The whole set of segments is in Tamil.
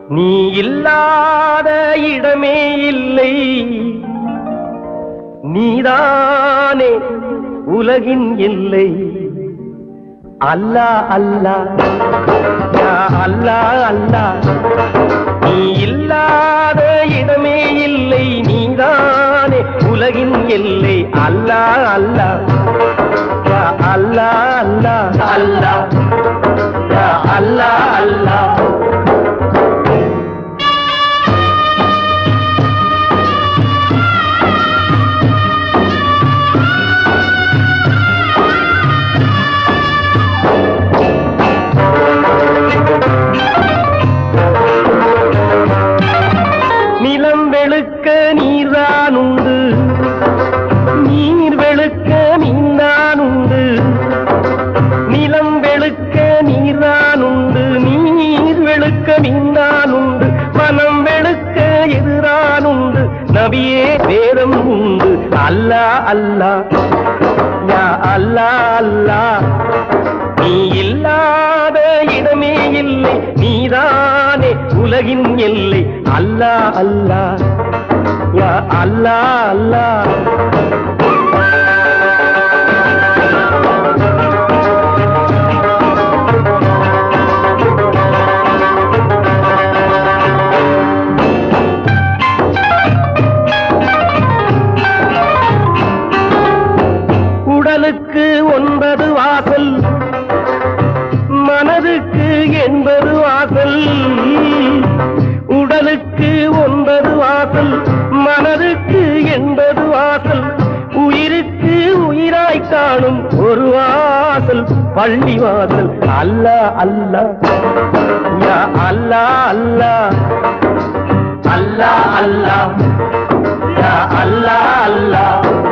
நீ இல்லாத இடமே இல்லை நீதானே உலகின் எல்லை அல்லா அல்லா யா அல்லா அல்லா நீ இல்லாத இடமே இல்லை நீதானே உலகின் எல்லை அல்லா அல்லா யா அல்லா அல்லா அல்லா யா அல்லா அல்லா நிலம் வெளுக்க நீர்தான் உண்டு நீர் வெளுக்க மீன்தான் உண்டு நிலம் வெளுக்க நீர்தான் உண்டு நீர் வெளுக்க மீன்தான் உண்டு மனம் வெளுக்க எதிரான் உண்டு நபியே வேதம் உண்டு அல்லா அல்லா யா அல்லா அல்லா நீ இல்லாத இடமே இல்லை நீதானே உலகின் எல்லை அல்லா அல்லா யா அல்லா அல்லா உடலுக்கு ஒன்பது வாசல் மனதுக்கு எண்பது வாசல் உடலுக்கு ஒன்பது வாசல் மனதுக்கு எண்பது வாசல் உயிருக்கு உயிராய் காணும் ஒரு வாசல் பள்ளி வாசல் அல்லா அல்லா யா அல்லா அல்லா அல்லா அல்லா யா அல்லா அல்லா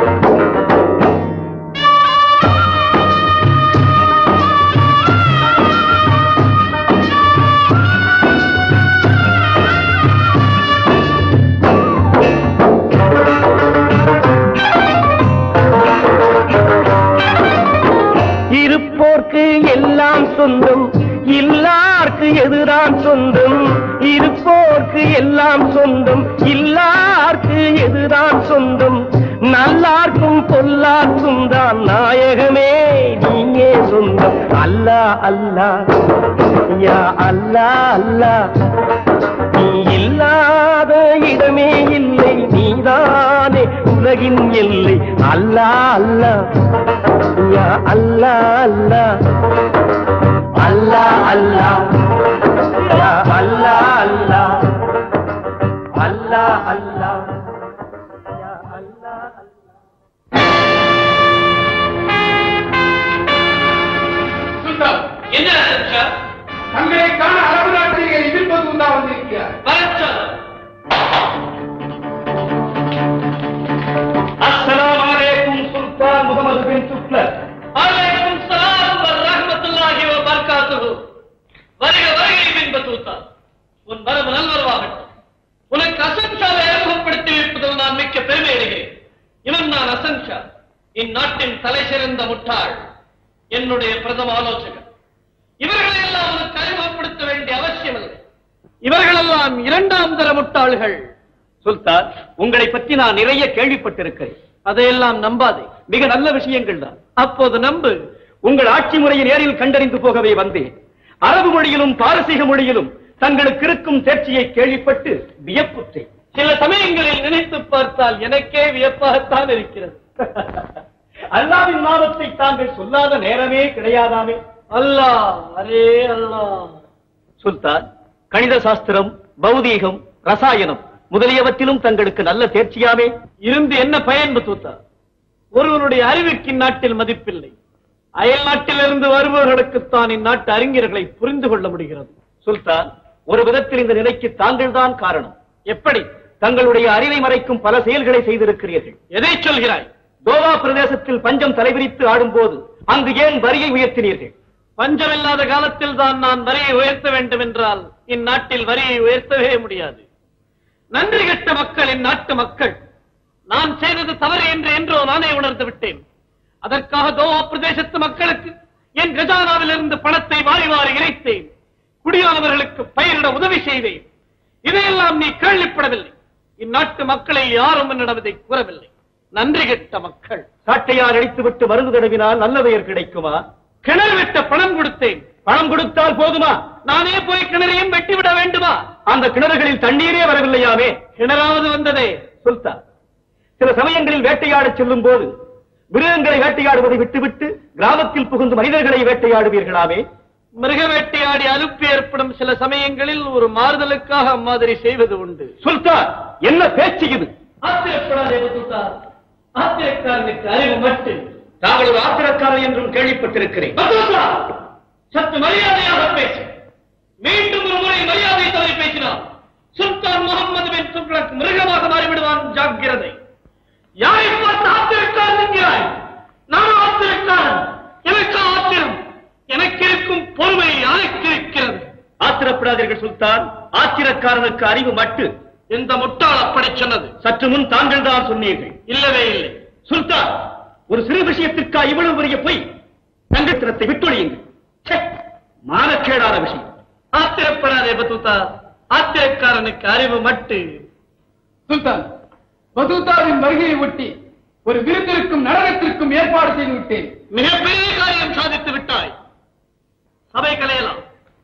இருப்போர்க்கு எல்லாம் சொந்தம் இல்லார்க்கு எதுதான் சொந்தம் இருப்போர்க்கு எல்லாம் சொந்தம் இல்லார்க்கு எதுதான் சொந்தம் நல்லார்க்கும் பொல்லார்க்கும் தான் நாயகமே நீயே சொந்தம் அல்லா அல்லா யா அல்லா அல்லா நீ இல்லாத இடமே இல்லை நீதானே உலகின் எல்லை அல்லா அல்லா யா அல்லா அல்லா அல்லா அல்லா யா அல்லா அல்லா அல்லா அல்லா யா அல்லா சுந்தரம் என்ன அசம்ஷா தங்களை காண அரபு நாட்டிலே எதிர்ப்பது உண்டா வந்திருக்கிறார் வரச்சல் அஸ்ஸலாமு அலைக்கும் சுல்தான் முகமது பின் துக்ளக் அலைக்கும் ஸலாம் வ ரஹ்மத்துல்லாஹி வ பரகாத்துஹு வருக வருகை பின் பத்தூத்தா உன் வரவு நல்வரவாகட்டும் உனக்கு அசன்ஷாவை அறிமுகப்படுத்தி வைப்பதில் நான் மிக்க பெருமை அடைகிறேன் இவன் நான் அசன்ஷா இந்நாட்டின் தலை சிறந்த முட்டாள் என்னுடைய பிரதம ஆலோசகர் இவர்களை எல்லாம் உனக்கு அறிமுகப்படுத்த வேண்டிய அவசியமில்லை இவர்களெல்லாம் இரண்டாம் தர முட்டாள்கள் சுல்தான் உங்களை பற்றி நான் நிறைய கேள்விப்பட்டிருக்கிறேன் அதையெல்லாம் நம்பாதே மிக நல்ல விஷயங்கள் தான் அப்போது நம்பு உங்கள் ஆட்சி முறையை நேரில் கண்டறிந்து போகவே வந்தேன் அரபு மொழியிலும் பாரசீக மொழியிலும் தங்களுக்கு இருக்கும் தேர்ச்சியை கேள்விப்பட்டு வியப்புற்றேன் சில சமயங்களில் நினைத்து பார்த்தால் எனக்கே வியப்பாகத்தான் இருக்கிறது அல்லாவின் நாமத்தை தாங்கள் சொல்லாத நேரமே கிடையாதாமே அல்லாஹ் அரே அல்லாஹ் சுல்தான் கணித சாஸ்திரம் பௌதீகம் ரசாயனம் முதலியவற்றிலும் தங்களுக்கு நல்ல தேர்ச்சியாமே இருந்து என்ன பயன் தூத்தா ஒருவனுடைய அறிவுக்கு இந்நாட்டில் மதிப்பில்லை அயல் நாட்டிலிருந்து வருபவர்களுக்குத்தான் இந்நாட்டு அறிஞர்களை புரிந்து கொள்ள முடிகிறது சுல்தான் ஒரு விதத்தில் இந்த நிலைக்கு தாங்கள் தான் காரணம் எப்படி தங்களுடைய அறிவை மறைக்கும் பல செயல்களை செய்திருக்கிறீர்கள் எதை சொல்கிறாய் கோவா பிரதேசத்தில் பஞ்சம் தலைவிரித்து ஆடும்போது அங்கு ஏன் வரியை உயர்த்தினீர்கள் பஞ்சம் இல்லாத காலத்தில் தான் நான் வரியை உயர்த்த வேண்டும் என்றால் இந்நாட்டில் வரியை உயர்த்தவே முடியாது நன்றி கெட்ட மக்கள் இந்நாட்டு மக்கள் நான் செய்தது தவறு என்று என்றோ நானே உணர்ந்து விட்டேன் அதற்காக கோவா பிரதேசத்து மக்களுக்கு என் கஜானாவில் இருந்து பணத்தை வாரி வாரி இறைத்தேன் குடியானவர்களுக்கு பயிரிட உதவி செய்தேன் இதையெல்லாம் நீ கேள்விப்படவில்லை இந்நாட்டு மக்களை யாரும் என்னிடம் இதை கூறவில்லை நன்றி கெட்ட மக்கள் சாட்டையார் அடித்துவிட்டு மருந்து தடவினால் நல்ல பெயர் கிடைக்குமா கிணறு வெட்ட பணம் கொடுத்தேன் பணம் கொடுத்தால் போதுமா நானே போய் கிணறையும் வெட்டிவிட வேண்டுமா அந்த கிணறுகளில் தண்ணீரே வரவில்லையாமே கிணறாவது வந்ததே சுல்தான் சில சமயங்களில் வேட்டையாடச் செல்லும் போது மிருகங்களை வேட்டையாடுவதை விட்டுவிட்டு கிராமத்தில் புகுந்து மனிதர்களை வேட்டையாடுவீர்களாமே மிருக வேட்டையாடி அலுப்பு ஏற்படும் சில சமயங்களில் ஒரு மாறுதலுக்காக அம்மாதிரி செய்வது உண்டு சுல்தான் என்ன பேச்சு இது ஆத்திரப்படாதே பத்துத்தா ஆத்திரக்காரனுக்கு அறிவு மட்டும் தாங்கள் ஒரு ஆத்திரக்காரர் என்றும் கேள்விப்பட்டிருக்கிறேன் பத்துத்தா சற்று மரியாதையாக பேசு மீண்டும் ஒரு முறை மரியாதை தவறி பேசினார் சுல்தான் முகமது பின் துக்ளக் மிருகமாக மாறிவிடுவான் ஜாக்கிரதை யாரை பார்த்து ஆத்திரக்காரன் என்கிறாய் நான் ஆத்திரக்காரன் எனக்கு ஆத்திரம் எனக்கு இருக்கும் பொறுமை யாருக்கு இருக்கிறது ஆத்திரப்படாதீர்கள் சுல்தான் ஆத்திரக்காரனுக்கு அறிவு மட்டு எந்த முட்டாள் அப்படி சொன்னது சற்று முன் தாங்கள் தான் சொன்னீர்கள் இல்லவே இல்லை சுல்தான் ஒரு சிறு விஷயத்திற்கா இவ்வளவு பெரிய பொய் தங்கத்திரத்தை விட்டொழியுங்கள் ச்சே, மானக்கேடான விஷயம் ஆத்திரப்படாதே பத்துத்தா ஆத்திரக்காரனுக்கு அறிவு மட்டு சுல்தான் பதூதாவின் வருகையை ஒட்டி ஒரு விருந்திற்கும் நடனத்திற்கும் ஏற்பாடு செய்து விட்டேன் மிகப்பெரிய காரியம் சாதித்து விட்டாய் சபை கலையலாம்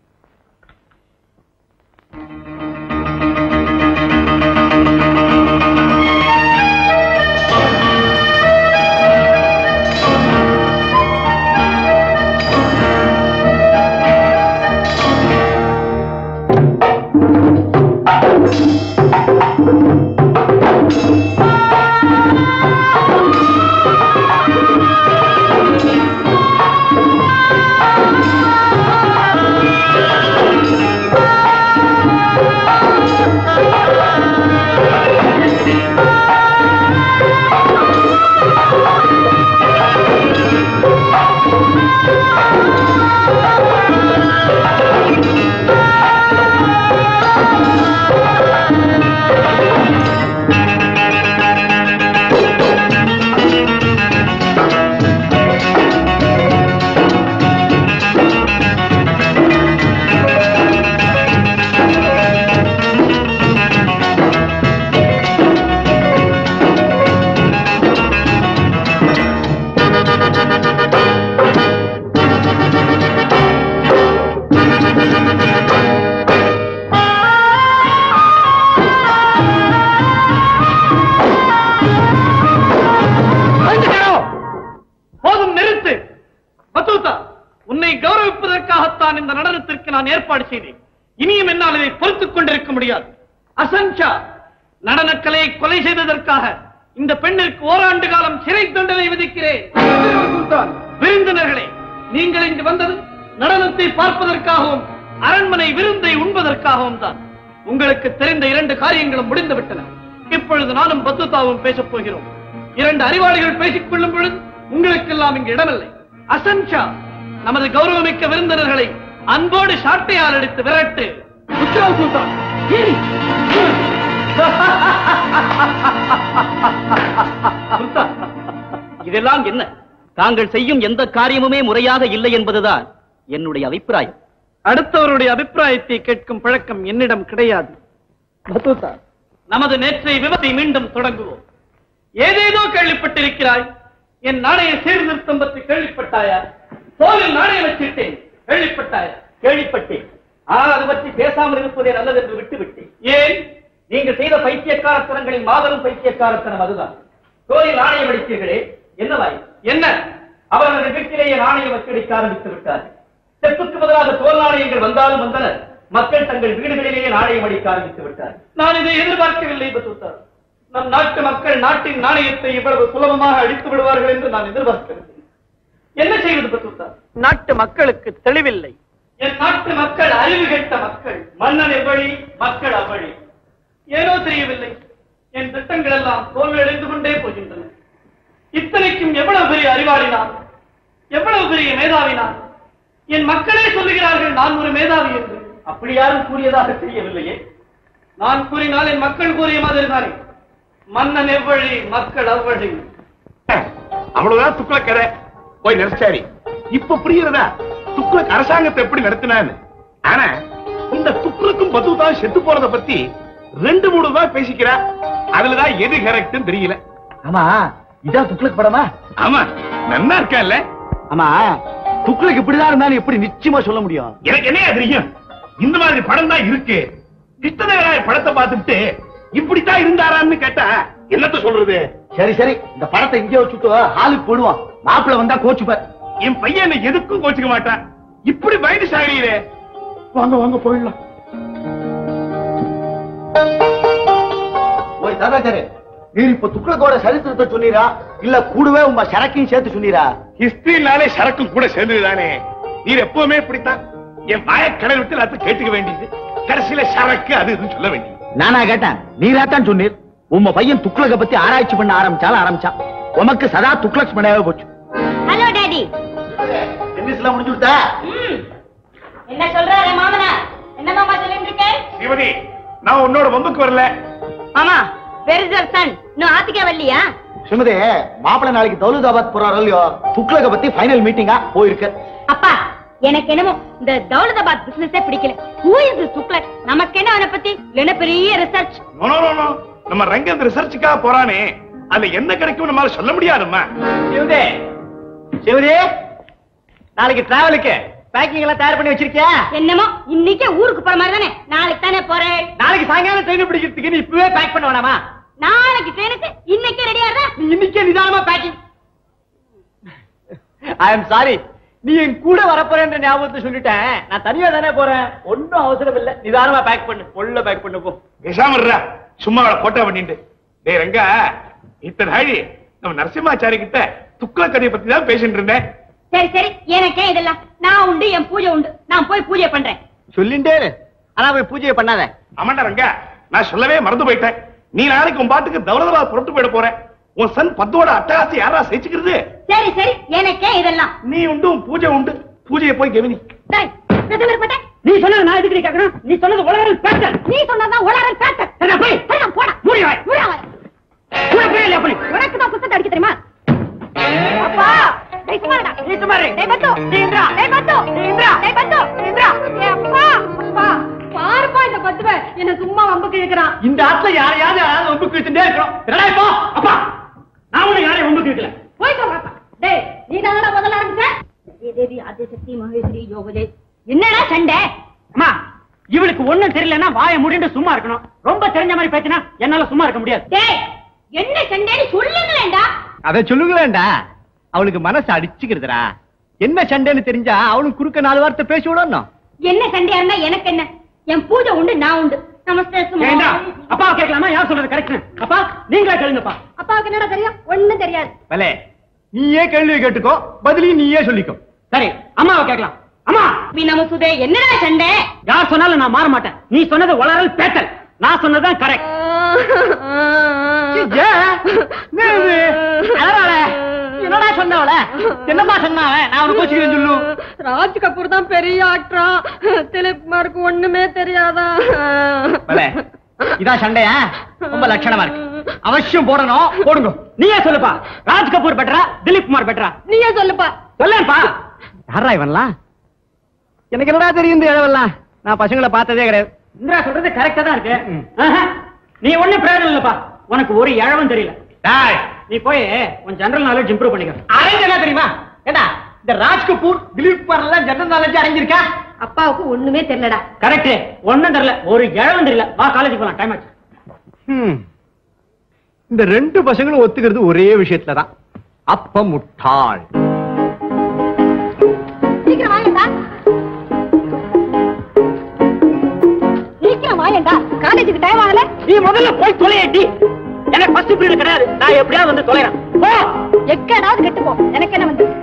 போதும் நிறுத்து பத்துத்தா உன்னை கௌரவிப்பதற்காகத்தான் இந்த நடனத்திற்கு நான் ஏற்பாடு செய்தேன் இனியும் என்னால் இதை பொறுத்துக் கொண்டிருக்க முடியாது அசன்ஷா நடனக்கலையை கொலை செய்ததற்காக இந்த பெண்ணிற்கு ஓராண்டு காலம் சிறை தண்டனை விதிக்கிறேன் சுல்தான் விருந்தினர்களே நீங்கள் இங்கு வந்தது நடனத்தை பார்ப்பதற்காகவும் அரண்மனை விருந்தை உண்பதற்காகவும் தான் உங்களுக்கு தெரிந்த இரண்டு காரியங்களும் முடிந்து விட்டன இப்பொழுது நானும் பத்துத்தாவும் பேசப் போகிறோம் இரண்டு அறிவாளிகள் பேசிக் கொள்ளும் பொழுது உங்களுக்கெல்லாம் இங்கு இடமில்லை அசன்ஷா நமது கௌரவமிக்க விருந்தினர்களை அன்போடு சாட்டையால் அடித்து விரட்டு உத்தரவு சுல்தான் சுல்தான், இதெல்லாம் என்ன தாங்கள் செய்யும் எந்த காரியமுமே முறையாக இல்லை என்பதுதான் என்னுடைய அபிப்பிராயம் அடுத்தவருடைய அபிப்பிராயத்தை கேட்கும் பழக்கம் என்னிடம் கிடையாது பத்துதா, நமது நேற்றைய விபத்தை மீண்டும் தொடங்குவோம் ஏதேதோ கேள்விப்பட்டிருக்கிறாய் என் நாணய சீர்திருத்தம் பற்றி கேள்விப்பட்டாயா போலில் நாணயம் வச்சிட்டேன் கேள்விப்பட்டாயா கேள்விப்பட்டேன் ஆனால் அது பற்றி பேசாமல் இருப்பதே நல்லது என்று விட்டுவிட்டேன் ஏன் நீங்கள் செய்த பைத்தியக்காரத்தனங்களின் மாபெரும் பைத்தியக்காரத்தனம் அதுதான் கோயில் நாணயம் அடித்தீர்களே என்னவாய் என்ன அவர்கள் வீட்டிலேயே நாணயம் அச்சடிக்க ஆரம்பித்து விட்டார்கள் செப்புக்கு பதிலாக தோல் நாணயங்கள் வந்தாலும் வந்தன மக்கள் தங்கள் வீடுகளிலேயே நாணயம் அடிக்க ஆரம்பித்து விட்டார்கள் நான் இதை எதிர்பார்க்கவில்லை பத்துதா நம் நாட்டு மக்கள் நாட்டின் நாணயத்தை இவ்வளவு சுலபமாக அடித்து விடுவார்கள் என்று நான் எதிர்பார்க்கவில்லை என்ன செய்வது பத்துதா நாட்டு மக்களுக்கு தெளிவில்லை என் நாட்டு மக்கள் அறிவு கெட்ட மக்கள் மன்னன் எவ்வழி மக்கள் அவ்வழி ஏனோ தெரியவில்லை என் திட்டங்கள் எல்லாம் தோல்வியடைந்து கொண்டே போகின்றன இத்தனைக்கும் எவ்வளவு பெரிய அறிவாளி நான் எவ்வளவு பெரிய மேதாவி நான் என் மக்களே சொல்லுகிறார்கள் நான் ஒரு மேதாவி என்று அப்படி யாரும் கூறியதாக தெரியவில்லையே நான் கூறினால் என் மக்கள் கூறிய மாதிரி தானே மன்னன் எவ்வழி மக்கள் அவ்வழி அவ்வளவுதான் துக்ளக் கதை போய் நினைச்சாரி இப்ப புரியுறதா துக்ளக் அரசாங்கத்தை எப்படி நடத்தினான்னு ஆனா இந்த துக்குலுக்கும் பத்துதான் செத்து போறத பத்தி ரெண்டு மூணு தான் பேசிக்கிறா அதுலதான் எது கரெக்ட்னு தெரியல ஆமா இதான் துக்ளக் படமா ஆமா நன்னா இருக்கா ஆமா துக்ளக் இப்படிதான் இருந்தாலும் எப்படி நிச்சயமா சொல்ல முடியும் எனக்கு என்ன தெரியும் இந்த மாதிரி படம் தான் இருக்கு கிருஷ்ணதேவராய படத்தை பார்த்துட்டு இப்படித்தான் இருந்தாரான்னு கேட்டா என்னத்த சொல்றது சரி சரி இந்த படத்தை இங்கே வச்சுட்டு ஹாலுக்கு போடுவோம் மாப்பிள்ள வந்தா கோச்சுப்பார் என் பையன் என்னை எதுக்கும் கோச்சுக்க மாட்டான் இப்படி பயந்து சாகிறீரே வாங்க வாங்க போயிடலாம் ஓய் சதாச்சாரி நீர் இப்ப துக்ளக்கோட சரித்திரத்தை சொன்னீரா இல்ல கூடவே உங்க சரக்கையும் சேர்த்து சொன்னீரா ஹிஸ்டரினாலே சரக்கும் கூட சேர்ந்ததுதானே நீர் எப்பவுமே இப்படித்தான் என் வாய கடல் விட்டு எல்லாத்தையும் கேட்டுக்க வேண்டியது கடைசியில சரக்கு அது இதுன்னு சொல்ல வேண்டியது நானா கேட்டேன் நீராத்தான் சொன்னீர் உங்க பையன் துக்ளக்க பத்தி ஆராய்ச்சி பண்ண ஆரம்பிச்சாலும் ஆரம்பிச்சான் உமக்கு சதா துக்ளக்ஸ் பண்ணவே போச்சு ஹலோ டாடி டென்னிஸ்லாம் முடிஞ்சு விட்டா என்ன சொல்றாரு மாமனா என்ன மாமா சொல்லிட்டு இருக்க சிவதி நான் உன்னோட வம்புக்கு வரல மாமா வெர் இஸ் யுவர் சன் இன்னும் ஆத்திக்கே வரலையா சுமதி மாப்பிள்ள நாளைக்கு தௌலதாபாத் போறாரோ இல்லையோ துக்ளக்க பத்தி ஃபைனல் மீட்டிங்கா போயிருக்கு அப்பா எனக்கு என்னமோ இந்த தௌலதாபாத் பிசினஸே பிடிக்கல ஹூ இஸ் திஸ் துக்ளக் நமக்கு என்ன அவனை பத்தி இல்லைன்னா பெரிய research no, no, no, no. நம்ம ரங்க ரிசர்ச்சுக்காக போறானே அதுல என்ன கிடைக்கும் நம்மளால சொல்ல முடியாதும்மா சிவதே சிவதே நாளைக்கு டிராவலுக்கு பேக்கிங் எல்லாம் தயார் பண்ணி வச்சிருக்கியா என்னமோ இன்னைக்கே ஊருக்கு போற மாதிரி தானே நாளைக்கு தானே போறேன் நாளைக்கு சாயங்காலம் ட்ரெயின் பிடிக்கிறதுக்கு நீ இப்பவே பேக் பண்ண வேணாமா நாளைக்கு ட்ரெயினுக்கு இன்னைக்கே ரெடியா இருந்தா நீ இன்னைக்கே நிதானமா பேக்கிங் ஐ எம் சாரி நீ என் கூட வரப்போறேன்ற ஞாபகத்தை சொல்லிட்டேன் நான் தனியா தானே போறேன் ஒன்னும் அவசரம் இல்ல நிதானமா பேக் பண்ணு பொள்ள பேக் பண்ணு போ பேசாம இருடா சும்மா அவளை போட்டா பண்ணிட்டு டேய் ரங்கா இத்தனை நாழி நம்ம நரசிம்மாச்சாரி கிட்ட துக்ள கதையை பத்தி தான் பேசிட்டு இருந்தேன் சரி சரி எனக்கே இதெல்லாம் நான் உண்டு என் பூஜை உண்டு நான் போய் பூஜை பண்றேன் சொல்லிண்டே இரு. ஆனா போய் பூஜையை பண்ணாத ஆமாண்டா ரங்கா நான் சொல்லவே மறந்து போயிட்டேன் நீ நாளைக்கு உன் பாட்டுக்கு தௌலதா புறட்டு போயிட போற உன் சன் பத்தோட அட்டகாசி யாரா செஞ்சுக்கிறது சரி சரி எனக்கே இதெல்லாம் நீ உண்டு உன் பூஜை உண்டு பூஜையை போய் கவனி டேய், பிரதமர் இருப்பட்ட. நீ சொன்னது நான் எதுக்கு கேட்கணும் நீ சொன்னது உலகில் பேட்டர் நீ சொன்னதான் உலகம் பேட்டர். என்ன போய்? சரிடா, போடா. மூடி வாய். மூடா வாய். கூட போய் அப்படி உனக்கு தான் புத்தகம் அடிக்க தெரியுமா அப்பா டேய் சும்மா இருடா. நீ சும்மா இரு. டேய் பத்து. நீ இந்திரா. டேய் பத்து. நீ இந்திரா. டேய் பத்து. இந்திரா. ஏய் அப்பா அப்பா பாருப்பா இந்த பத்துவ என்ன சும்மா வம்புக்கு இழுக்கிறான் இந்த ஆத்துல யாரையாவது யாராவது ஒம்பு கிழிச்சுட்டே இருக்கிறோம் என்னடா இப்போ அப்பா நான் ஒண்ணு யாரையும் ஒம்பு கிழிக்கல போய் சொல்றப்பா டேய் நீ தானடா முதல்ல ஆரம்பிச்ச தேவி ஆதிசக்தி மகேஸ்வரி யோகஜே என்னடா சண்டை அம்மா இவளுக்கு ஒண்ணும் தெரியலன்னா வாயை முடிண்டு சும்மா இருக்கணும் ரொம்ப தெரிஞ்ச மாதிரி பேசினா என்னால சும்மா இருக்க முடியாது டேய் என்ன சண்டைன்னு சொல்லுங்களேன்டா அதை சொல்லுங்களேன்டா அவளுக்கு மனசு அடிச்சுக்கிறதுடா என்ன சண்டைன்னு தெரிஞ்சா அவளும் குறுக்க நாலு வார்த்தை பேசி விடணும் என்ன சண்டையா இருந்தா எனக்கு என்ன என் பூஜை உண்டு நான் உண்டு நமஸ்தே சும்மா ஏண்டா அப்பா கேட்கலாமா யார் சொல்றது கரெக்ட் அப்பா நீங்களே கேளுங்கப்பா அப்பாவுக்கு என்னடா தெரியும் ஒண்ணும் தெரியாது பலே நீயே கேள்வி கேட்டுக்கோ பதிலையும் நீயே சொல்லிக்கோ சரி அம்மாவை கேட்கலாம் அம்மா நீ நமசுதே என்னடா சண்டை யார் சொன்னாலும் நான் மாற மாட்டேன் நீ சொன்னது வளரல் பேட்டல் நான் சொன்னதுதான் கரெக்ட் என்னடா சொன்னவள என்னமா சொன்னாவ நான் உனக்கு கோச்சிக்கிறேன் சொல்லு ராஜ் கபூர் தான் பெரிய ஆக்டரா திலீப் குமாருக்கு ஒண்ணுமே தெரியாதா பலே இதான் சண்டையா ரொம்ப லட்சணமா இருக்கு அவசியம் போடணும் போடுங்க நீயே சொல்லுப்பா ராஜ் கபூர் பெட்டரா திலீப் குமார் பெட்டரா நீயே சொல்லுப்பா சொல்லேன்ப்பா யாரா இவன்லாம் எனக்கு என்னடா தெரியும் இந்த இழவெல்லாம் நான் பசங்களை பார்த்ததே கிடையாது இந்திரா சொல்றது கரெக்டா தான் இருக்கு ஆஹா. நீ ஒண்ணும் பிரயோஜனம் இல்லப்பா உனக்கு ஒரு இழவும் தெரியல டேய், நீ போய் உன் ஜெனரல் நாலேஜ் இம்ப்ரூவ் பண்ணிக்க அரேஞ்ச் என்ன தெரியுமா ஏண்டா இந்த ராஜ் கபூர் திலீப் குமார் எல்லாம் ஜெனரல் நாலேஜ் அறிஞ்சிருக்கா அப்பாவுக்கு ஒண்ணுமே தெரியலடா கரெக்ட் ஒண்ணும் தெரியல ஒரு இழவும் தெரியல வா காலேஜ் போலாம் டைம் ஆச்சு இந்த ரெண்டு பசங்களும் ஒத்துக்கிறது ஒரே விஷயத்துல தான் அப்ப முட்டாள் சீக்கிரம் வாங்கடா சீக்கிரம் வாங்கடா காலேஜுக்கு டைம் ஆகல நீ முதல்ல போய் தொலையட்டி எனக்கு ஃபர்ஸ்ட் பீரியட் கிடையாது நான் எப்படியாவது வந்து தொலைறேன் போ எக்கடாவது கெட்டு போ எனக்கு என்ன வந்து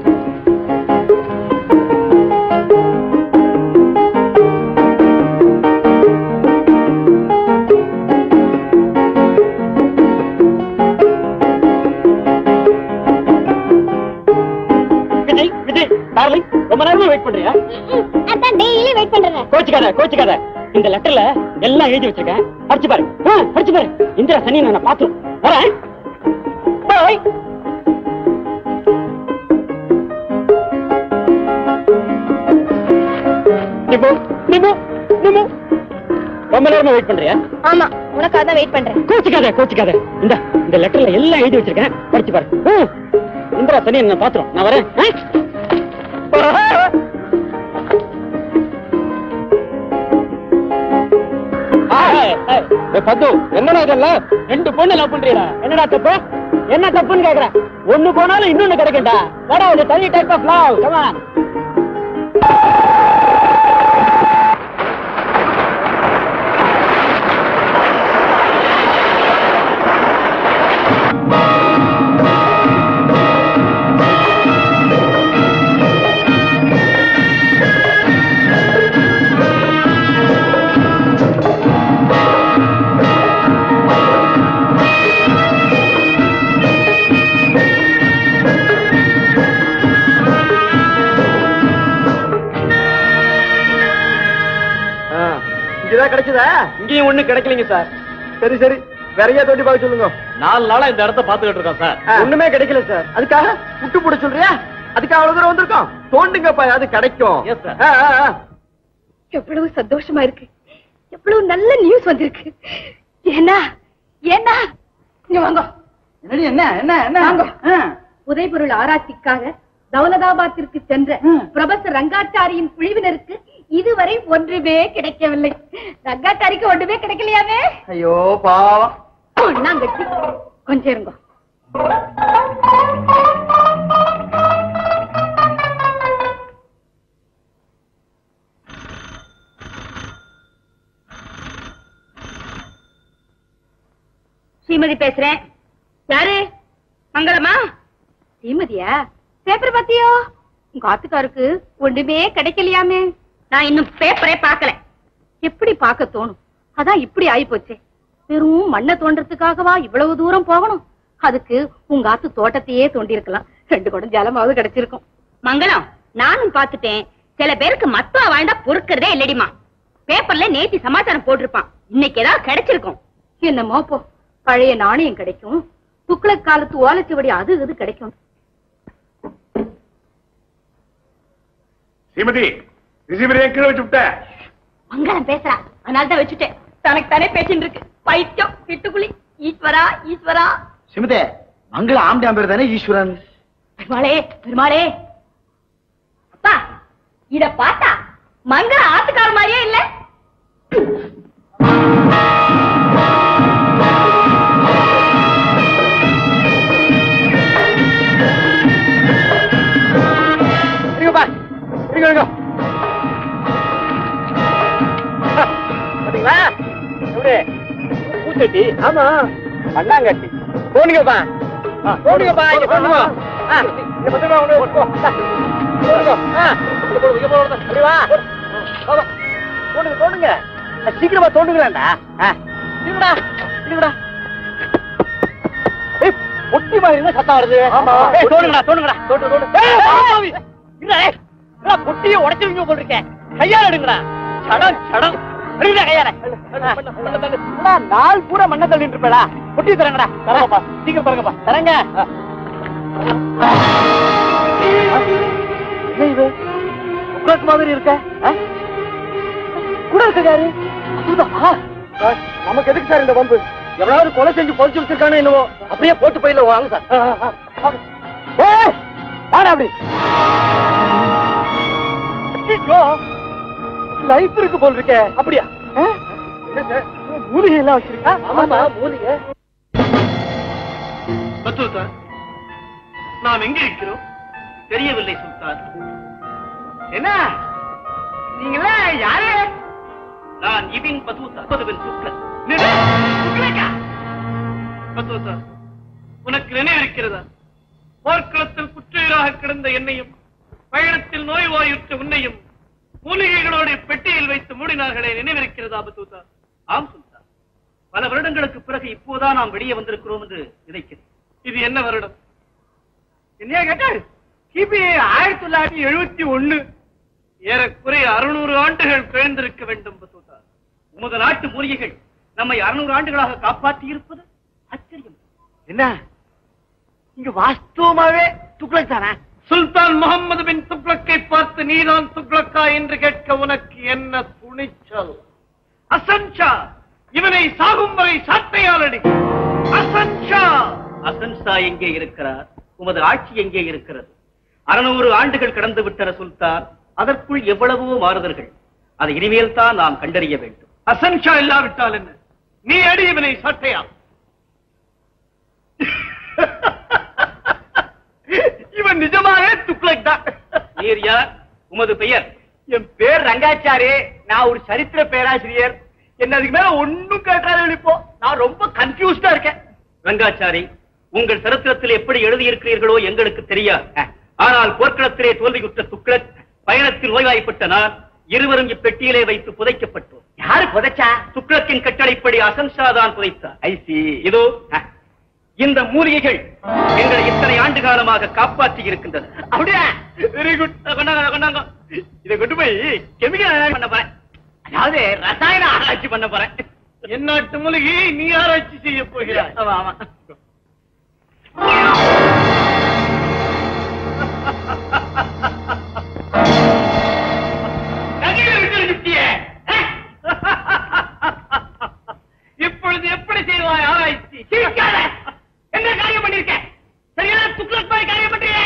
விஜய் விஜய் டார்லிங் ரொம்ப நேரமா வெயிட் பண்றியா அதான் டெய்லி வெயிட் பண்றேன் கோச்சுக்காத கோச்சுக்காத இந்த லெட்டர்ல எல்லாம் எழுதி வச்சிருக்கேன் படிச்சு பாரு ஆ, படிச்சு பாரு இந்திரா சனி நான் பாத்து வரேன் பாய் நிபு நிபு ரொம்ப நேரமா வெயிட் பண்றியா ஆமா உனக்காக தான் வெயிட் பண்றேன் கோச்சிக்காத கோச்சிக்காத இந்த இந்த லெட்டர்ல எல்லாம் எழுதி வச்சிருக்கேன் படிச்சு பாரு ம். இந்திரா சனி என்ன பாத்துரும் நான் வரேன் ஆ? ஏய், ஏய், ஏய், பத்து என்னடா இதெல்லாம் ரெண்டு பொண்ணு லவ் பண்றீடா என்னடா தப்பு என்ன தப்புன்னு கேக்குறேன் ஒண்ணு போனாலும் இன்னொன்னு கிடைக்கும்டா வாடா ஒரு தனி டைப் ஆஃப் லவ் கமான் இங்கதான் கிடைச்சதா இங்கேயும் ஒண்ணு கிடைக்கலங்க சார் சரி சரி வேறையா தோண்டி பார்க்க சொல்லுங்க நாலு நாளா இந்த இடத்த பாத்துக்கிட்டு இருக்கோம் சார் ஆ. ஒண்ணுமே கிடைக்கல சார் அதுக்காக விட்டு போட சொல்றியா அதுக்கு அவ்வளவு தூரம் வந்திருக்கோம் தோண்டுங்கப்பா அது கிடைக்கும் Yes, sir. ஆ, ஆ, ஆ. எவ்வளவு சந்தோஷமா இருக்கு எவ்வளவு நல்ல நியூஸ் வந்திருக்கு ஏன்னா ஏன்னா இங்க வாங்க என்னடி என்ன என்ன என்ன வாங்க. ஆ. புதைபொருள் ஆராய்ச்சிக்காக தௌலதாபாத்திற்கு சென்ற பிரொஃபசர் ரங்காச்சாரியின் குழுவினருக்கு இதுவரை ஒன்றுமே கிடைக்கவில்லை ரங்காச்சாரிக்கு ஒன்றுமே கிடைக்கலையாமே ஐயோ பாவம் ஒண்ணாங்கட்டி கொஞ்சம் இருங்க ஸ்ரீமதி பேசுறேன் யாரு மங்களமா ஸ்ரீமதியா பேப்பர் பாத்தியோ உங்க ஆத்துக்காருக்கு ஒண்ணுமே கிடைக்கலையாமே நான் இன்னும் பேப்பரே பார்க்கல எப்படி பார்க்க தோணும் அதான் இப்படி ஆயி போச்சே வெறும் மண்ணை தோன்றதுக்காகவா இவ்வளவு தூரம் போகணும் அதுக்கு உங்க ஆத்து தோட்டத்தையே தோண்டி இருக்கலாம் ரெண்டு குடம் ஜலமாவது கிடைச்சிருக்கும் மங்களம் நானும் பார்த்துட்டேன் சில பேருக்கு மத்துவா வாழ்ந்தா பொறுக்கிறதே இல்லடிமா பேப்பர்ல நேத்தி சமாச்சாரம் போட்டிருப்பான் இன்னைக்கு ஏதாவது கிடைச்சிருக்கும் என்னமோ போ பழைய நாணயம் கிடைக்கும் துக்ளக் காலத்து ஓலைச்சுவடி அது இது கிடைக்கும் ஸ்ரீமதி ரிசீவரே கீழே வச்சு விட்ட மங்களம் பேசுறா அதனால தான் வச்சுட்டேன் தனக்கு தானே பேசிட்டு இருக்கு பைத்தியம் கிட்டுக்குழி ஈஸ்வரா ஈஸ்வரா சிமதே மங்கள ஆம்டாம் பேர் தானே ஈஸ்வரன் பெருமாளே பெருமாளே அப்பா இத பார்த்தா மங்கள ஆத்துக்கார மாதிரியே இல்ல இருங்கப்பா இருங்க இருங்க பாத்தீங்களா எப்படி பூச்சட்டி ஆமா பண்ணாங்கட்டி போடுங்கப்பா போடுங்கப்பா இங்க போடுங்க ஆ, இங்க பத்திரமா கொண்டு போய் போ. ஆ, போடுங்க ஆ, இங்க போடுங்க இங்க போடுங்க அப்படி வா வா, வா. தோண்டுங்க தோண்டுங்க ஆ, சீக்கிரமா தோண்டுங்களாண்டா ஆ, இருங்கடா இருங்கடா ஏய், பொட்டி மாதிரி இருந்தா சத்தம் வருது ஏய், தோண்டுங்கடா தோண்டுங்கடா தோண்டு தோண்டு ஏய், பாவி. இருடா, ஏய். இருடா, பொட்டியை உடைச்சிருவீங்க போல் இருக்கேன் கையால எடுங்கடா சடம் சடம் எடுங்கடா கையால என்னடா, நாள் பூரா மண்ணை தள்ளிட்டு இருப்பேடா பொட்டி தரங்கடா தரங்கப்பா சீக்கிரம் தரங்கப்பா தரங்க என்ன இது உட்காக்கு மாதிரி இருக்க ஆ? கூட இருக்க யாரு அமுதா? சார், நமக்கு எதுக்கு சார் இந்த வம்பு எவ்வளவு கொலை செஞ்சு பொறிச்சு வச்சிருக்கானோ என்னவோ அப்படியே போட்டு போயில வாங்க சார் ஆ, ஆ, ஆ. ஏய், வாடா அப்படி ஐயோ, லைஃப் இருக்கு போல் இருக்கே அப்படியா ஆ? என்ன சார், மூலிகை எல்லாம் வச்சிருக்கா ஆமா மூலிகை பத்துதா நாம் எங்கே இருக்கிறோம் தெரியவில்லை சுல்தான் என்ன நீங்களே யாரு நான் இபின் பத்துதா பதுவின் சுக்லன் பத்துதா உனக்கு நினைவிருக்கிறதா போர்க்களத்தில் குற்றுயிராக கிடந்த என்னையும் பயணத்தில் நோய்வாயுற்ற உன்னையும் மூலிகைகளோடு பெட்டியில் வைத்து மூடினார்களே நினைவிருக்கிறதா பத்துதா ஆம் சுல்தான் பல வருடங்களுக்கு பிறகு இப்போதான் நாம் வெளியே வந்திருக்கிறோம் என்று நினைக்கிறேன் இது என்ன வருடம் என்ன கேட்டா கிபி ஆயிரத்தி தொள்ளாயிரத்தி எழுபத்தி ஒண்ணு ஏறக்குறைய அறுநூறு ஆண்டுகள் பிறந்திருக்க வேண்டும் பத்துதா உமது நாட்டு மூலிகைகள் நம்மை அறுநூறு ஆண்டுகளாக காப்பாற்றி இருப்பது ஆச்சரியம் என்ன இங்க வாஸ்தவமாவே துக்ளக் தானே சுல்தான் முகமது பின் துக்ளக்கை பார்த்து நீதான் துக்ளக்கா என்று கேட்க உனக்கு என்ன துணை துணிச்சல் அசன்ஷா இவனை சாகும் வரை சாட்டையால் அடி அசன்ஷா அசன்ஷா எங்கே இருக்கிறார் உமது ஆட்சி எங்கே இருக்கிறது அறுநூறு ஆண்டுகள் கடந்து விட்டன சுல்தான் அதற்குள் எவ்வளவோ மாறுதல்கள் அதை இனிமேல் தான் நாம் கண்டறிய வேண்டும் அசன்ஷா இல்லாவிட்டால் என்ன நீ அடி இவனை சாட்டையால் இவன் நிஜமாவே துக்ளக் தான் நீர் யார் உமது பெயர் என் பேர் ரங்காச்சாரி நான் ஒரு சரித்திர பேராசிரியர் என்ன அதுக்கு மேல ஒண்ணும் கேட்டாரு இப்போ நான் ரொம்ப கன்ஃபியூஸ்டா இருக்கேன் ரங்காச்சாரி உங்கள் சரித்திரத்தில் எப்படி எழுதியிருக்கிறீர்களோ எங்களுக்கு தெரியாது ஆனால் போர்க்களத்திலே தோல்வியுற்ற துக்ளக் பயணத்தில் நோய்வாய்ப்பட்ட நான் இருவரும் இப்பெட்டியிலே வைத்து புதைக்கப்பட்டோம் யாரு புதைச்சா துக்ளக்கின் கட்டளைப்படி அசன்ஷா தான் புதைத்தார் ஐசி இதோ இந்த மூலிகைகள் எங்களை இத்தனை ஆண்டு காலமாக காப்பாற்றி இருக்கின்றன அப்படியா வெரி குட் கொண்டாங்க கொண்டாங்க இதை கொண்டு போய் கெமிக்கல் பண்ண போறேன் அதாவது ரசாயன ஆராய்ச்சி பண்ண போறேன் என் நாட்டு மூலிகையை நீ ஆராய்ச்சி செய்ய போகிறாய் ஆமா ஆமா நகைகளை விட்டு நிறுத்தியே. இப்பொழுது எப்படி செய்வாய் ஆராய்ச்சி சிரிக்காத. என்ன காரியம் பண்ணிருக்க சரியான துக்ளக் மாதிரி காரியம் பண்றீங்க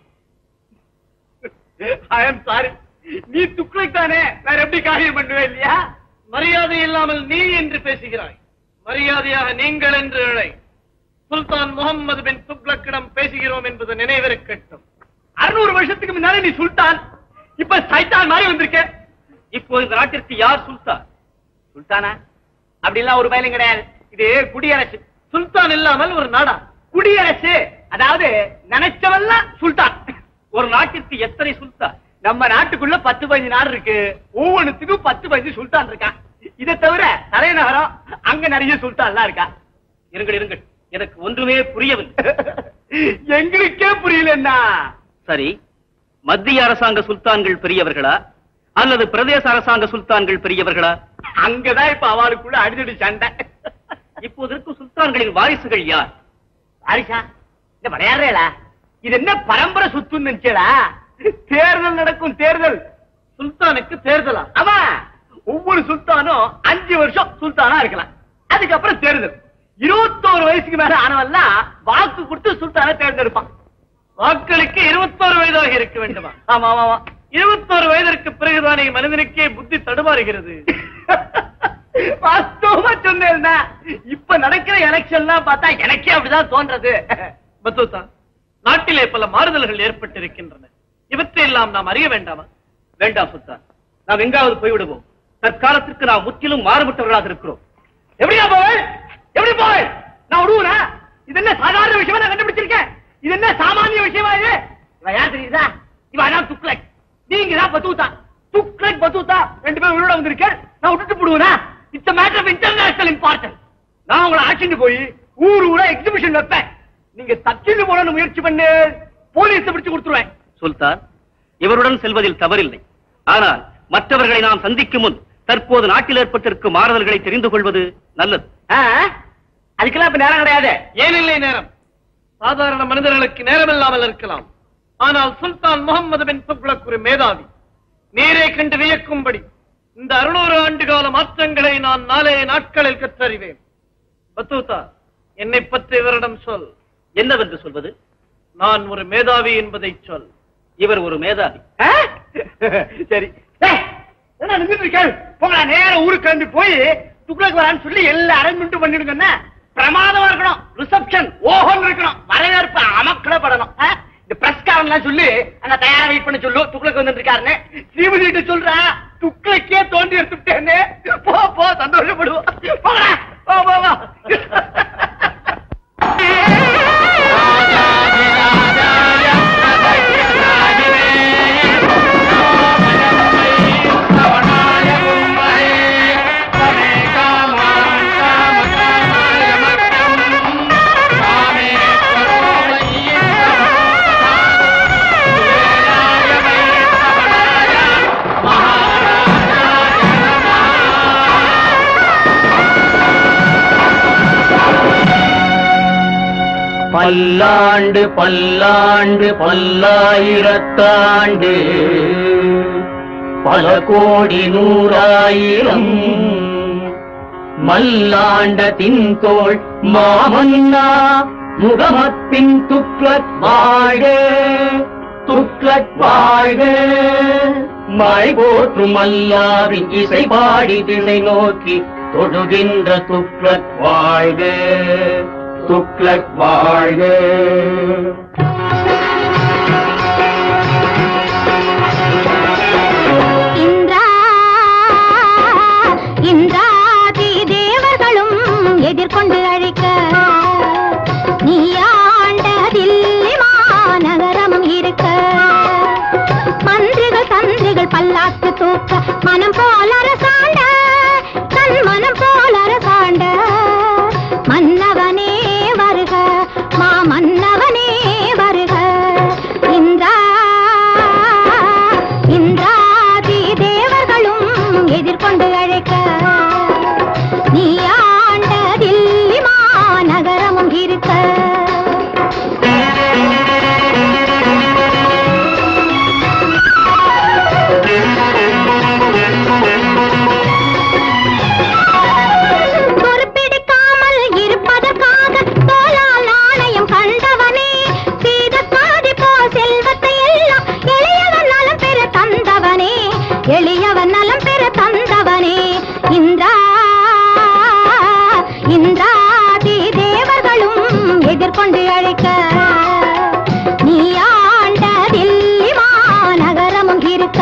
ஐ எம் சாரி நீ துக்ளக் தானே வேற எப்படி காரியம் பண்ணுவேன் இல்லையா மரியாதை இல்லாமல் நீ என்று பேசுகிறாய் மரியாதையாக நீங்கள் என்று இழை சுல்தான் முகம்மது பின் துக்ளக்கிடம் பேசுகிறோம் என்பது நினைவிருக்கட்டும் அறுநூறு வருஷத்துக்கு முன்னாடி நீ சுல்தான் இப்ப சைத்தான் மாதிரி வந்திருக்க இப்போ இந்த நாட்டிற்கு யார் சுல்தான் சுல்தானா அப்படிலாம் ஒரு பயலும் கிடையாது இது குடியரசு சுல்தான் இல்லாமல் ஒரு நாடா குடியரசு அதாவது நினைச்சவெல்லாம் சுல்தான் ஒரு நாட்டிற்கு எத்தனை சுல்தான் நம்ம நாட்டுக்குள்ள பத்து பதினஞ்சு நாடு இருக்கு ஒவ்வொன்றுத்துக்கும் பத்து பதினஞ்சு சுல்தான் இருக்கான் இதை தவிர தலைநகரம் அங்க நிறைய சுல்தான்லாம் இருக்கா இருங்கள் இருங்கள் எனக்கு ஒன்றுமே புரியவில்லை எங்களுக்கே புரியலன்னா சரி மத்திய அரசாங்க சுல்தான்கள் பெரியவர்களா அல்லது பிரதேச அரசாங்க சுல்தான்கள் பெரியவர்களா அங்கதான் இப்ப அவளுக்குள்ள அடிதடி சண்டை இப்போது இருக்கும் சுல்தான்களின் வாரிசுகள் யார் ஆரிஷா இந்த விளையாடுறா இது என்ன பரம்பரை சுத்துன்னு நினைச்சடா தேர்தல் நடக்கும் தேர்தல் சுல்தானுக்கு தேர்தலா ஆமா ஒவ்வொரு சுல்தானும் அஞ்சு வருஷம் சுல்தானா இருக்கலாம் அதுக்கப்புறம் தேர்தல் இருபத்தோரு வயசுக்கு மேல ஆனவெல்லாம் வாக்கு கொடுத்து சுல்தானை தேர்ந்தெடுப்பான் வாக்களிக்க இருபத்தோரு வயதாக இருக்க வேண்டுமா ஆமா ஆமா ஆமா இருபத்தோரு வயதிற்கு பிறகுதானே மனிதனுக்கே புத்தி தடுமாறுகிறது வாஸ்தவமா சொன்னேன்னா இப்ப நடக்கிற எலெக்ஷன்லாம் பார்த்தா எனக்கே அப்படிதான் தோன்றது பத்துதா நாட்டிலே பல மாறுதல்கள் ஏற்பட்டிருக்கின்றன இவற்றையெல்லாம் நாம் அறிய வேண்டாமா வேண்டாம் சுல்தான் நாம் எங்காவது போய்விடுவோம் தற்காலத்திற்கு நாம் முற்றிலும் மாறுபட்டவர்களாக இருக்கிறோம் எப்படியா போவேன் எப்படி போவேன் நான் விடுவனா இது என்ன சாதாரண விஷயமா நான் கண்டுபிடிச்சிருக்கேன் இது என்ன சாமானிய விஷயமா இது இவன் யார் தெரியுதா இவன் அதான் துக்ளக் நீங்க தான் பத்துதா துக்ளக் பத்துதா ரெண்டு பேரும் உள்ள வந்திருக்க நான் விட்டுட்டு போடுவேனா it's matter of international importance நான் உங்களை அழைச்சிட்டு போய் ஊர் ஊரா எக்ஸிபிஷன் வைப்பேன் நீங்க தப்பிச்சு போன முயற்சி பண்ணு போலீஸ் பிடிச்சு கொடுத்துருவேன் சுல்தான் இவருடன் செல்வதில் தவறில்லை ஆனால் மற்றவர்களை நாம் சந்திக்கும் முன் தற்போது நாட்டில் ஏற்பட்டிருக்கும் மாறுதல்களை தெரிந்து கொள்வது நல்லது ஆ? அதுக்கெல்லாம் இப்ப நேரம் கிடையாது ஏனில்லை நேரம் சாதாரண மனிதர்களுக்கு நேரம் இல்லாமல் இருக்கலாம் ஆனால் சுல்தான் முகமது பின் துக்ளக் ஒரு மேதாவி நேரே கண்டு வியக்கும்படி இந்த அறுநூறு ஆண்டு கால மாற்றங்களை நான் நாலே நாட்களில் கற்றறிவேன் பத்தூதா என்னை பற்றி இவரிடம் சொல் என்னவென்று சொல்வது நான் ஒரு மேதாவி என்பதை சொல் இவர் ஒரு மேதாவி ஆ? சரி ஏய், என்ன நின்னுட்டு இருக்க? போங்கடா நேர ஊருக்கு கிளம்பி போய் துக்ளக் வரான்னு சொல்லி எல்லா அரேஞ்ச்மெண்ட்டும் பண்ணிடுங்கன்னா பிரமாதமா இருக்கணும் ரிசப்ஷன் ஓஹோன்னு இருக்கணும் வரவேற்பு அமக்கலப்படணும் ஆ? இந்த பிரஸ்காரன்லாம் சொல்லி அங்க தயாரா வெயிட் பண்ண சொல்லு துக்ளக் வந்துட்டு இருக்காருன்னு ஸ்ரீமதி கிட்ட சொல்றா துக்ளக்கே தோண்டி எடுத்துட்டேன்னு போ போ சந்தோஷப்படுவோம் போங்கடா போ போ போ பல்லாண்டு பல்லாண்டு பல்லாயிரத்தாண்டு பல கோடி நூறாயிரம் மல்லாண்ட தின்தோள் மாமன்னா முகமத்தின் துக்ளக் வாழ்க துக்ளக் வாழ்க மழை போற்றும் அல்லாவின் இசை பாடி திசை நோக்கி தொழுகின்ற துக்ளக் வாழ்க துக்ளக் வாழ்க இந்திரா இந்திராதி தேவர்களும் எதிர்கொண்டு அழைக்க நீ ஆண்ட தில்லி மாநகரமும் இருக்க மந்திரிகள் தந்திரிகள் பல்லாக்கு தூக்க மனம் போல அரசாண்ட தன் மனம் போல அரசாண்ட மன்னவனே வருக மா மன்னவனே வருக இந்திரா இந்திராதி தேவர்களும் எதிர்கொண்டு அழைக்க நீ ஆண்ட தில்லி மாநகரமும் இருக்க பொறுப்பெடுக்காமல் இருப்பதற்காக தோளால் நாணயம் கண்டவனே சீத சாதி போ செல்வத்தை எல்லாம் எளியவன் நலம் பெற தந்தவனே எளியவன் நலம் பெற தந்தவனே இந்திரா இந்திராதி தேவர்களும் எதிர்கொண்டு அழைக்க நீ ஆண்ட தில்லி மாநகரமும் இருக்க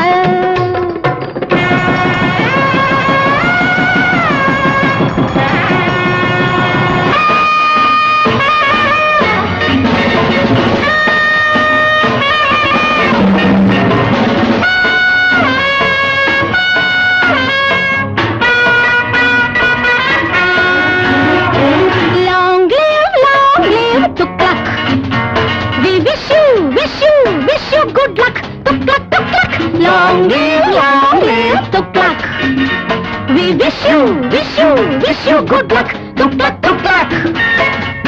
Long live, long live Tuklak. We wish you, wish you, wish you good luck. Tuklak, Tuklak. Long live, long live Tuklak. We wish you, wish you, wish you good luck. Tuklak, Tuklak.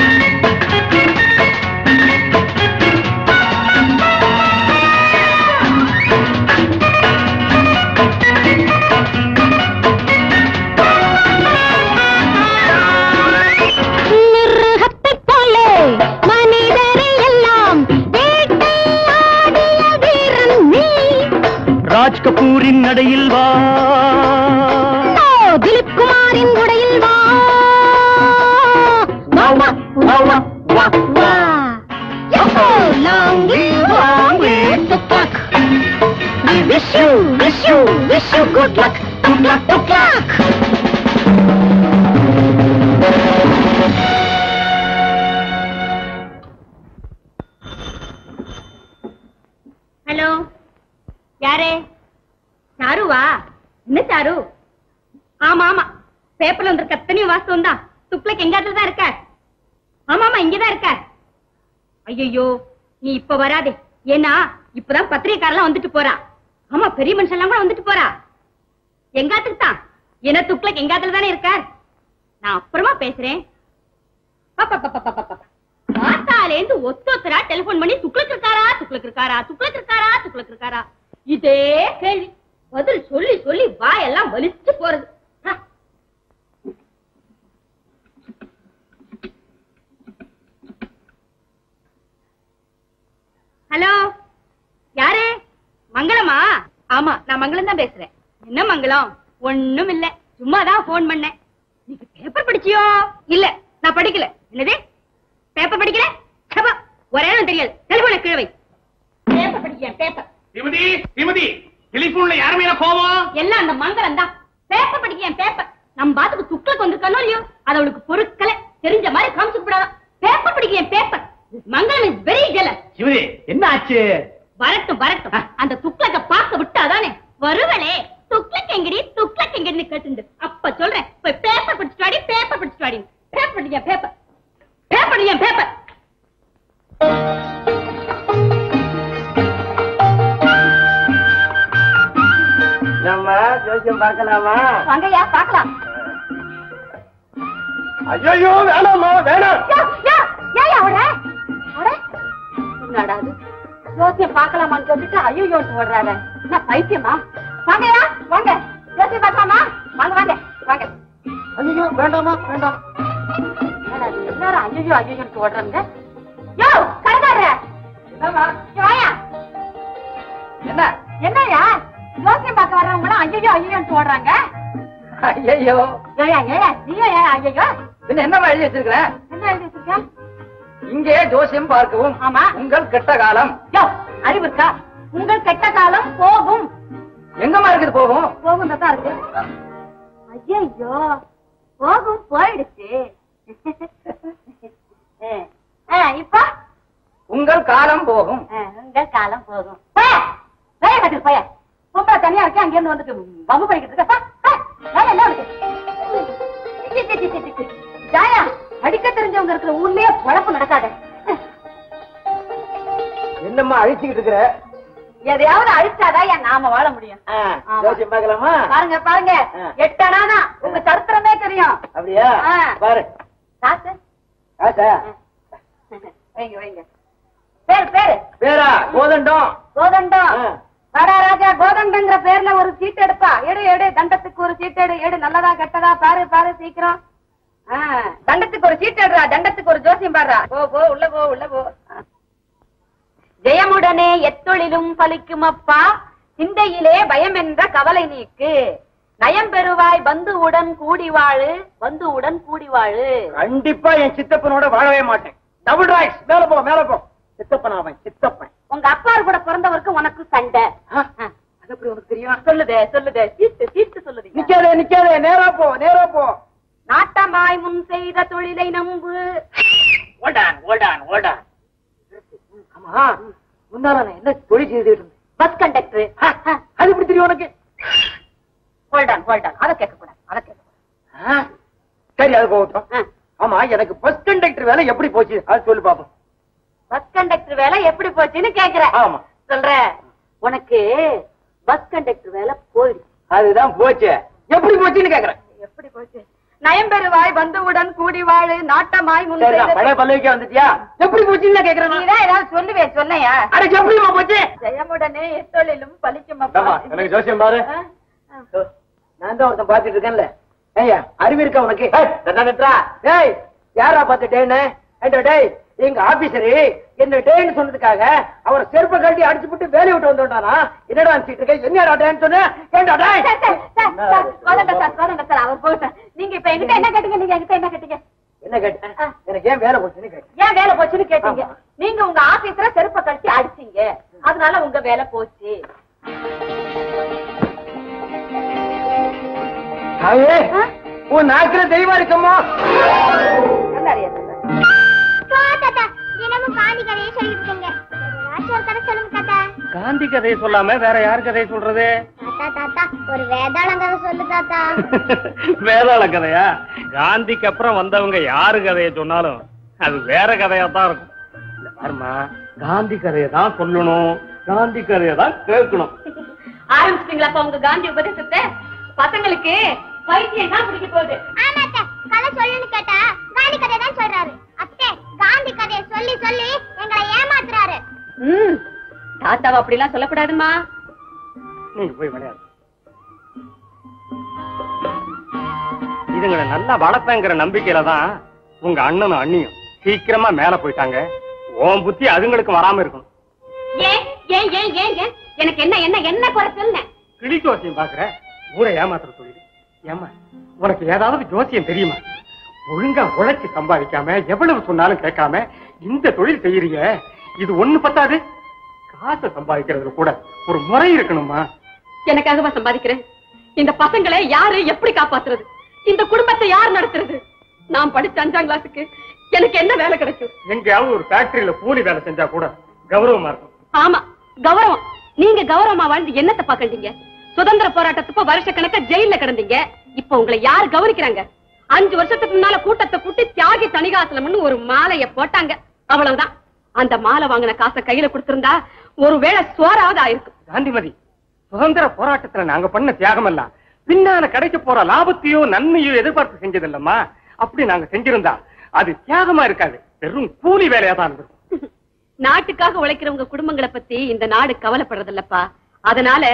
மிருகத்தைப் போலே மனிதரை எல்லாம் வேட்டையாடிய வீரன் நீ ராஜ் கபூரின் நடையில் வா ஓ, திலீப் குமாரின் உடையில் வா வா, வா, வா, வா, வா, வா. யஹோ, long live, long live Tupac. We wish you, wish you, wish you good luck. Good luck, good luck. Hello யாரே சாருவா என்ன சாரு ஆமா ஆமா பேப்பர்ல வந்திருக்க அத்தனையும் வாஸ்தவம் தான் துக்ளக் எங்காத்துல தான் இருக்க ஆமா ஆமா இங்கதான் இருக்க ஐயோ நீ இப்ப வராதே ஏன்னா இப்பதான் பத்திரிகைக்காரெல்லாம் வந்துட்டு போறா ஆமா பெரிய மனுஷன் எல்லாம் கூட வந்துட்டு போறா எங்காத்துக்கு தான் என்ன துக்ளக் எங்காத்துல தானே இருக்கார் நான் அப்புறமா பேசுறேன் பாப்பா பாப்பா பாப்பா பாப்பா காத்தாலேந்து ஒத்தொத்தரா டெலிபோன் பண்ணி துக்ளக் இருக்காரா துக்ளக் இருக்காரா துக்ளக் இருக்காரா துக்ளக் இருக்காரா இதே கேள்வி பதில் சொல்லி சொல்லி வாயெல்லாம் வலிச்சு போறது ஹ. ஹலோ யாரு மங்களமா ஆமா நான் மங்களம் தான் பேசுறேன் என்ன மங்களம் ஒண்ணும் இல்ல சும்மா தான் போன் பண்ணேன் நீங்க பேப்பர் படிச்சியோ இல்ல நான் படிக்கல என்னது பேப்பர் படிக்கல சபா ஒரே இடம் தெரியாது டெலிபோன கிழவை பேப்பர் படிக்கிறேன் பேப்பர் ஸ்ரீமதி ஸ்ரீமதி டெலிபோன்ல யார் மேல கோவம் எல்லாம் அந்த மங்களம் தான் பேப்பர் படிக்கிறேன் பேப்பர் நம்ம பாத்துக்கு துக்களுக்கு வந்திருக்கானோ இல்லையோ அது அவளுக்கு பொருட்களை தெரிஞ்ச மாதிரி காமிச்சு கூடாதான் பேப்பர் படிக்கிறேன் paper Mangalam is very jealous இவரே என்ன ஆச்சு வரட்டும் வரட்டும் அந்த துக்ளக்க பார்க்க விட்டாதானே வருவளே துக்ளக் எங்கடி துக்ளக் எங்கடி கேட்டு அப்ப சொல்றேன் போய் பேப்பர் படிச்சுட்டு வாடி பேப்பர் படிச்சுட்டு வாடி பேப்பர் படிக்க பேப்பர் பேப்பர் படிக்க பேப்பர் நம்ம ஜோசியம் பார்க்கலாமா வாங்கய்யா பார்க்கலாம் ஐயோ வேணாமா வேணாம் யா, யா, ஏய்யா ஓடுற? ஓட? என்னடா இது? ஜோசியம் பார்க்கலாமான்னு கேட்டுட்டு ஐயோன்னு ஓடுறாரு என்ன பைத்தியமா வாங்கயா வாங்க ஜோசி பார்க்கலாமா வாங்க வாங்க வாங்க ஐயோ வேண்டாமா வேண்டாம் என்னடா இது, எல்லாரும் ஐயோ ஐயோ ஓடுறாங்க யோ கடைக்காரர வாயா என்ன என்னய்யா ஜோசியம் பார்க்க வர்றவங்க ஐயோ ஐயோ ஓடுறாங்க ஐயோ ஏயா ஏயா நீயும் ஏயா ஐயோ பின்ன என்னமா எழுதி வச்சிருக்கிற என்ன எழுதி வச்சிருக்க இங்கே ஜோசியம் பார்க்கவும் ஆமா. உங்கள் கெட்ட காலம் யோ அறிவு இருக்கா உங்கள் கெட்ட காலம் போகும் எங்கம்மா இருக்குது போகும் போகும் தான் இருக்கு ஐயோ போகும் போயிடுச்சு ஆ, இப்ப உங்கள் காலம் போகும் ஆ, உங்கள் காலம் போகும் போய, வேலை கட்டு போய பொம்பளை தனியா இருக்கேன் அங்க இருந்து வந்துட்டு பம்பு படிக்கிட்டு இருக்க போ, போ, வேலை இல்ல உனக்கு சி, சி, சி, சி, சி. ஜாயா அடிக்க தெரிஞ்சவங்க இருக்கிற ஊர்லயே குழப்பம் நடக்காத என்னம்மா அழிச்சுக்கிட்டு இருக்கிற எதையாவது அழிச்சாதான் என் நாம வாழ முடியும் ஆ, ஆமா. ஜோசியம் பார்க்கலாமா பாருங்க பாருங்க ஆ. எட்டனாதான் உங்க சரித்திரமே தெரியும் அப்படியா ஆ. பாரு காசு ஆசா வைங்க வைங்க பேரு பேரு பேரா கோதண்டம் கோதண்டம் ஆ. வாடா ராஜா கோதண்டங்கிற பேர்ல ஒரு சீட் எடுப்பா எடு எடு தண்டத்துக்கு ஒரு சீட் எடு எடு நல்லதா கெட்டதா பாரு பாரு சீக்கிரம் ஆ, தண்டத்துக்கு ஒரு சீட் எடுறா தண்டத்துக்கு ஒரு ஜோசியம் பாடுறா போ போ உள்ள போ உள்ள போ ஆ. ஜெயமுடனே எத்தொழிலும் பலிக்கும் அப்பா சிந்தையிலே பயம் என்ற கவலை நீக்கு நயம் பெறுவாய் பந்துவுடன் கூடி வாழு பந்துவுடன் கூடி வாழு கண்டிப்பா என் சித்தப்பனோட வாழவே மாட்டேன் டபுள் ராய்ஸ் மேல போ மேல போ சித்தப்பன் அவன் சித்தப்பன் உங்க அப்பா கூட பிறந்தவருக்கு உனக்கு சண்டை ஆ, ஆ. அது எப்படி உனக்கு தெரியும் சொல்லுதே சொல்லுதே சீட்டு சீட்டு சொல்லுதீங்க நிக்காதே நிக்காதே நேரா போ நேரா போ நாட்டமாய் முன் செய்த தொழிலை நம்பு ஓடான் ஓடான் ஓடான் ஆமா முன்னால நான் என்ன தொழில் செய்துட்டு இருந்தேன் பஸ் கண்டக்டர் ஆ, ஆ, அது எப்படி தெரியும் உனக்கு ஹோல்டான் ஹோல்டான் அதை கேட்க கூடாது அதை கேட்க கூடாது ஆ, சரி அது போகட்டும் ஆ. ஆமா எனக்கு பஸ் கண்டக்டர் வேலை எப்படி போச்சு அது சொல்லு பாப்போம் பஸ் கண்டக்டர் வேலை எப்படி போச்சுன்னு கேக்குற ஆமா சொல்ற உனக்கு பஸ் கண்டக்டர் வேலை போயிடுச்சு அதுதான் போச்சு எப்படி போச்சுன்னு கேக்குறேன் எப்படி போச்சு நயம்பெருவாய் பந்துவுடன் கூடி வாழு நாட்டமாய் முன் சரிதான் செய்த பழைய பல்லவிக்கே வந்துட்டியா எப்படி போச்சுன்னு நான் கேக்குறேன் நான். நீதான் ஏதாவது சொல்லுவே சொன்னையா அட எப்படிமா போச்சு ஜெயமுடனே எத்தொழிலும் பலிக்கும் இந்தாம்மா, எனக்கு ஜோசியம் பாரு. ஆ, ஆ. நான் தான் ஒருத்தன் பாத்துட்டு இருக்கேன்ல ஏய்யா அறிவு இருக்கா உனக்கு ஏய், தண்டா நிறுத்துறா. டேய் யாரா பார்த்து டேன்னு ஏண்டா டேய் எங்க ஆபீசரு என்ன டேன்னு சொன்னதுக்காக அவரை செருப்பை கழட்டி அடிச்சு விட்டு வேலையை விட்டு வந்துட்டானா என்னடா அனுப்பிச்சிட்டு இருக்க என்னடா டேன்னு சொன்ன ஏண்டா டேய் சார், சார், சார், சார், வாதங்க சார், வாதங்க சார், அவர் போகட்டும். நீங்க இப்ப என்கிட்ட என்ன கேட்டீங்க நீங்க என்கிட்ட என்ன கேட்டீங்க என்ன கேட்டேன் எனக்கு ஏன் வேலை போச்சுன்னு கேட்டேன் ஏன் வேலை போச்சுன்னு கேட்டீங்க ஆமா. நீங்க உங்க ஆபீஸ்ல செருப்ப கழிச்சு அடிச்சீங்க அதனால உங்க வேலை போச்சு தாயே ஆ? உன் நாக்குல தெய்வம் இருக்கம்மா நல்லா அறியா சார். தாத்தா தினமும் காந்தி கதையை சொல்லிட்டு இருக்கீங்க ஏதாச்சும் ஒரு கதை சொல்லுங்க தாத்தா காந்தி கதையை சொல்லாம வேற யார் கதையை சொல்றது தாத்தா தாத்தா ஒரு வேதாளம் கதை சொல்லு தாத்தா வேதாள கதையா காந்திக்கு அப்புறம் வந்தவங்க யாரு கதையை சொன்னாலும் அது வேற கதையா தான் இருக்கும் இல்ல பாருமா காந்தி கதையை தான் சொல்லணும் காந்தி கதையை தான் கேட்கணும் ஆரம்பிச்சிட்டீங்களா அப்ப உங்க காந்தி உபதேசத்தை பசங்களுக்கு பைத்தியம் தான் பிடிக்க போகுது ஆமா அத்தை கதை சொல்லுன்னு கேட்டா காந்தி கதை தான் சொல்றாரு அத்தை காந்தி கதையை சொல்லி சொல்லி எங்களை ஏமாத்துறாரு ம் தாத்தாவை அப்படிலாம் சொல்லக்கூடாதுமா நீங்க போய் விளையாடு இதுங்களை நல்லா வளர்ப்பேங்கிற நம்பிக்கையில தான் உங்க அண்ணனும் அண்ணியும் சீக்கிரமா மேல போயிட்டாங்க உன் புத்தி அதுங்களுக்கு வராம இருக்கணும் ஏன் ஏன் ஏன் ஏன் ஏன் எனக்கு என்ன என்ன என்ன குறை சொல்லுங்க கிளி ஜோசியம் பாக்குற ஊரை ஏமாத்துற தொழில் ஏமா உனக்கு ஏதாவது ஜோசியம் தெரியுமா ஒழுங்கா உழைச்சு சம்பாதிக்காம எவ்வளவு சொன்னாலும் கேட்காம இந்த தொழில் செய்யறீங்க இது ஒண்ணு பத்தாது காசை சம்பாதிக்கிறதுல கூட ஒரு முறை இருக்கணுமா எனக்காகவா சம்பாதிக்கிறேன் இந்த பசங்களை யாரு எப்படி காப்பாத்துறது இந்த குடும்பத்தை யார் நடத்துறது நான் படிச்ச அஞ்சாம் கிளாஸுக்கு எனக்கு என்ன வேலை கிடைக்கும் எங்கேயாவது ஒரு ஃபேக்டரியில கூலி வேலை செஞ்சா கூட கௌரவமா இருக்கும் ஆமா கௌரவம் நீங்க கௌரவமா வாழ்ந்து என்னத்தை பாக்கண்டீங்க சுதந்திர போராட்டத்துக்கு வருஷ கணக்கா ஜெயில கிடந்தீங்க இப்ப உங்களை யார் கவனிக்கிறாங்க அஞ்சு வருஷத்துக்கு முன்னால கூட்டத்தை கூட்டி தியாகி தணிகாசலம்னு ஒரு மாலைய போட்டாங்க அவ்வளவுதான் அந்த மாலை வாங்கின காசை கையில கொடுத்திருந்தா ஒருவேளை சோறாவது ஆயிருக்கும் காந்திமதி சுதந்திர போராட்டத்துல நாங்க பண்ண தியாகம் எல்லாம் பின்னால கிடைக்க போற லாபத்தையோ நன்மையோ எதிர்பார்த்து செஞ்சது இல்லம்மா அப்படி நாங்க செஞ்சிருந்தா அது தியாகமா இருக்காது வெறும் கூலி வேலையா தான் இருந்திருக்கும் நாட்டுக்காக உழைக்கிறவங்க குடும்பங்களை பத்தி இந்த நாடு கவலைப்படுறது இல்லப்பா அதனால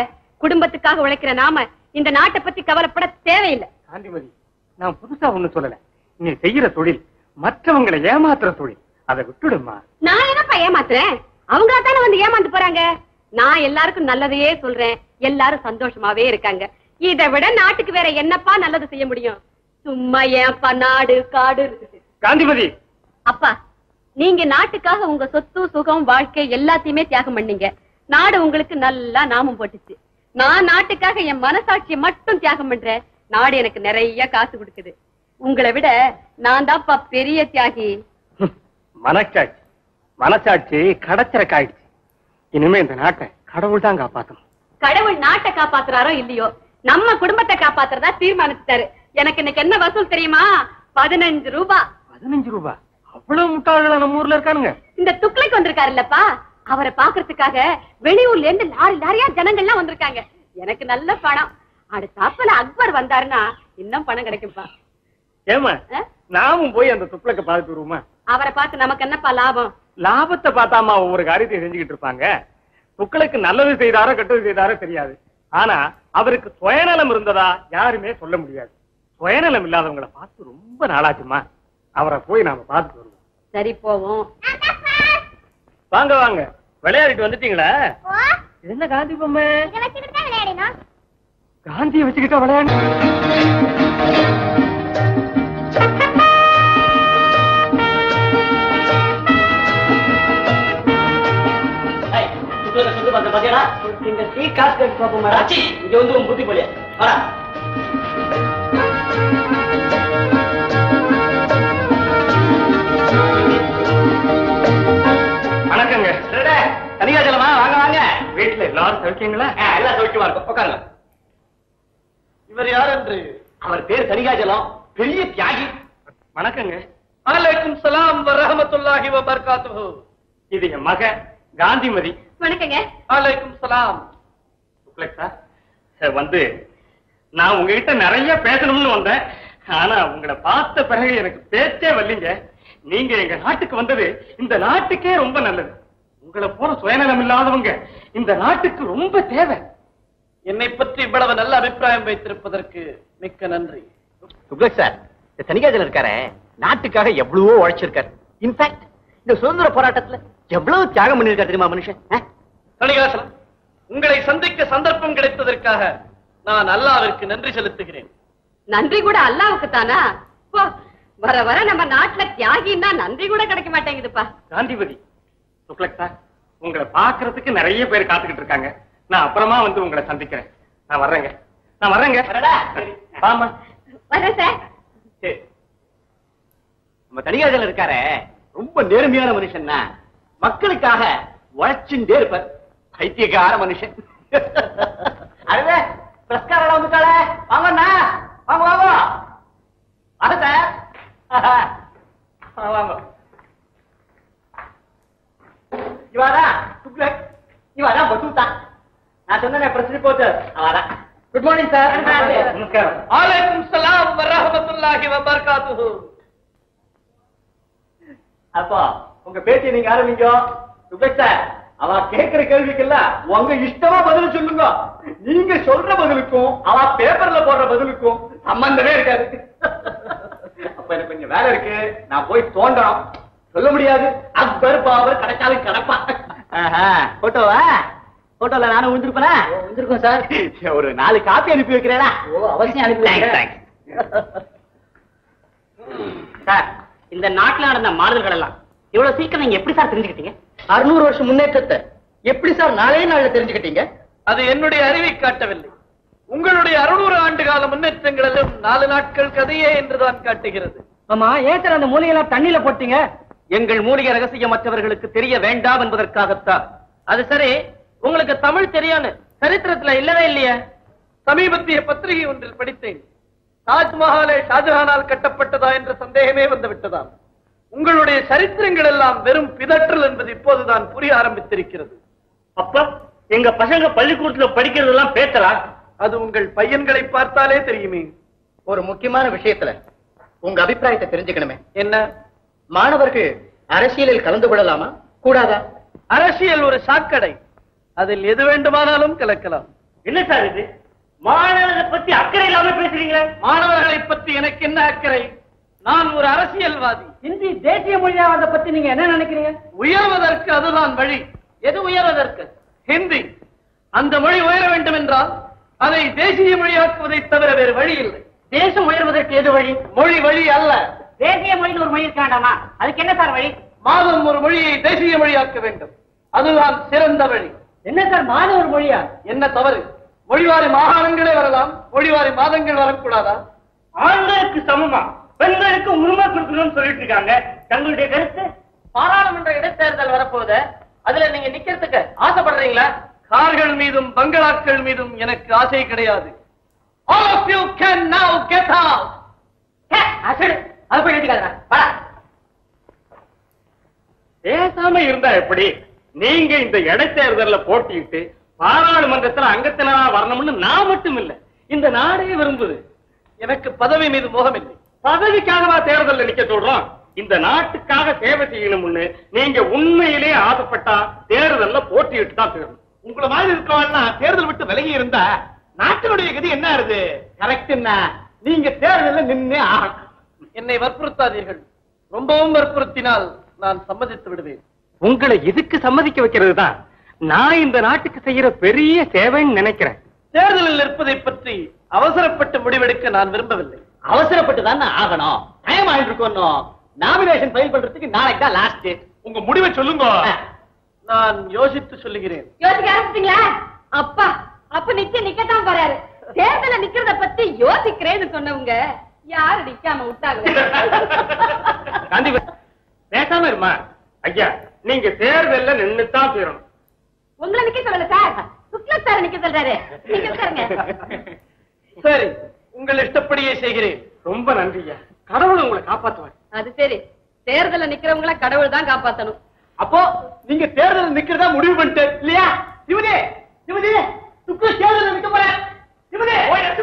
குடும்பத்துக்காக உழைக்கிற நாம இந்த நாட்டை பத்தி கவலைப்பட தேவையில்லை காந்திமதி நான் புதுசா ஒண்ணு சொல்லல நீ செய்யற தொழில் மற்றவங்களை ஏமாத்துற தொழில் அதை விட்டுடுமா நான் என்னப்பா ஏமாத்துறேன் அவங்களா தானே வந்து ஏமாந்து போறாங்க நான் எல்லாருக்கும் நல்லதையே சொல்றேன் எல்லாரும் சந்தோஷமாவே இருக்காங்க இதை விட நாட்டுக்கு வேற என்னப்பா நல்லது செய்ய முடியும் சும்மா ஏன்ப்பா நாடு காடு இருக்குது. காந்திமதி அப்பா நீங்க நாட்டுக்காக உங்க சொத்து சுகம் வாழ்க்கை எல்லாத்தையுமே தியாகம் பண்ணீங்க நாடு உங்களுக்கு நல்லா நாமம் போட்டுச்சு நான் நாட்டுக்காக என் மனசாட்சியை மட்டும் தியாகம் பண்றேன் நாடு எனக்கு நிறைய காசு கொடுக்குது உங்களை விட நான் தான்ப்பா பெரிய தியாகி மனசாட்சி மனசாட்சி கடச்சரக்காயிடுச்சு இனிமே இந்த நாட்டை கடவுள் தான் காப்பாத்தணும் கடவுள் நாட்டை காப்பாத்துறாரோ இல்லையோ நம்ம குடும்பத்தை காப்பாத்துறதா தீர்மானிச்சுட்டாரு எனக்கு இன்னைக்கு என்ன வசூல் தெரியுமா பதினஞ்சு ரூபாய் பதினஞ்சு ரூபாய் அவ்வளவு முட்டாள்களா நம்ம ஊர்ல இருக்கானுங்க இந்த துக்ளைக்கு வந்திருக்காரு இல்லப்பா அவரை பாக்குறதுக்காக வெளியூர்ல இருந்து லாரி லாரியா ஜனங்கள்லாம் வந்திருக்காங்க எனக்கு நல்ல பணம் அடுத்தாப்புல அக்பர் வந்தாருன்னா இன்னும் பணம் கிடைக்கும்பா ஏமா ஆ? நாமும் போய் அந்த துப்புளக்க பார்த்துட்டு வருவோமா அவரை பார்த்து நமக்கு என்னப்பா லாபம் லாபத்தை பார்த்தாமா ஒவ்வொரு காரியத்தையும் செஞ்சுக்கிட்டு இருப்பாங்க துக்களுக்கு நல்லது செய்தாரோ கெட்டது செய்தாரோ தெரியாது ஆனா அவருக்கு சுயநலம் இருந்ததா யாருமே சொல்ல முடியாது சுயநலம் இல்லாதவங்கள பார்த்து ரொம்ப நாளாச்சுமா அவரை போய் நாம பார்த்துட்டு வருவோம் சரி போவோம் வாங்க வாங்க விளையாடிட்டு வந்துட்டீங்களா ஓ இது என்ன காந்தி பொம்மை இதை வச்சுக்கிட்டு தான் விளையாடணும் காந்தியை வச்சுக்கிட்டா விளையாடு இந்த டீ காசு கட்டு பாப்போம் இங்க வந்து உன் புத்தி போலியா வரா வணக்கங்க தனியாச்சலமா வாங்க வாங்க வீட்டுல எல்லாரும் சௌக்கியங்களா ஆ, எல்லாம் சௌக்கியமா இருக்கும் உட்காருங்க இவர் யார் என்று அவர் பேர் தனிகாஜலம் பெரிய தியாகி வணக்கங்க அலைக்கும் சலாம் வரஹமத்துல்லாஹி வபர்காத்துஹு இது என் மக காந்திமதி வணக்கங்க அலைக்கும் சலாம் துக்ளக் சார் சார், வந்து நான் உங்ககிட்ட நிறைய பேசணும்னு வந்தேன் ஆனா உங்களை பார்த்த பிறகு எனக்கு பேச்சே வரலீங்க நீங்க எங்க நாட்டுக்கு வந்தது இந்த நாட்டுக்கே ரொம்ப நல்லது உங்களை போல சுயநலம் இல்லாதவங்க இந்த நாட்டுக்கு ரொம்ப தேவை என்னை பற்றி இவ்வளவு நல்ல அபிப்பிராயம் வைத்திருப்பதற்கு மிக்க நன்றி சுப்லக் சார் இந்த தனிகாஜலம் இருக்காரே நாட்டுக்காக எவ்வளவோ உழைச்சிருக்காரு இன்ஃபேக்ட் இந்த சுதந்திர போராட்டத்துல எவ்வளவு தியாகம் பண்ணிருக்காரு தெரியுமா மனுஷன் ஆ? தணிகாசலம் உங்களை சந்திக்க சந்தர்ப்பம் கிடைத்ததற்காக நான் அல்லாவிற்கு நன்றி செலுத்துகிறேன் நன்றி கூட அல்லாவுக்கு தானா போ வர வர நம்ம நாட்டுல தியாகின்னா நன்றி கூட கிடைக்க மாட்டேங்குதுப்பா காந்திமதி துக்ளக் சார் உங்களை பார்க்கிறதுக்கு நிறைய பேர் காத்துக்கிட்டு இருக்காங்க நான் அப்புறமா வந்து உங்களை சந்திக்கிறேன் நான் வர்றேங்க நான் வர்றேங்க வரடா. வாமா வரேன் சார் சரி. நம்ம தனிகாஜலம் இருக்காரே ரொம்ப நேர்மையான மனுஷன் மக்களுக்காக உழைச்சுட்டே இருப்பார் பைத்தியக்கார மனுஷன் அழுத பிரஸ்காரெல்லாம் வந்துட்டாளே வாங்கண்ணா வாங்க வாங்க வாங்க சார் வாங்க, வாங்க இவாரா துக்ளக் இவாரா பசூத்தா நான் சொன்னேன் பிரச்சனை போட்டு அவாரா குட் மார்னிங் சார் நமஸ்காரம் அலைக்கும் சலாம் வரஹமத்துல்லாஹி வபர்காத்துஹு அப்போ உங்க பேட்டியை நீங்க ஆரம்பிங்க சுபேஷ் சார் அவ கேக்குற கேள்விக்கெல்லாம் உங்க இஷ்டமா பதில் சொல்லுங்க நீங்க சொல்ற பதிலுக்கும் அவ பேப்பர்ல போடுற பதிலுக்கும் சம்பந்தமே இருக்காது அப்ப எனக்கு கொஞ்சம் வேலை இருக்கு நான் போய் தோண்டணும் சொல்ல முடியாது அக்பர் பாபர் கிடைச்சாலும் கிடப்பான் போட்டோவா போட்டோல நானும் விழுந்திருப்பேனா விழுந்திருக்கோம் சார் ஒரு நாலு காப்பி அனுப்பி வைக்கிறேனா ஓ அவசியம் அனுப்பி சார் இந்த நாட்டுல நடந்த மாறுதல்கள் எல்லாம் இவ்வளவு சீக்கிரம் நீங்க எப்படி சார் தெரிஞ்சுக்கிட்டீங்க அறுநூறு வருஷம் முன்னேற்றத்தை எப்படி சார் நாலே நாள்ல தெரிஞ்சுக்கிட்டீங்க அது என்னுடைய அறிவை காட்டவில்லை உங்களுடைய அறுநூறு ஆண்டு கால முன்னேற்றங்களிலும் நாலு நாட்கள் கதையே என்றுதான் காட்டுகிறது ஆமா ஏன் சார் அந்த மூலிகைலாம் தண்ணியில போட்டீங்க எங்கள் மூலிகை ரகசியம் மற்றவர்களுக்கு தெரிய வேண்டாம் என்பதற்காகத்தான் அது சரி உங்களுக்கு தமிழ் தெரியான்னு சரித்திரத்துல இல்லவே இல்லையே சமீபத்திய பத்திரிகை ஒன்றில் படித்தேன் தாஜ்மஹாலே ஷாஜஹானால் கட்டப்பட்டதா என்ற சந்தேகமே வந்து விட்டதாம் உங்களுடைய சரித்திரங்கள் எல்லாம் வெறும் பிதற்றல் என்பது இப்போதுதான் புரிய ஆரம்பித்திருக்கிறது அப்ப எங்க பசங்க பள்ளிக்கூடத்துல படிக்கிறதெல்லாம் பேசலாம் அது உங்கள் பையன்களை பார்த்தாலே தெரியுமே ஒரு முக்கியமான விஷயத்துல உங்க அபிப்பிராயத்தை தெரிஞ்சுக்கணுமே என்ன மாணவர்கள் அரசியலில் கலந்து கொள்ளலாமா கூடாதா அரசியல் ஒரு சாக்கடை அதில் எது வேண்டுமானாலும் கலக்கலாம் என்ன சார் இது மாணவர்களை பத்தி அக்கறை இல்லாம பேசுறீங்களே மாணவர்களை பற்றி எனக்கு என்ன அக்கறை நான் ஒரு அரசியல்வாதி ஹிந்தி தேசிய மொழியாவதை பத்தி நீங்க என்ன நினைக்கிறீங்க உயர்வதற்கு அதுதான் வழி எது உயர்வதற்கு ஹிந்தி அந்த மொழி உயர வேண்டும் என்றால் அதை தேசிய மொழியாக்குவதை தவிர வேறு வழி இல்லை தேசம் உயர்வதற்கு எது வழி மொழி வழி அல்ல தேசிய மொழின்னு ஒரு மொழி இருக்க வேண்டாமா அதுக்கு என்ன சார் வழி மாதம் ஒரு மொழியை தேசிய மொழியாக்க வேண்டும் அதுதான் சிறந்த வழி என்ன சார் மாத ஒரு மொழியா என்ன தவறு மொழிவாரி மாகாணங்களே வரலாம் மொழிவாரி மாதங்கள் வரக்கூடாதா ஆண்களுக்கு சமமா பெண்களுக்கு உரிமை கொடுக்கணும்னு சொல்லிட்டு இருக்காங்க தங்களுடைய கருத்து பாராளுமன்ற இடைத்தேர்தல் வரப்போகுது அதுல நீங்க நிக்கிறதுக்கு ஆசைப்படுறீங்களா கார்கள் மீதும் பங்களாக்கள் மீதும் எனக்கு ஆசை கிடையாது All of you can now get out. அசடு அது போய் எழுதிக்காதா வாடா பேசாம இருந்தா எப்படி நீங்க இந்த இடைத்தேர்தல்ல போட்டியிட்டு பாராளுமன்றத்துல அங்கத்தினரா வரணும்னு நான் மட்டும் இல்ல இந்த நாடே விரும்புது எனக்கு பதவி மீது மோகமில்லை பதவிக்காகவா தேர்தல்ல நிக்க சொல்றோம் இந்த நாட்டுக்காக சேவை செய்யணும்னு நீங்க உண்மையிலே ஆசைப்பட்டா தேர்தல்ல போட்டியிட்டு தான் தீரணும் உங்களை மாதிரி இருக்கவன்னா தேர்தல் விட்டு விலகி இருந்தா நாட்டினுடைய கதி என்ன ஆறுது கரெக்ட் என்ன நீங்க தேர்தலில் நின்னே ஆகணும் என்னை வற்புறுத்தாதீர்கள் ரொம்பவும் வற்புறுத்தினால் நான் சம்மதித்து விடுவேன் உங்களை இதுக்கு சம்மதிக்க வைக்கிறது தான் நான் இந்த நாட்டுக்கு செய்யற பெரிய சேவைன்னு நினைக்கிறேன் தேர்தலில் நிற்பதை பற்றி அவசரப்பட்டு முடிவெடுக்க நான் விரும்பவில்லை அவசரப்பட்டு தானே ஆகணும் டைம் ஆயிட்டு இருக்கணும் நாமினேஷன் ஃபைல் பண்றதுக்கு நாளைக்கு தான் லாஸ்ட் உங்க முடிவை சொல்லுங்க நான் யோசித்து சொல்லுகிறேன் யோசிக்க ஆரம்பிச்சிட்டீங்களா அப்பா அப்ப நிச்சயம் நிக்கத்தான் போறாரு தேர்தல நிக்கிறத பத்தி யோசிக்கிறேன்னு சொன்னவங்க யாரு நிக்காம விட்டாங்க காந்தி பேசாம இருமா ஐயா நீங்க தேர்தல்ல நின்னு தான் தீரணும் உங்களை நிக்க சொல்லல சார் சுக்லா சார் நிக்க சொல்றாரு நீங்க உட்காருங்க சரி உங்கள் இஷ்டப்படியே செய்கிறேன் ரொம்ப நன்றியா கடவுள் உங்களை காப்பாத்துவார் அது சரி தேர்தல நிக்கிறவங்கள கடவுள் தான் காப்பாத்தணும் அப்போ நீங்க தேர்தல் நிக்கிறதா முடிவு பண்ணிட்டு இல்லையா சிவதே சிவதே சுக்கு தேர்தல் நிக்க போறேன் சிவதே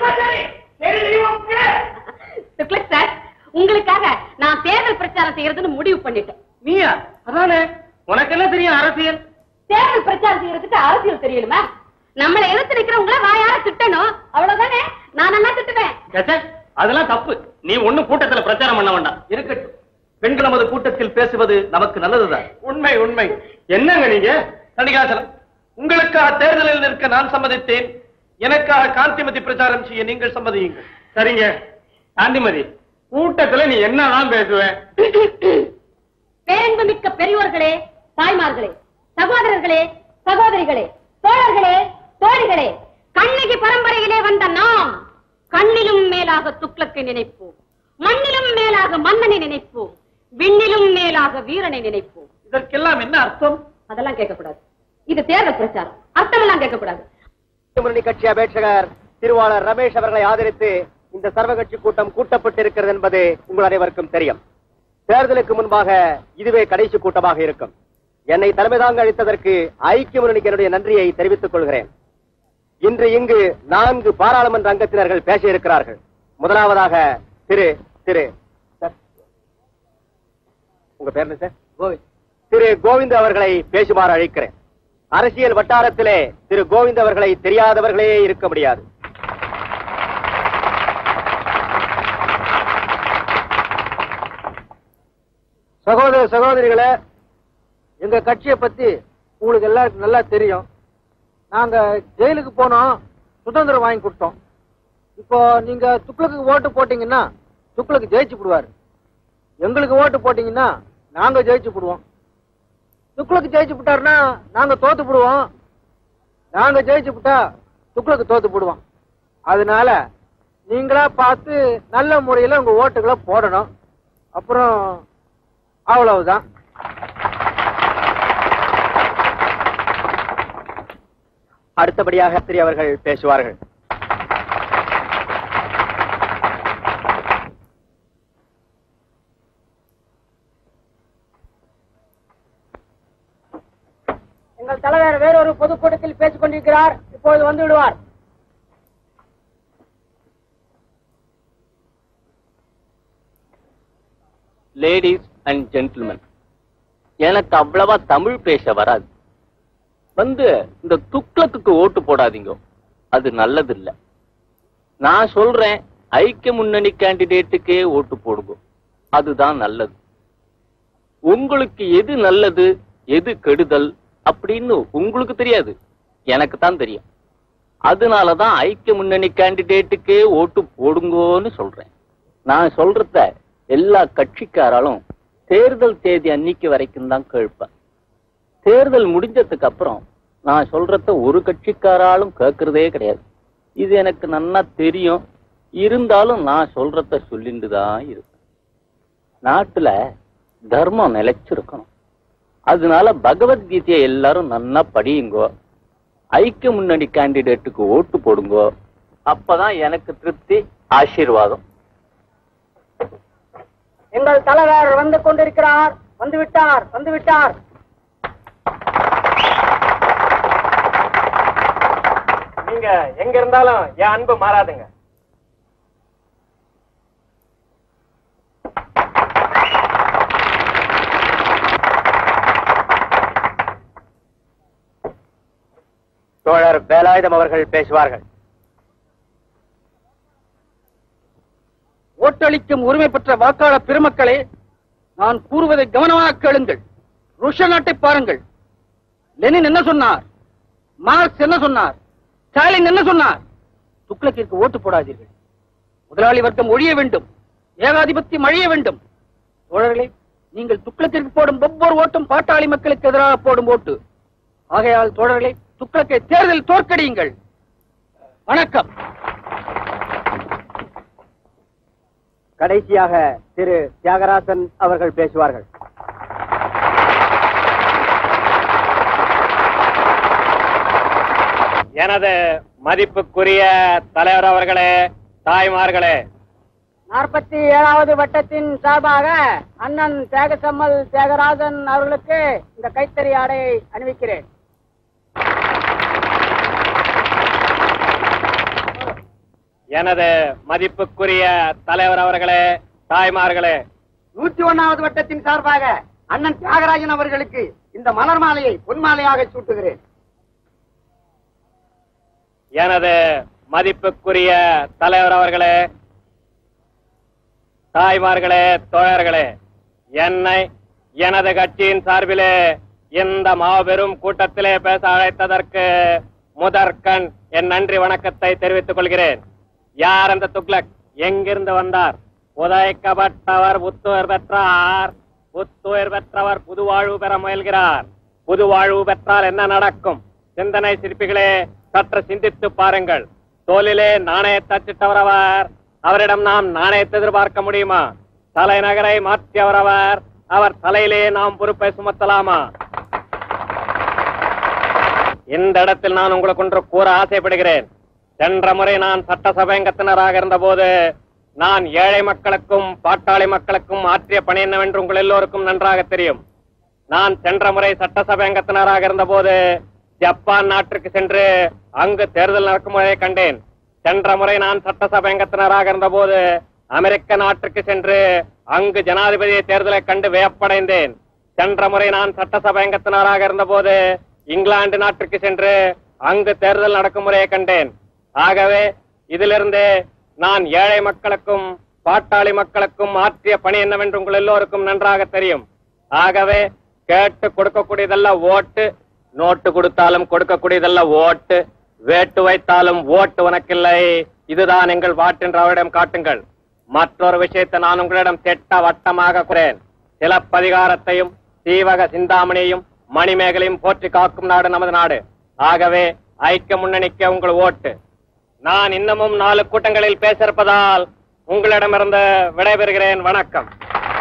சுக்லக் சார் உங்களுக்காக நான் தேர்தல் பிரச்சாரம் செய்யறதுன்னு முடிவு பண்ணிட்டேன் நீயா அதானே உனக்கு என்ன தெரியும் அரசியல் தேர்தல் பிரச்சாரம் செய்யறதுக்கு அரசியல் தெரியணுமா நம்மளை எதிர்த்து நிக்கிறவங்கள வாயார திட்டணும் அவ்வளவுதானே நான் என்ன திட்டுவேன் சச்சே, அதெல்லாம் தப்பு நீ ஒண்ணும் கூட்டத்துல பிரச்சாரம் பண்ண வேண்டாம் இருக்கட்டும் பெண்கள் நமது கூட்டத்தில் பேசுவது நமக்கு நல்லதுதான் உண்மை உண்மை என்னங்க நீங்க தணிகாசலம் உங்களுக்காக தேர்தலில் நிற்க நான் சம்மதித்தேன் எனக்காக காந்திமதி பிரச்சாரம் செய்ய நீங்கள் சம்மதியுங்கள் சரிங்க காந்திமதி கூட்டத்துல நீ என்னதான் பேசுவ பேரன்புமிக்க பெரியோர்களே தாய்மார்களே சகோதரர்களே சகோதரிகளே தோழர்களே தோழிகளே கண்ணகி பரம்பரையிலே வந்த நாம் கண்ணிலும் மேலாக துக்ளக்கை நினைப்போம் மண்ணிலும் மேலாக மன்னனை நினைப்போம் விண்ணிலும் மேலாக வீரனை நினைப்போம் இதற்கெல்லாம் என்ன அர்த்தம் அதெல்லாம் கேட்கக்கூடாது இது தேர்தல் பிரச்சாரம் அர்த்தமெல்லாம் கேட்கக்கூடாது முன்னணி கட்சி அபேட்சகர் திருவாளர் ரமேஷ் அவர்களை ஆதரித்து இந்த சர்வ கட்சி கூட்டம் கூட்டப்பட்டிருக்கிறது என்பது உங்கள் அனைவருக்கும் தெரியும் தேர்தலுக்கு முன்பாக இதுவே கடைசி கூட்டமாக இருக்கும் என்னை தலைமை தாங்க அளித்ததற்கு ஐக்கிய முன்னணிக்கு என்னுடைய நன்றியை தெரிவித்துக் கொள்கிறேன் இன்று இங்கு நான்கு பாராளுமன்ற அங்கத்தினர்கள் பேச இருக்கிறார்கள் முதலாவதாக திரு திரு சார், உங்க பேர் என்ன சார் கோவிந்த் திரு கோவிந்த் அவர்களை பேசுமாறு அழைக்கிறேன் அரசியல் வட்டாரத்திலே திரு கோவிந்த் அவர்களை தெரியாதவர்களே இருக்க முடியாது சகோதர சகோதரிகளே எங்க கட்சியை பத்தி உங்களுக்கு எல்லாருக்கும் நல்லா தெரியும் நாங்க ஜெயிலுக்கு போனோம் சுதந்திரம் வாங்கி கொடுத்தோம் இப்போ நீங்க துக்ளக்கு ஓட்டு போட்டீங்கன்னா துக்ளக்கு ஜெயிச்சு விடுவாரு எங்களுக்கு ஓட்டு போட்டீங்கன்னா நாங்க ஜெயிச்சு விடுவோம் துக்ளக்கு ஜெயிச்சு விட்டாருன்னா நாங்க தோத்து விடுவோம் நாங்க ஜெயிச்சு விட்டா துக்ளக்கு தோத்து விடுவோம் அதனால நீங்களா பார்த்து நல்ல முறையில உங்க ஓட்டுகளை போடணும் அப்புறம் அவ்வளவுதான் அடுத்தபடியாக திரு அவர்கள் பேசுவார்கள் எங்கள் தலைவர் வேறொரு பொதுக்கூட்டத்தில் பேசிக் கொண்டிருக்கிறார் இப்பொழுது வந்து விடுவார் லேடிஸ் அண்ட் ஜென்டில்மேன் எனக்கு அவ்வளவா தமிழ் பேச வராது வந்து இந்த துக்ளக்கு ஓட்டு போடாதீங்க அது நல்லதில்ல நான் சொல்றேன் ஐக்கிய முன்னணி கேண்டிடேட்டுக்கே ஓட்டு போடுங்க அதுதான் நல்லது உங்களுக்கு எது நல்லது எது கெடுதல் அப்படின்னு உங்களுக்கு தெரியாது எனக்கு தான் தெரியும் அதனாலதான் ஐக்கிய முன்னணி கேண்டிடேட்டுக்கே ஓட்டு போடுங்கோன்னு சொல்றேன் நான் சொல்றத எல்லா கட்சிக்காராலும் தேர்தல் தேதி அன்னைக்கு வரைக்கும் தான் கேட்பேன் தேர்தல் முடிஞ்சதுக்கு அப்புறம் நான் சொல்றத ஒரு கட்சிக்காராலும் கேட்கறதே கிடையாது இது எனக்கு நன்னா தெரியும் இருந்தாலும் நான் சொல்றத சொல்லிட்டு தான் இருப்பேன் நாட்டுல தர்மம் நிலைச்சிருக்கணும் அதனால பகவத்கீதையை எல்லாரும் நன்னா படியுங்கோ ஐக்கிய முன்னணி கேண்டிடேட்டுக்கு ஓட்டு போடுங்கோ அப்பதான் எனக்கு திருப்தி ஆசீர்வாதம் எங்கள் தலைவர் வந்து கொண்டிருக்கிறார் வந்து விட்டார் வந்து விட்டார் நீங்க எங்க இருந்தாலும் என் அன்பு மாறாதுங்க தோழர் வேலாயுதம் அவர்கள் பேசுவார்கள் ஓட்டளிக்கும் உரிமை பெற்ற வாக்காளர் பெருமக்களே நான் கூறுவதை கவனமாக கேளுங்கள் ருஷ்ய நாட்டை பாருங்கள் லெனின் என்ன சொன்னார் மார்க்ஸ் என்ன சொன்னார் ஸ்டாலின் என்ன சொன்னார் துக்ளக்கிற்கு ஓட்டு போடாதீர்கள் முதலாளி வர்க்கம் ஒழிய வேண்டும் ஏகாதிபத்தியம் அழிய வேண்டும் தோழர்களே நீங்கள் துக்ளக்கிற்கு போடும் ஒவ்வொரு ஓட்டும் பாட்டாளி மக்களுக்கு எதிராக போடும் ஓட்டு ஆகையால் தோழர்களே துக்ளக்கை தேர்தல் தோற்கடியுங்கள் வணக்கம் கடைசியாக திரு தியாகராசன் அவர்கள் பேசுவார்கள் எனது மதிப்புக்குரிய தலைவர் அவர்களே தாய்மார்களே நாற்பத்தி ஏழாவது வட்டத்தின் சார்பாக அண்ணன் தியாகசம்மல் தியாகராஜன் அவர்களுக்கு இந்த கைத்தறி ஆடையை அணிவிக்கிறேன் எனது மதிப்புக்குரிய தலைவர் அவர்களே தாய்மார்களே நூத்தி ஒன்னாவது வட்டத்தின் சார்பாக அண்ணன் தியாகராஜன் அவர்களுக்கு இந்த மலர் மாலையை பொன் மாலையாக சூட்டுகிறேன் எனது மதிப்புக்குரிய தலைவர் அவர்களே தாய்மார்களே தோழர்களே என்னை எனது கட்சியின் சார்பிலே இந்த மாபெரும் கூட்டத்திலே பேச அழைத்ததற்கு முதற்கண் என் நன்றி வணக்கத்தை தெரிவித்துக் கொள்கிறேன் யார் அந்த துக்ளக் எங்கிருந்து வந்தார் புதைக்கப்பட்டவர் புத்துயர் பெற்றார் புத்துயர் பெற்றவர் புதுவாழ்வு பெற முயல்கிறார் புதுவாழ்வு பெற்றால் என்ன நடக்கும் சிந்தனை சிற்பிகளே சற்று சிந்தித்து பாருங்கள் தோலிலே நாணயத்தை அச்சிட்டவர் அவர் அவரிடம் நாம் நாணயத்தை எதிர்பார்க்க முடியுமா தலைநகரை மாற்றியவர் அவர் அவர் தலையிலே நாம் பொறுப்பை சுமத்தலாமா இந்த இடத்தில் நான் உங்களுக்கு ஒன்று கூற ஆசைப்படுகிறேன் சென்ற முறை நான் சட்டசபைங்கத்தினராக இருந்தபோது நான் ஏழை மக்களுக்கும் பாட்டாளி மக்களுக்கும் ஆற்றிய பணி என்னவென்று உங்கள் எல்லோருக்கும் நன்றாக தெரியும் நான் சென்ற முறை சட்டசபை அங்கத்தினராக இருந்தபோது ஜப்பான் நாட்டிற்கு சென்று அங்கு தேர்தல் நடக்கும் முறையை கண்டேன் சென்ற முறை நான் சட்டசபை அங்கத்தினராக இருந்தபோது அமெரிக்க நாட்டிற்கு சென்று அங்கு ஜனாதிபதி தேர்தலை கண்டு வியப்படைந்தேன் சென்ற முறை நான் சட்டசபை அங்கத்தினராக இருந்தபோது இங்கிலாந்து நாட்டிற்கு சென்று அங்கு தேர்தல் நடக்கும் முறையை கண்டேன் ஆகவே இதிலிருந்து நான் ஏழை மக்களுக்கும் பாட்டாளி மக்களுக்கும் ஆற்றிய பணி என்னவென்று உங்கள் எல்லோருக்கும் நன்றாக தெரியும் ஆகவே கேட்டு கொடுக்கக்கூடியதல்ல ஓட்டு நோட்டு கொடுத்தாலும் கொடுக்கக்கூடியதல்ல ஓட்டு வேட்டு வைத்தாலும் ஓட்டு உனக்கில்லை இதுதான் எங்கள் வாட்டின் அவரிடம் காட்டுங்கள் மற்றொரு விஷயத்தை நான் உங்களிடம் திட்ட வட்டமாக குறேன் சிலப்பதிகாரத்தையும் சீவக சிந்தாமணியையும் மணிமேகலையும் போற்றி காக்கும் நாடு நமது நாடு ஆகவே ஐக்கிய முன்னணிக்கு உங்கள் ஓட்டு நான் இன்னமும் நாலு கூட்டங்களில் பேச இருப்பதால் உங்களிடமிருந்து விடைபெறுகிறேன் வணக்கம்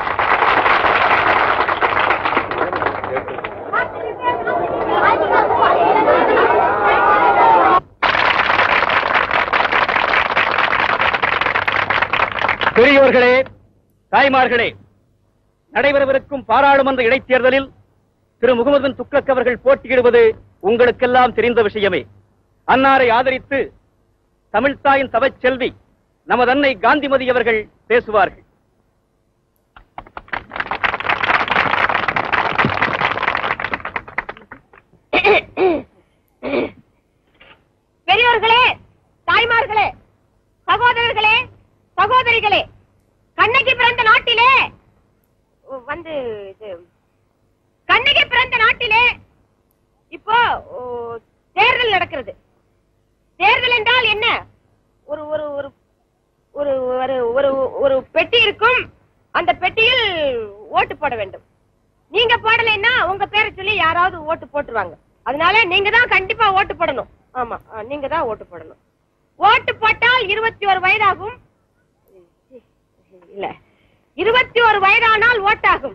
பெரியோர்களே தாய்மார்களே நடைபெறவிருக்கும் பாராளுமன்ற இடைத்தேர்தலில் திரு முகமது பின் துக்ளக் அவர்கள் போட்டியிடுவது உங்களுக்கெல்லாம் தெரிந்த விஷயமே அன்னாரை ஆதரித்து தமிழ்த்தாயின் சபைச் செல்வி நமது அன்னை காந்திமதி அவர்கள் பேசுவார்கள் பெரியோர்களே நாட்டிலே வந்து இது கண்ணகி பிறந்த நாட்டிலே இப்போ ஓ, தேர்தல் நடக்கிறது தேர்தல் என்றால் என்ன ஒரு ஒரு ஒரு ஒரு ஒரு ஒரு ஒரு பெட்டி இருக்கும் அந்த பெட்டியில் ஓட்டு போட வேண்டும் நீங்க போடலைன்னா உங்க பேரை சொல்லி யாராவது ஓட்டு போட்டுருவாங்க அதனால நீங்க தான் கண்டிப்பா ஓட்டு போடணும் ஆமா ஆ, நீங்க தான் ஓட்டு போடணும் ஓட்டு போட்டால் இருபத்தி ஒரு வயதாகும் இல்ல இருபத்தி ஒரு வயதானால் ஓட்டாகும்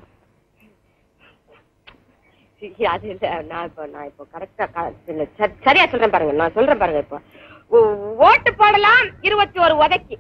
அது இல்ல நான் இப்ப நான் இப்போ கரெக்டா சரியா சொல்றேன் பாருங்க நான் சொல்றேன் பாருங்க இப்போ ஓ- ஓட்டு போடலாம் இருபத்தி ஒரு உதைக்கு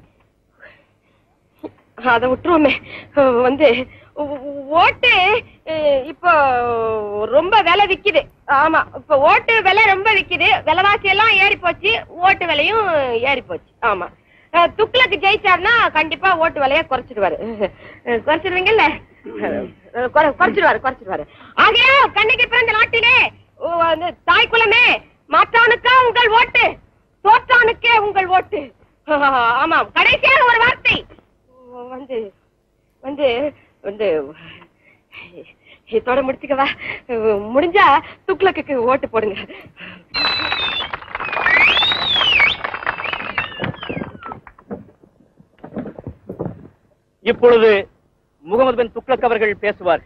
அதை விட்டுருவோமே வந்து ஓ- ஓட்டு அஹ், இப்போ ரொம்ப விலை விக்குது ஆமா இப்ப ஓட்டு விலை ரொம்ப விக்குது விலைவாசி எல்லாம் ஏறி போச்சு ஓட்டு விலையும் ஏறி போச்சு ஆமா அஹ், துக்ளக்கு ஜெயிச்சாருன்னா கண்டிப்பா ஓட்டு விலைய குறைச்சிடுவாரு அஹ், குறைச்சிடுவீங்கல்ல அஹ், குறை- குறைச்சிடுவாரு குறைச்சிடுவாரு ஆகையா கண்ணுக்கு பிறந்த நாட்டிலே ஓ, வந்து தாய் குலமே மாற்றானுக்கா உங்கள் ஓட்டு தோற்றானுக்கே உங்கள் ஓட்டு ஆமாம் கடைசியாக ஒரு வார்த்தை வந்து வந்து வந்து இதோட முடிச்சுக்கவா முடிஞ்சா துக்ளக்கு ஓட்டு போடுங்க இப்பொழுது முகமது பின் துக்ளக் அவர்கள் பேசுவார்கள்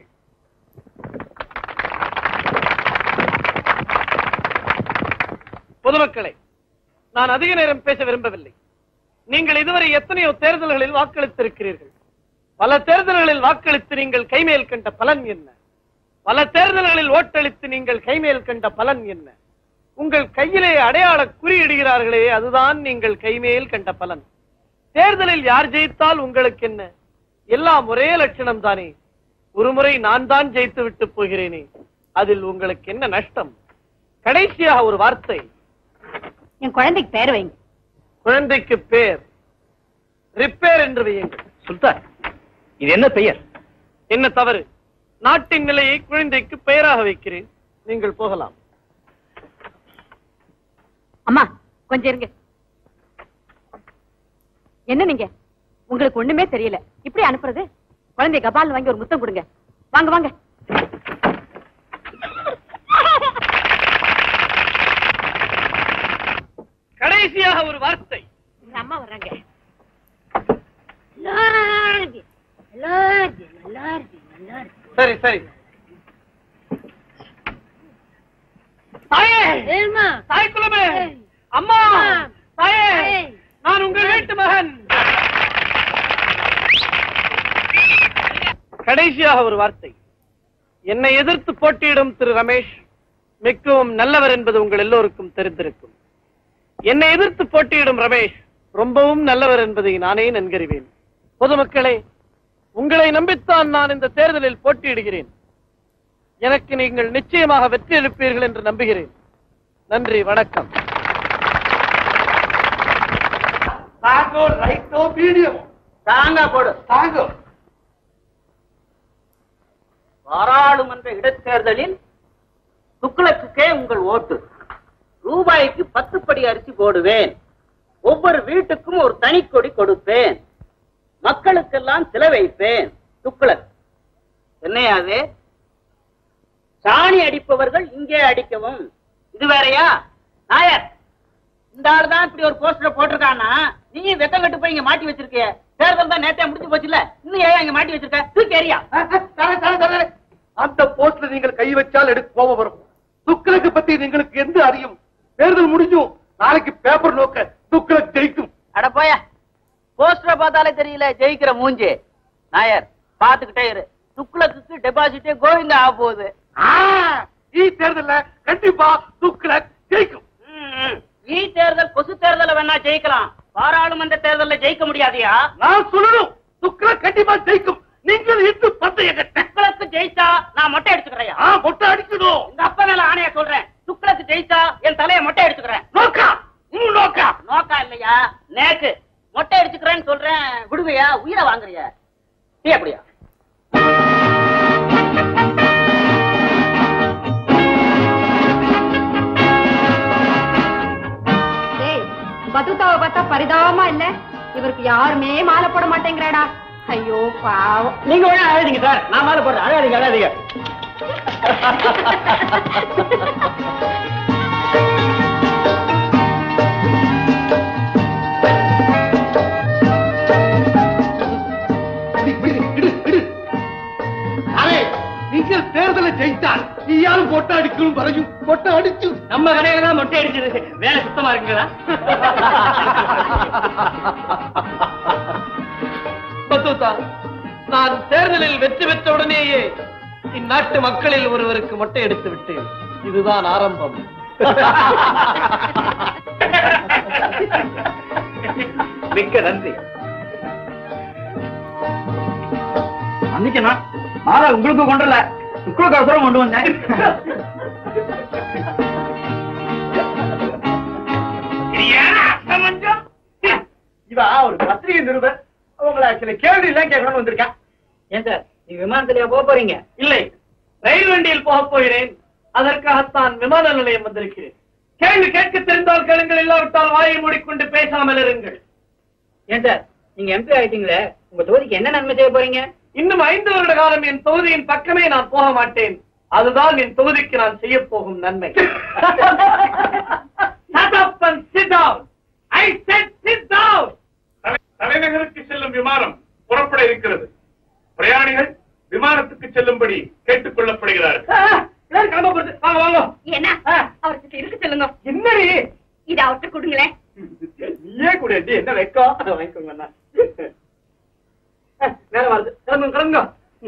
பொதுமக்களே நான் அதிக நேரம் பேச விரும்பவில்லை நீங்கள் இதுவரை எத்தனையோ தேர்தல்களில் வாக்களித்திருக்கிறீர்கள் பல தேர்தல்களில் வாக்களித்து நீங்கள் கைமேல் கண்ட பலன் என்ன பல தேர்தல்களில் ஓட்டளித்து நீங்கள் கைமேல் கண்ட பலன் என்ன உங்கள் கையிலே அடையாள குறியிடுகிறார்களே அதுதான் நீங்கள் கைமேல் கண்ட பலன் தேர்தலில் யார் ஜெயித்தால் உங்களுக்கு என்ன எல்லாம் ஒரே லட்சணம் தானே ஒருமுறை நான் தான் ஜெயித்து விட்டு போகிறேனே அதில் உங்களுக்கு என்ன நஷ்டம் கடைசியாக ஒரு வார்த்தை என் குழந்தைக்கு பேர் வைங்க குழந்தைக்கு பேர் ரிப்பேர் என்று வையுங்கள் சுல்தான் இது என்ன பெயர் என்ன தவறு நாட்டின் நிலையை குழந்தைக்கு பெயராக வைக்கிறேன் நீங்கள் போகலாம் அம்மா கொஞ்சம் இருங்க என்ன நீங்க உங்களுக்கு ஒண்ணுமே தெரியல இப்படி அனுப்புறது குழந்தை கபால் வாங்கி ஒரு முத்தம் கொடுங்க வாங்க வாங்க கடைசியாக ஒரு வார்த்தை இந்த அம்மா வர்றாங்க சரி சரி தாயே தாய் குலமே அம்மா தாயே நான் உங்கள் வீட்டு மகன் கடைசியாக ஒரு வார்த்தை என்னை எதிர்த்து போட்டியிடும் திரு ரமேஷ் மிகவும் நல்லவர் என்பது உங்கள் எல்லோருக்கும் தெரிந்திருக்கும் என்னை எதிர்த்து போட்டியிடும் ரமேஷ் ரொம்பவும் நல்லவர் என்பதை நானே நன்கறிவேன் பொதுமக்களே உங்களை நம்பித்தான் நான் இந்த தேர்தலில் போட்டியிடுகிறேன் எனக்கு நீங்கள் நிச்சயமாக வெற்றி அளிப்பீர்கள் என்று நம்புகிறேன் நன்றி வணக்கம் தாங்கோ ரைட்டோ மீடியம் தாங்க போடு தாங்கோ பாராளுமன்ற இடைத்தேர்தலில் துக்ளக்குக்கே உங்கள் ஓட்டு ரூபாய்க்கு பத்து படி அரிசி போடுவேன் ஒவ்வொரு வீட்டுக்கும் ஒரு தனிக்கொடி கொடுப்பேன் மக்களுக்கெல்லாம் செலவைப்பேன் துக்ளக் என்னையாது சாணி அடிப்பவர்கள் இங்கே அடிக்கவும் இது வேறயா நாயர் இந்த ஆள் தான் இப்படி ஒரு போஸ்டர் போட்டிருக்கானா நீ வெக்கம் கட்டு போய் இங்க மாட்டி வச்சிருக்கிய தேர்தல் தான் நேத்தே முடிஞ்சு போச்சுல இன்னும் ஏன் இங்க மாட்டி வச்சிருக்க தூக்கி எறியா அந்த போஸ்ட்ல நீங்கள் கை வச்சால் எடுக்க கோபம் வரும் துக்களுக்கு பத்தி നിങ്ങൾക്ക് എന്ത് അറിയും தேர்தல் முடிஞ்சும் நாளைக்கு பேப்பர் நோக்க துக்களுக்கு ஜெயிக்கும் அட போய போஸ்டரை பார்த்தாலே தெரியல ஜெயிக்கிற மூஞ்சி நாயர் பாத்துக்கிட்டே இரு துக்ளக்கு டெபாசிட்டே கோவிந்தா ஆக போகுது ஆ, ஈ தேர்தல்ல கண்டிப்பா துக்ளக் ஜெயிக்கும் ம், ஈ தேர்தல் கொசு தேர்தல வேணா ஜெயிக்கலாம் பாராளுமன்ற தேர்தல்ல ஜெயிக்க முடியாதியா நான் சொல்லணும் துக்ளக் கண்டிப்பா ஜெயிக்கும் நீங்கள் இட்டு பந்தய கட்ட துக்ளக்கு ஜெயிச்சா நான் மொட்டை அடிச்சுக்கிறேன் ஆ மொட்டை அடிக்கணும் இந்த அப்ப மேல ஆணையா சொல்றேன் துக்ளக்கு ஜெயிச்சா என் தலைய மொட்டை அடிச்சுக்கிறேன் நோக்கா உம் நோக்கா நோக்கா இல்லையா நேக்கு மொட்டை அடிச்சுக்கிறேன்னு சொல்றேன் விடுவையா உயிரை வாங்குறியா நீ அப்படியா பதுதாவை பார்த்தா பரிதாபமா இல்ல இவருக்கு யாருமே மாலை போட மாட்டேங்கிறாடா ஐயோ பாவம் நீங்க ஒண்ணு அழாதீங்க சார் நான் மேல போடுறேன் அழாதீங்க அழாதீங்க விடு, விடு, விடு, விடு. அரே, நீங்கள் தேர்தலை ஜெயித்தால் நீயாலும் பொட்டை அடிக்கணும் வரையும் பொட்டை அடிச்சு நம்ம கடையில தான் மொட்டை அடிச்சது வேலை சுத்தமா இருக்குங்களா பத்துதா நான் தேர்தலில் வெற்றி பெற்ற உடனேயே இந்நாட்டு மக்களில் ஒருவருக்கு மொட்டை எடுத்து விட்டேன் இதுதான் ஆரம்பம் மிக்க நன்றி மன்னிக்கணும் மாலை உங்களுக்கு கொண்டுல உங்களுக்கு அவசரம் கொண்டு வந்தேன் இவா ஒரு பத்திரிகை நிருபர் உங்களை சில கேள்வி எல்லாம் கேட்கணும்னு வந்திருக்கேன் ஏன் சார் நீங்க விமானத்திலேயே போக போறீங்க இல்லை ரயில் வண்டியில் போகப் போகிறேன் அதற்காகத்தான் விமான நிலையம் வந்திருக்கிறேன் கேள்வி கேட்க தெரிந்தால் கேளுங்கள் இல்லாவிட்டால் வாயை மூடிக்கொண்டு பேசாமல் இருங்கள் ஏன் சார் நீங்க எம்பி ஆயிட்டீங்களே உங்க தொகுதிக்கு என்ன நன்மை செய்ய போறீங்க இன்னும் ஐந்து வருட காலம் என் தொகுதியின் பக்கமே நான் போக மாட்டேன் அதுதான் என் தொகுதிக்கு நான் செய்ய போகும் நன்மை Shut up and sit down. I said sit down. தலைநகருக்கு செல்லும் விமானம் புறப்பட இருக்கிறது பிரயாணிகள் விமானத்துக்கு செல்லும்படி கேட்டுக் கொள்ளப்படுகிறார்கள் ஆ, எல்லாரும் கிளம்ப போறது. வாங்க வாங்க என்ன அவர்கிட்ட இருக்கு சொல்லுங்க என்னடி இத அவர்கிட்ட கொடுங்களேன் நீயே கூட என்ன வைக்கோ அதை வாங்கிக்கோங்க அண்ணா. நேரம் வருது கிளம்புங்க கிளம்புங்க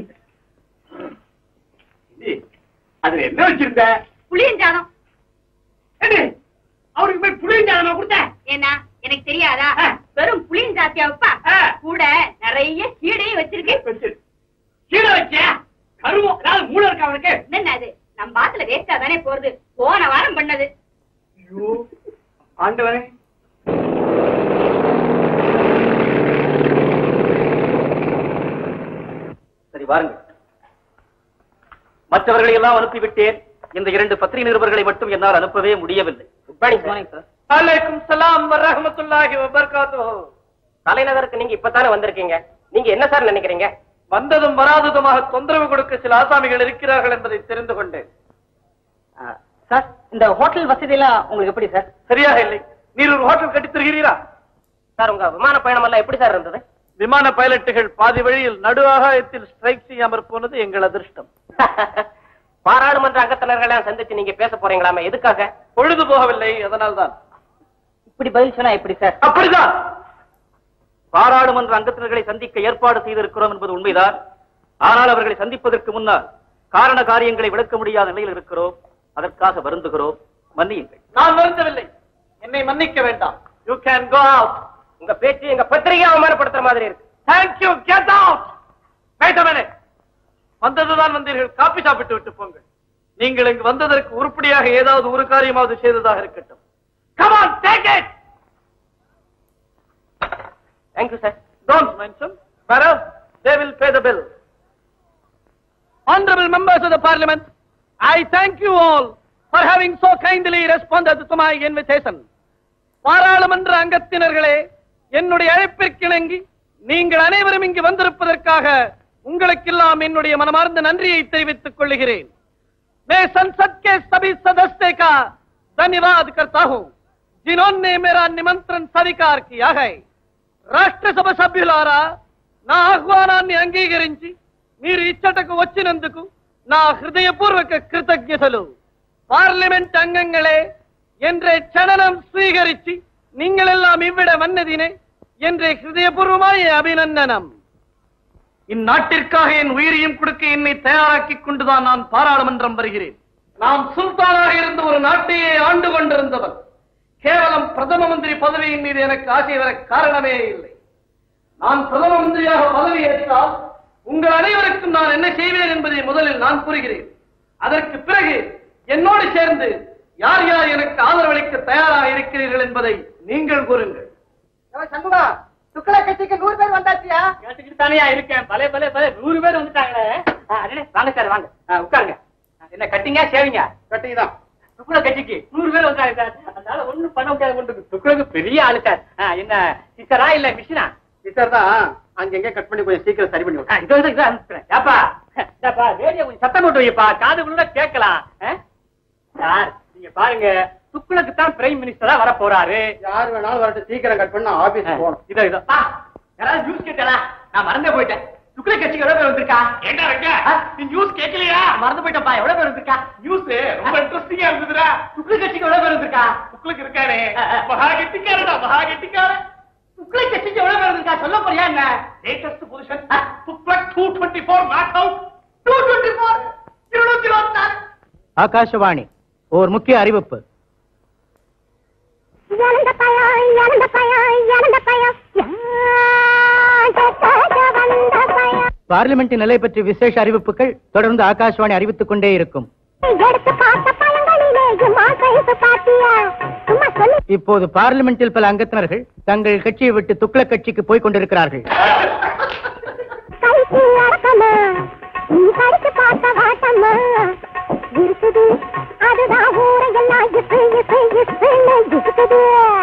ஏய், அதுல என்ன வச்சிருந்த புளியஞ்சாதம் ஏண்டி, அவருக்கு போய் புளியஞ்சாதமா கொடுத்தேன் ஏன்னா எனக்கு தெரியாதா வெறும் புளியஞ்சாத்தியா வைப்பா கூட நிறைய கீடையும் வச்சிருக்கு கீழே வச்சே கருவம் ஏதாவது மூளை இருக்கா அவனுக்கு என்ன அது நம்ம பாத்துல வேஸ்டா தானே போறது போன வாரம் பண்ணது ஐயோ ஆண்டவனே சரி வாருங்கள் மற்றவர்களை எல்லாம் அனுப்பிவிட்டேன் இந்த இரண்டு பத்திரிகை நிருபர்களை மட்டும் என்னால் அனுப்பவே முடியவில்லை அலைக்கும் சலாம் வரஹமத்துல்லாஹி வபரகாத்துஹு தலைநகருக்கு நீங்க இப்பதானே வந்திருக்கீங்க நீங்க என்ன சார் நினைக்கிறீங்க வந்ததும் வராததுமாக தொந்தரவு கொடுக்க சில ஆசாமிகள் இருக்கிறார்கள் என்பதை தெரிந்து கொண்டேன் சார் இந்த ஹோட்டல் வசதி எல்லாம் உங்களுக்கு எப்படி சார் சரியாக இல்லை நீர் ஒரு ஹோட்டல் கட்டித் தருகிறீரா சார் உங்க விமான பயணம் எல்லாம் எப்படி சார் இருந்தது விமான பைலட்டுகள் பாதி வழியில் நடு ஆகாயத்தில் ஸ்ட்ரைக் செய்யாமற் போனது எங்கள் அதிர்ஷ்டம் பாராளுமன்ற அங்கத்தினர்களை சந்திச்சு நீங்க பேச போறீங்களாமே எதுக்காக பொழுது போகவில்லை அதனால்தான் இப்படி பதில் சொன்னா எப்படி சார் அப்படிதான் பாராளுமன்ற அங்கத்தினர்களை சந்திக்க ஏற்பாடு செய்திருக்கிறோம் என்பது உண்மைதான் ஆனால் அவர்களை சந்திப்பதற்கு முன்னால் காரண காரியங்களை விளக்க முடியாத நிலையில் இருக்கிறோம் அதற்காக வருந்துகிறோம் மன்னியுங்கள் நான் வருந்தவில்லை என்னை மன்னிக்க வேண்டாம் யூ கேன் கோ அவுட் உங்க பேச்சு எங்க பத்திரிகை அவமானப்படுத்துற மாதிரி இருக்கு thank you get out wait a minute வந்ததுதான் வந்தீர்கள் காபி சாப்பிட்டு விட்டு போங்கள் நீங்கள் இங்கு வந்ததற்கு உருப்படியாக ஏதாவது ஒரு காரியமாவது செய்ததாக இருக்கட்டும் come on take it thank you sir Don't mention. Madam, they will pay the bill. Honorable members of the parliament, I thank you all for having so kindly responded to my invitation. பாராளுமன்ற அங்கத்தினர்களே என்னுடைய அழைப்பிற்கிணங்கி நீங்கள் அனைவரும் இங்கு வந்திருப்பதற்காக உங்களுக்கெல்லாம் என்னுடைய மனமார்ந்த நன்றியை தெரிவித்துக் கொள்கிறேன் मैं संसद के सभी सदस्य का धन्यवाद करता हूं जिन्होंने मेरा निमंत्रण स्वीकार किया है రాష్ట్రసభ సభ్యులారా నా ఆహ్వానాన్ని అంగీకరించి మీరు ఇచ్చటకు వచ్చినందుకు నా హృదయపూర్వక కృతజ్ఞతలు பார்லிமெண்ட் அங்கங்களே என்ற க்ஷணனம் ஸ்வீகரிச்சு நீங்களெல்லாம் இவ்விட வந்ததினே என்ற ஹிருதயபூர்வமாய அபிநந்தனம் இந்நாட்டிற்காக என் உயிரையும் கொடுக்க என்னை தயாராக்கிக் கொண்டுதான் நான் பாராளுமன்றம் வருகிறேன் நான் சுல்தானாக இருந்த ஒரு நாட்டையே ஆண்டு கொண்டிருந்தவன் கேவலம் பிரதம மந்திரி பதவியின் மீது எனக்கு ஆசை வர காரணமே இல்லை நான் பிரதம மந்திரியாக பதவி ஏற்றால் உங்கள் அனைவருக்கும் நான் என்ன செய்வேன் என்பதை முதலில் நான் கூறுகிறேன் அதற்கு பிறகு என்னோடு சேர்ந்து யார் யார் எனக்கு ஆதரவளிக்க தயாராக இருக்கிறீர்கள் என்பதை நீங்கள் கூறுங்கள் சண்முகா சுக்ல கட்சிக்கு நூறு பேர் வந்தாச்சியா கேட்டுக்கிட்டு தானே இருக்கேன் பலே பலே பலே நூறு பேர் வந்துட்டாங்களே ஆ, அடடே, வாங்க சார் வாங்க ஆ, உட்காருங்க ஆ, என்ன கட்டிங்க சேவிங்க கட்டிதான் துக்குள கட்சிக்கு நூறு பேர் வந்தாங்க சார் அதனால ஒண்ணும் பண்ண முடியாது கொண்டு துக்குளுக்கு பெரிய ஆளு சார் ஆ, என்ன சிஸ்டரா இல்ல மிஷினா சிஸ்டர் தான் அங்கங்க கட் பண்ணி கொஞ்சம் சீக்கிரம் சரி பண்ணி ஆ, இதோ இதோ இதோ அனுப்புறேன் ஏப்பா ஏப்பா ரேடியோ கொஞ்சம் சத்தம் போட்டு வைப்பா காது உள்ள கேட்கலாம் ஆ? சார் நீங்க பாருங்க துக்குளுக்கு தான் பிரைம் மினிஸ்டரா வர போறாரு யார் வேணாலும் வரட்டும் சீக்கிரம் கட் பண்ண ஆபீஸ் போகணும் இதோ இதோ ஆ, யாராவது நியூஸ் கேட்டா நான் மறந்தே போயிட்டேன் துக்குள கட்சிக்கு எவ்வளவு பேர் வந்திருக்கா என்ன இருக்க நீ நியூஸ் கேட்கலையா மறந்து போயிட்டப்பா எவ்வளவு பேர் வந்திருக்கா நியூஸ் ரொம்ப இன்ட்ரெஸ்டிங்கா இருந்ததுடா துக்குள கட்சிக்கு எவ்வளவு பேர் வந்திருக்கா உங்களுக்கு இருக்கானே ஆ, ஆ. மகா கெட்டிக்காரடா மகா கெட்டிக்காரன் துக்குள கட்சிக்கு எவ்வளவு பேர் வந்திருக்கா சொல்ல போறியா என்ன latest position Tughlaq two twenty four not out two twenty four இருநூத்தி இருபத்தி நாலு ஆகாஷவாணி ஓர் முக்கிய அறிவிப்பு இழந்த பயம் இழந்த பயம் இழந்த பயம் யார் வந்த பயம் பார்லிமெண்ட் நிலை பற்றி விசேஷ அறிவிப்புகள் தொடர்ந்து ஆகாஷவாணி அறிவித்துக் கொண்டே இருக்கும் எடுத்து பார்த்த பழங்களிலே சும்மா கைத்து பாத்தியா சும்மா சொல்லி இப்போது பார்லிமெண்டில் பல அங்கத்தினர்கள் தங்கள் கட்சியை விட்டு துக்ளக் கட்சிக்கு போய் கொண்டிருக்கிறார்கள் கைக்கு அடக்கமா நீ கடிச்சு பார்த்த வாட்டம்மா இருக்குது அதுதான் ஊரையெல்லாம் இசை இசை இசைன்னு இருக்குது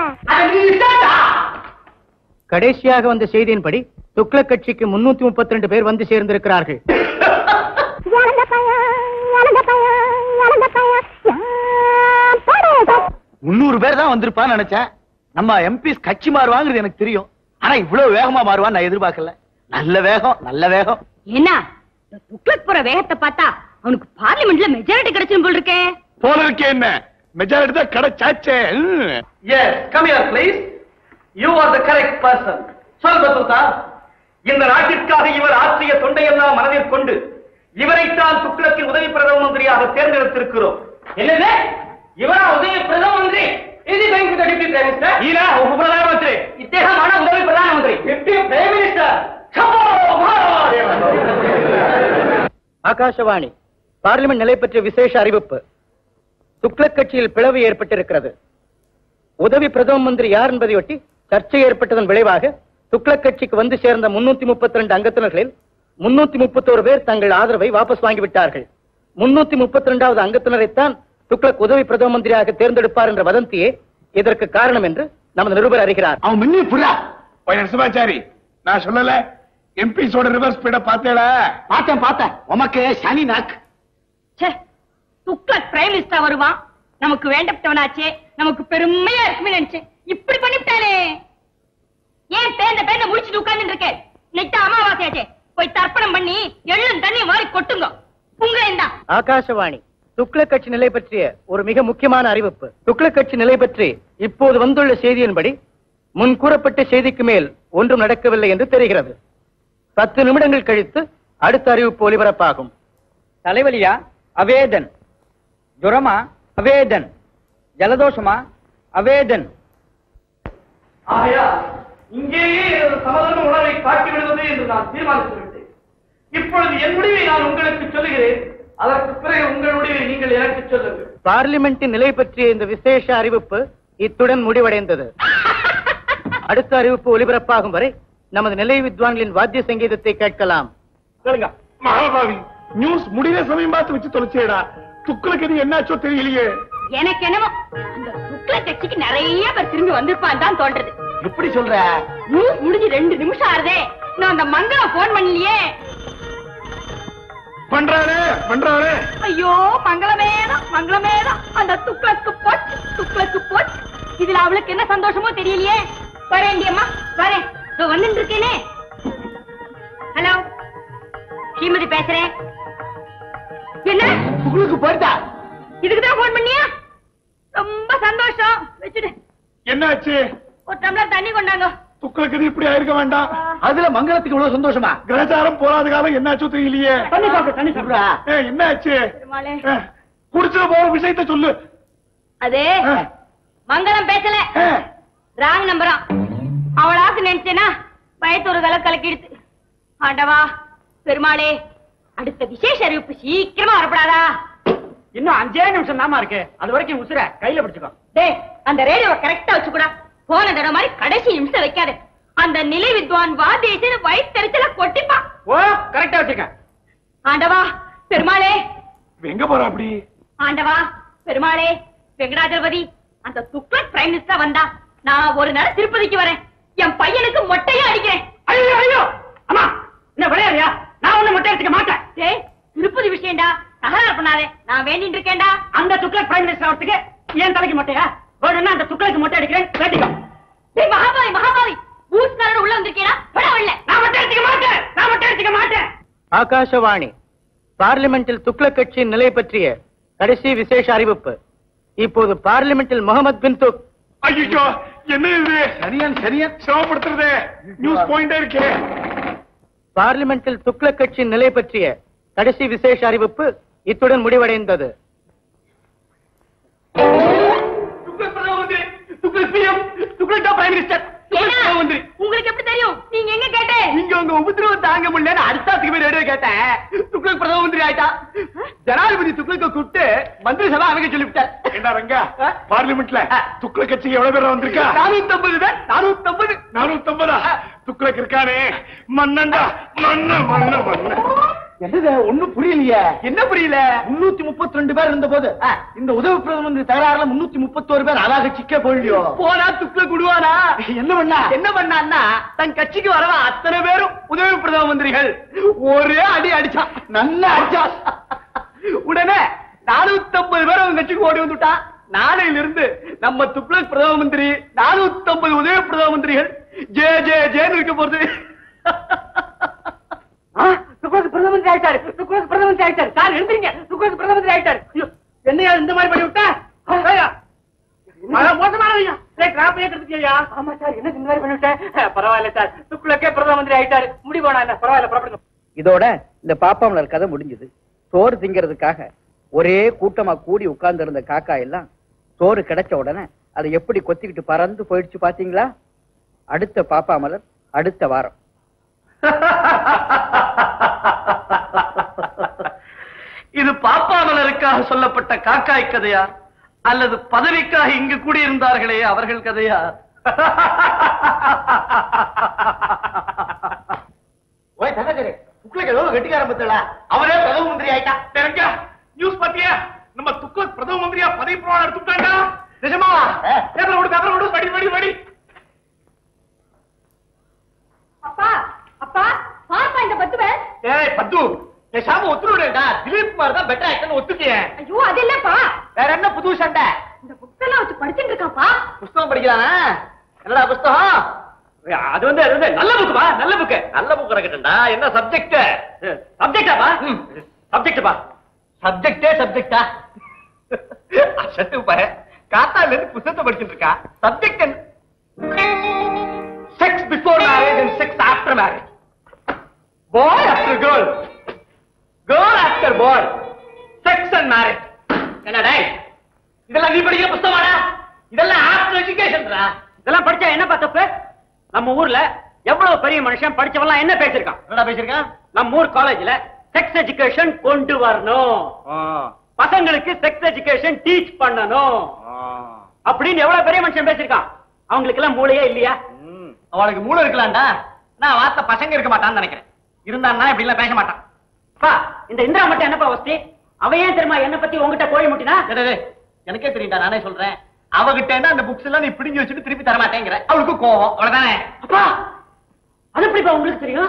கடைசியாக வந்த செய்தியின்படி துக்ளக் கட்சிக்கு முன்னூத்தி முப்பத்தி ரெண்டு பேர் வந்து சேர்ந்திருக்கிறார்கள் இழந்த பயம் இழந்த பயம் இழந்த பயம் யார் படையதோ முன்னூறு பேர் தான் வந்திருப்பான்னு நினைச்சேன் நம்ம எம்பிஸ் கட்சி மாறுவாங்கிறது எனக்கு தெரியும் ஆனா இவ்வளவு வேகமா மாறுவான்னு நான் எதிர்பார்க்கல நல்ல வேகம் நல்ல வேகம் என்ன இந்த துக்ளக் போற வேகத்தை பார்த்தா அவனுக்கு பார்லிமெண்ட்ல மெஜாரிட்டி கிடைச்சிரும் போல் இருக்கே போல இருக்கே என்ன மெஜாரிட்டி தான் கிடைச்சாச்சே ம். Yes come here please you are the correct person சொல் பத்துதா இந்த நாட்டிற்காக இவர் ஆற்றிய தொண்டையெல்லாம் மனதில் கொண்டு இவரைத்தான் துக்ளக்கின் உதவி பிரதம மந்திரியாக தேர்ந்தெடுத்திருக்கிறோம் என்னது இவரா உதவி பிரதம மந்திரி இது going to the deputy prime minister ஈரா உப பிரதானமந்திரி இத்தேகமான உதவி பிரதம மந்திரி deputy prime minister சபோ மகாராஜ் ஆகாஷவாணி பார்லிமெண்ட் நிலை பற்றிய விசேஷ அறிவிப்பு துக்ளக் கட்சியில் பிளவு ஏற்பட்டிருக்கிறது உதவி பிரதம மந்திரி யார் என்பதையொட்டி சர்ச்சை ஏற்பட்டதன் விளைவாக துக்ளக் கட்சிக்கு வந்து சேர்ந்த முன்னூத்தி முப்பத்தி ரெண்டு அங்கத்தினர்களில் முன்னூத்தி முப்பத்தோரு பேர் தங்கள் ஆதரவை வாபஸ் வாங்கிவிட்டார்கள் முன்னூத்தி முப்பத்தி ரெண்டாவது அங்கத்தினரைத்தான் துக்ளக் உதவி பிரதம மந்திரியாக தேர்ந்தெடுப்பார் என்ற வதந்தியே இதற்கு காரணம் என்று நமது நிருபர் அறிகிறார் அவன் மின்னி புறா பையன் சிவாச்சாரி நான் சொல்லல எம்பிஸோட ரிவர்ஸ் ஸ்பீட பார்த்தேடா பார்த்தேன் பார்த்தேன் உமக்கு சனி நாக்கு ச்சே துக்ளக் பிரைம் மினிஸ்டர் வருவான் நமக்கு வேண்டப்பட்டவனாச்சே நமக்கு பெருமையா இருக்குமே நினைச்சேன் இப்படி பண்ணிவிட்டானே ஏன் பேந்த பேந்த முடிச்சுட்டு உட்கார்ந்து இருக்கேன் நெட்ட அமாவாசையாச்சே போய் தர்ப்பணம் பண்ணி எள்ளும் தண்ணி வாரி கொட்டுங்க உங்களையும் தான் ஆகாஷவாணி துக்ளக் கட்சி நிலை பற்றிய ஒரு மிக முக்கியமான அறிவிப்பு துக்ளக் கட்சி நிலை பற்றி இப்போது வந்துள்ள செய்தியின்படி முன் கூறப்பட்ட செய்திக்கு மேல் ஒன்றும் நடக்கவில்லை என்று தெரிகிறது பத்து நிமிடங்கள் கழித்து அடுத்த அறிவிப்பு ஒலிபரப்பாகும் தலைவலியா அவேதன் ஜுரமா அவேதன் ஜலதோஷமா அவேதன் ஆகையா இங்கேயே எனது சமதர்ம உணர்வை காட்டி விடுவது என்று நான் தீர்மானித்து விட்டேன் இப்பொழுது என் முடிவை நான் உங்களுக்கு சொல்லுகிறேன் அதற்கு பிறகு உங்கள் முடிவை நீங்கள் எனக்கு சொல்லுங்கள் பார்லிமெண்டின் நிலை பற்றிய இந்த விசேஷ அறிவிப்பு இத்துடன் முடிவடைந்தது அடுத்த அறிவிப்பு ஒலிபரப்பாகும் வரை நமது நிலை வித்வான்களின் வாத்திய சங்கீதத்தை கேட்கலாம் சொல்லுங்க மகாபாவி நியூஸ் முடிகிற சமயம் பார்த்து வச்சு தொலைச்சேடா துக்குளுக்கு இது என்னாச்சோ தெரியலையே எனக்கு என்னமோ அந்த துக்ளக் கட்சிக்கு நிறைய பேர் திரும்பி வந்திருப்பான் தான் தோன்றது எப்படி சொல்ற நியூஸ் முடிஞ்சு ரெண்டு நிமிஷம் ஆறுதே நான் அந்த மங்களம் போன் பண்ணலையே பண்றானே பண்றானே ஐயோ மங்களமேதான் மங்களமேதான் அந்த துக்ளக்கு போச்சு துக்ளக்கு போச்சு இதுல அவளுக்கு என்ன சந்தோஷமோ தெரியலையே வரேன் அம்மா வரேன் இதோ வந்துட்டு இருக்கேனே ஹலோ ஸ்ரீமதி பேசுறேன் என்ன துக்குளுக்கு போயிட்டா இதுக்கு தான் போன் பண்ணியா ரொம்ப சந்தோஷம் வச்சுடு என்னாச்சு ஒரு டம்ளர் தண்ணி கொண்டாங்க துக்குளுக்கு இது இப்படி ஆயிருக்க வேண்டாம் அதுல மங்களத்துக்கு இவ்வளவு சந்தோஷமா கிரகச்சாரம் போராத காலம் என்னாச்சோ தெரியலையே தண்ணி சாப்பிடு தண்ணி சாப்பிடு ஏய், என்னாச்சு பெருமாளே. ஏய், குடிச்சிட போற விஷயத்த சொல்லு அது ஏய், மங்களம் பேசல ஏய், ராங் நம்பரா அவளாக்கு நினைச்சேனா பயத்து ஒரு கலை கலக்கிடுத்து ஆண்டவா பெருமாளே அடுத்த விசேஷ அறிவிப்பு சீக்கிரமா வரப்படாதா இன்னும் அஞ்சே நிமிஷம் தாமா இருக்கு அது வரைக்கும் உசுர கையில பிடிச்சுக்கோ டேய் அந்த ரேடியோவை கரெக்டா வச்சுக்கூடா போன தடவை மாதிரி கடைசி நிமிஷம் வைக்காது அந்த நிலை வித்வான் வாத்தியத்தின் வயிற்றுல கொட்டிப்பான் ஓ கரெக்டா வச்சுக்க ஆண்டவா பெருமாளே இவன் எங்க போறா அப்படி ஆண்டவா பெருமாளே வெங்கடாஜலபதி அந்த துக்ளக் பிரைம் மினிஸ்டர் வந்தா நான் ஒரு நாள் திருப்பதிக்கு வரேன் என் பையனுக்கு மொட்டையா அடிக்கிறேன் ஐயோ ஐயோ அம்மா என்ன விளையாடியா நான் ஒண்ணு மொட்டை அடிச்சுக்க மாட்டேன் டேய் திருப்பதி விஷயம்டா தகராறு பண்ணாதே நான் வேண்டிட்டு இருக்கேன்டா அந்த துக்ளக் பிரைம் மினிஸ்டர் ஆகிறதுக்கு ஏன் தலைக்கு மொட்டையா வேணும்னா அந்த துக்ளக்கு மொட்டை அடிக்கிறேன் வேட்டிக்கோ டேய் மகாபாவி மகாபாவி பூஸ்காரர் உள்ள வந்திருக்கேடா விட வரல நான் மொட்டை அடிச்சுக்க மாட்டேன் நான் மொட்டை அடிச்சுக்க மாட்டேன் ஆகாஷவாணி பார்லிமெண்டில் துக்ளக் கட்சியின் நிலை பற்றிய கடைசி விசேஷ அறிவிப்பு இப்போது பார்லிமெண்டில் முகமது பின் துக் ஐயோ என்ன இது சரியான் சரியா சிரமப்படுத்துறது நியூஸ் பாயிண்டா இருக்கே பார்லிமெண்டில் துக்ளக் கட்சியின் நிலை பற்றிய கடைசி விசேஷ அறிவிப்பு இத்துடன் முடிவடைந்தது துக்ளக் பிரதம மந்திரி Tughlaq PM Tughlaq prime minister Tughlaq ஏன்னா, பிரதம மந்திரி உங்களுக்கு எப்படி தெரியும் நீங்க எங்க கேட்டே நீங்க உங்க உபதிரவம் தாங்க முடியல அடுத்தாத்துக்கு போய் ரேடியோ கேட்டேன் துக்ளக் பிரதம மந்திரி ஆயிட்டா ஜனாதிபதி துக்ளக்க கூப்பிட்டு மந்திரி சபை அமைக்க சொல்லிவிட்டார் என்ன ரங்கா பார்லிமெண்ட்ல துக்ளக் கட்சிக்கு எவ்வளவு பேர் வந்திருக்கா நானூத்தி ஐம்பது பேர் நானூத்தி ஐம்பது நானூத்தி ஐம்பதா துக்ளக் இருக்கானே மன்னண்டா மன்ன மன்ன மன்ன என்னது ஒண்ணும் புரியலையே என்ன புரியல முன்னூத்தி முப்பத்தி ரெண்டு பேர் இருந்த போது இந்த உதவி பிரதம மந்திரி தகராறுல முன்னூத்தி முப்பத்தோரு பேர் அதாக சிக்க போயிடுயோ போனா துக்ள குடுவானா என்ன பண்ணா என்ன பண்ணான்னா தன் கட்சிக்கு வரவா அத்தனை பேரும் உதவி பிரதம மந்திரிகள் ஒரே அடி அடிச்சான் நல்லா அடிச்சான் உடனே நானூத்தி ஐம்பது பேர் அவங்க கட்சிக்கு ஓடி வந்துட்டான் நாளையில இருந்து நம்ம துக்ளக் பிரதம மந்திரி நானூத்தி ஐம்பது உதவி பிரதம மந்திரிகள் ஜே ஜே ஜேன்னு இருக்க போறது துக்ளக் பிரதம மந்திரி ஆயிட்டாரு துக்ளக் பிரதம மந்திரி ஆயிட்டாரு சார் எழுந்திருங்க துக்ளக் பிரதம மந்திரி ஆயிட்டாரு ஐயோ, என்னையா இந்த மாதிரி பண்ணி விட்டா ஐயா, மழை மோசமானவையா கிராப் ஏற்றுக்கியா ஆமா சார் என்ன இந்த மாதிரி பண்ணி விட்டேன் பரவாயில்ல சார் துக்ளக்கே பிரதம மந்திரி ஆயிட்டாரு முடிவோனா என்ன பரவாயில்ல புறப்படுங்க இதோட இந்த பாப்பாமலர் கதை முடிஞ்சது சோறு திங்கிறதுக்காக ஒரே கூட்டமா கூடி உட்கார்ந்து இருந்த காக்கா எல்லாம் சோறு கிடைச்ச உடனே அதை எப்படி கொத்திக்கிட்டு பறந்து போயிடுச்சு பாத்தீங்களா அடுத்த பாப்பாமலர் அடுத்த வாரம் இது பாப்பாமலருக்காக சொல்லப்பட்ட காக்காய் கதையா அல்லது பதவிக்காக இங்கு கூடியிருந்தார்களே அவர்கள் கதையா ஓய் தனகரே துக்ளக் ஏதோ கெட்டிக்கார பத்தல அவரே பிரதம மந்திரி ஆயிட்டா தெரிஞ்சா நியூஸ் பாத்தியா நம்ம துக்ளக் பிரதம மந்திரியா பதவி பிரமாணம் எடுத்துட்டாண்டா நிஜமா பேப்பர் விடு பேப்பர் விடு படி படி படி அப்பா அப்பா பாப்பா இந்த பத்து பேர் ஏய் பத்து பேசாம ஒத்துருடா திலீப் குமார் தான் பெட்டர் ஆக்டர்னு ஒத்துக்கியே ஐயோ அது இல்லப்பா வேற என்ன புது சண்டை இந்த புக்ஸ் எல்லாம் வச்சு படிச்சுட்டு இருக்காப்பா புஸ்தகம் படிக்கிறானா என்னடா புஸ்தகம் அது வந்து அது வந்து நல்ல புக்குப்பா நல்ல புக்கு நல்ல புக் இருக்கட்டும்டா என்ன சப்ஜெக்ட் சப்ஜெக்டாப்பா சப்ஜெக்ட்பா சப்ஜெக்டே சப்ஜெக்டா அசட்டு பாரு காத்தால இருந்து புத்தகத்தை படிச்சிட்டு இருக்கா subject sex before marriage and sex after marriage boy after girl girl after boy sex and marriage என்னடா இதெல்லாம் நீ படிக்கிற புத்தகமாடா இதெல்லாம் ஆஃப்டர் எஜுகேஷன்டா இதெல்லாம் படிச்சா என்னப்பா தப்பு நம்ம ஊர்ல எவ்வளவு பெரிய மனுஷன் படிச்சவன்லாம் என்ன பேசிருக்கான் என்னடா பேசிருக்கான் நம்ம ஊர் காலேஜ்ல செக்ஸ் எஜுகேஷன் கொண்டு வரணும் பசங்களுக்கு செக்ஸ் எஜுகேஷன் டீச் பண்ணணும் அப்படின்னு எவ்வளவு பெரிய மனுஷன் பேசிருக்கான் அவங்களுக்கு எல்லாம் மூளையே இல்லையா அவளுக்கு மூளை இருக்கலாம்டா நான் வார்த்தை பசங்க இருக்க மாட்டான்னு நினைக்கிறேன் இருந்தான்னா இப்படி எல்லாம் பேச மாட்டான் பா இந்த இந்திரா மட்டும் என்னப்பா வசதி அவ ஏன் தெரியுமா என்ன பத்தி உங்ககிட்ட கோழி முட்டினா டேய், டேய், டேய், எனக்கே தெரியும்டா நானே சொல்றேன் அவகிட்ட இருந்து அந்த புக்ஸ் எல்லாம் நீ பிடிங்கி வச்சுட்டு திருப்பி தர மாட்டேங்கிற அவளுக்கு கோவம் அவ்வளவுதானே அப்பா அது எப்படிப்பா உங்களுக்கு தெரியும்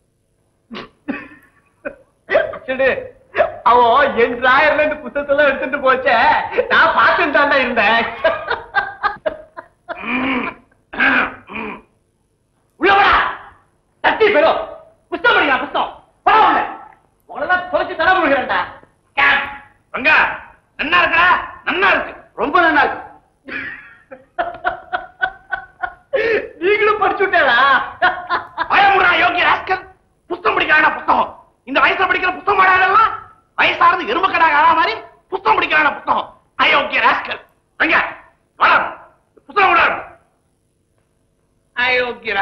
சரி, அவ என் டிராயர்ல இருந்து புத்தகத்தெல்லாம் எடுத்துட்டு போச்சே நான் பார்த்துட்டு தான்டா இருந்தேன் உள்ள வாடா தட்டி பெறும் புஸ்தகம் படிக்கலாம் புஸ்தகம் பரவாயில்ல உங்களெல்லாம் தொலைச்சு தர முடிகிறேன்டா அங்க நன்னா இருக்கா நன்னா இருக்கு ரொம்ப நன்னா இருக்கு நீங்களும் படிச்சு விட்டேடா பயமுறா யோகிய ராஸ்கல் புஸ்தகம் படிக்கிறானா புஸ்தகம் இந்த வயசுல படிக்கிற புஸ்தகம் ஆடாதெல்லாம் வயசானது எருமக்கடா ஆடா மாதிரி புஸ்தகம் படிக்கிறானா புஸ்தகம் அயோக்கிய ராஸ்கல் அங்க வர புஸ்தகம் விட அயோக்கியரா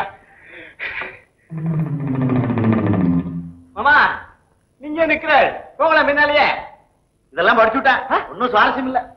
மாமா நீங்க நிக்கிற போகலாம் பின்னாலேயே இதெல்லாம் படிச்சு விட்டா ஒன்னும் சுவாரஸ்யம் இல்ல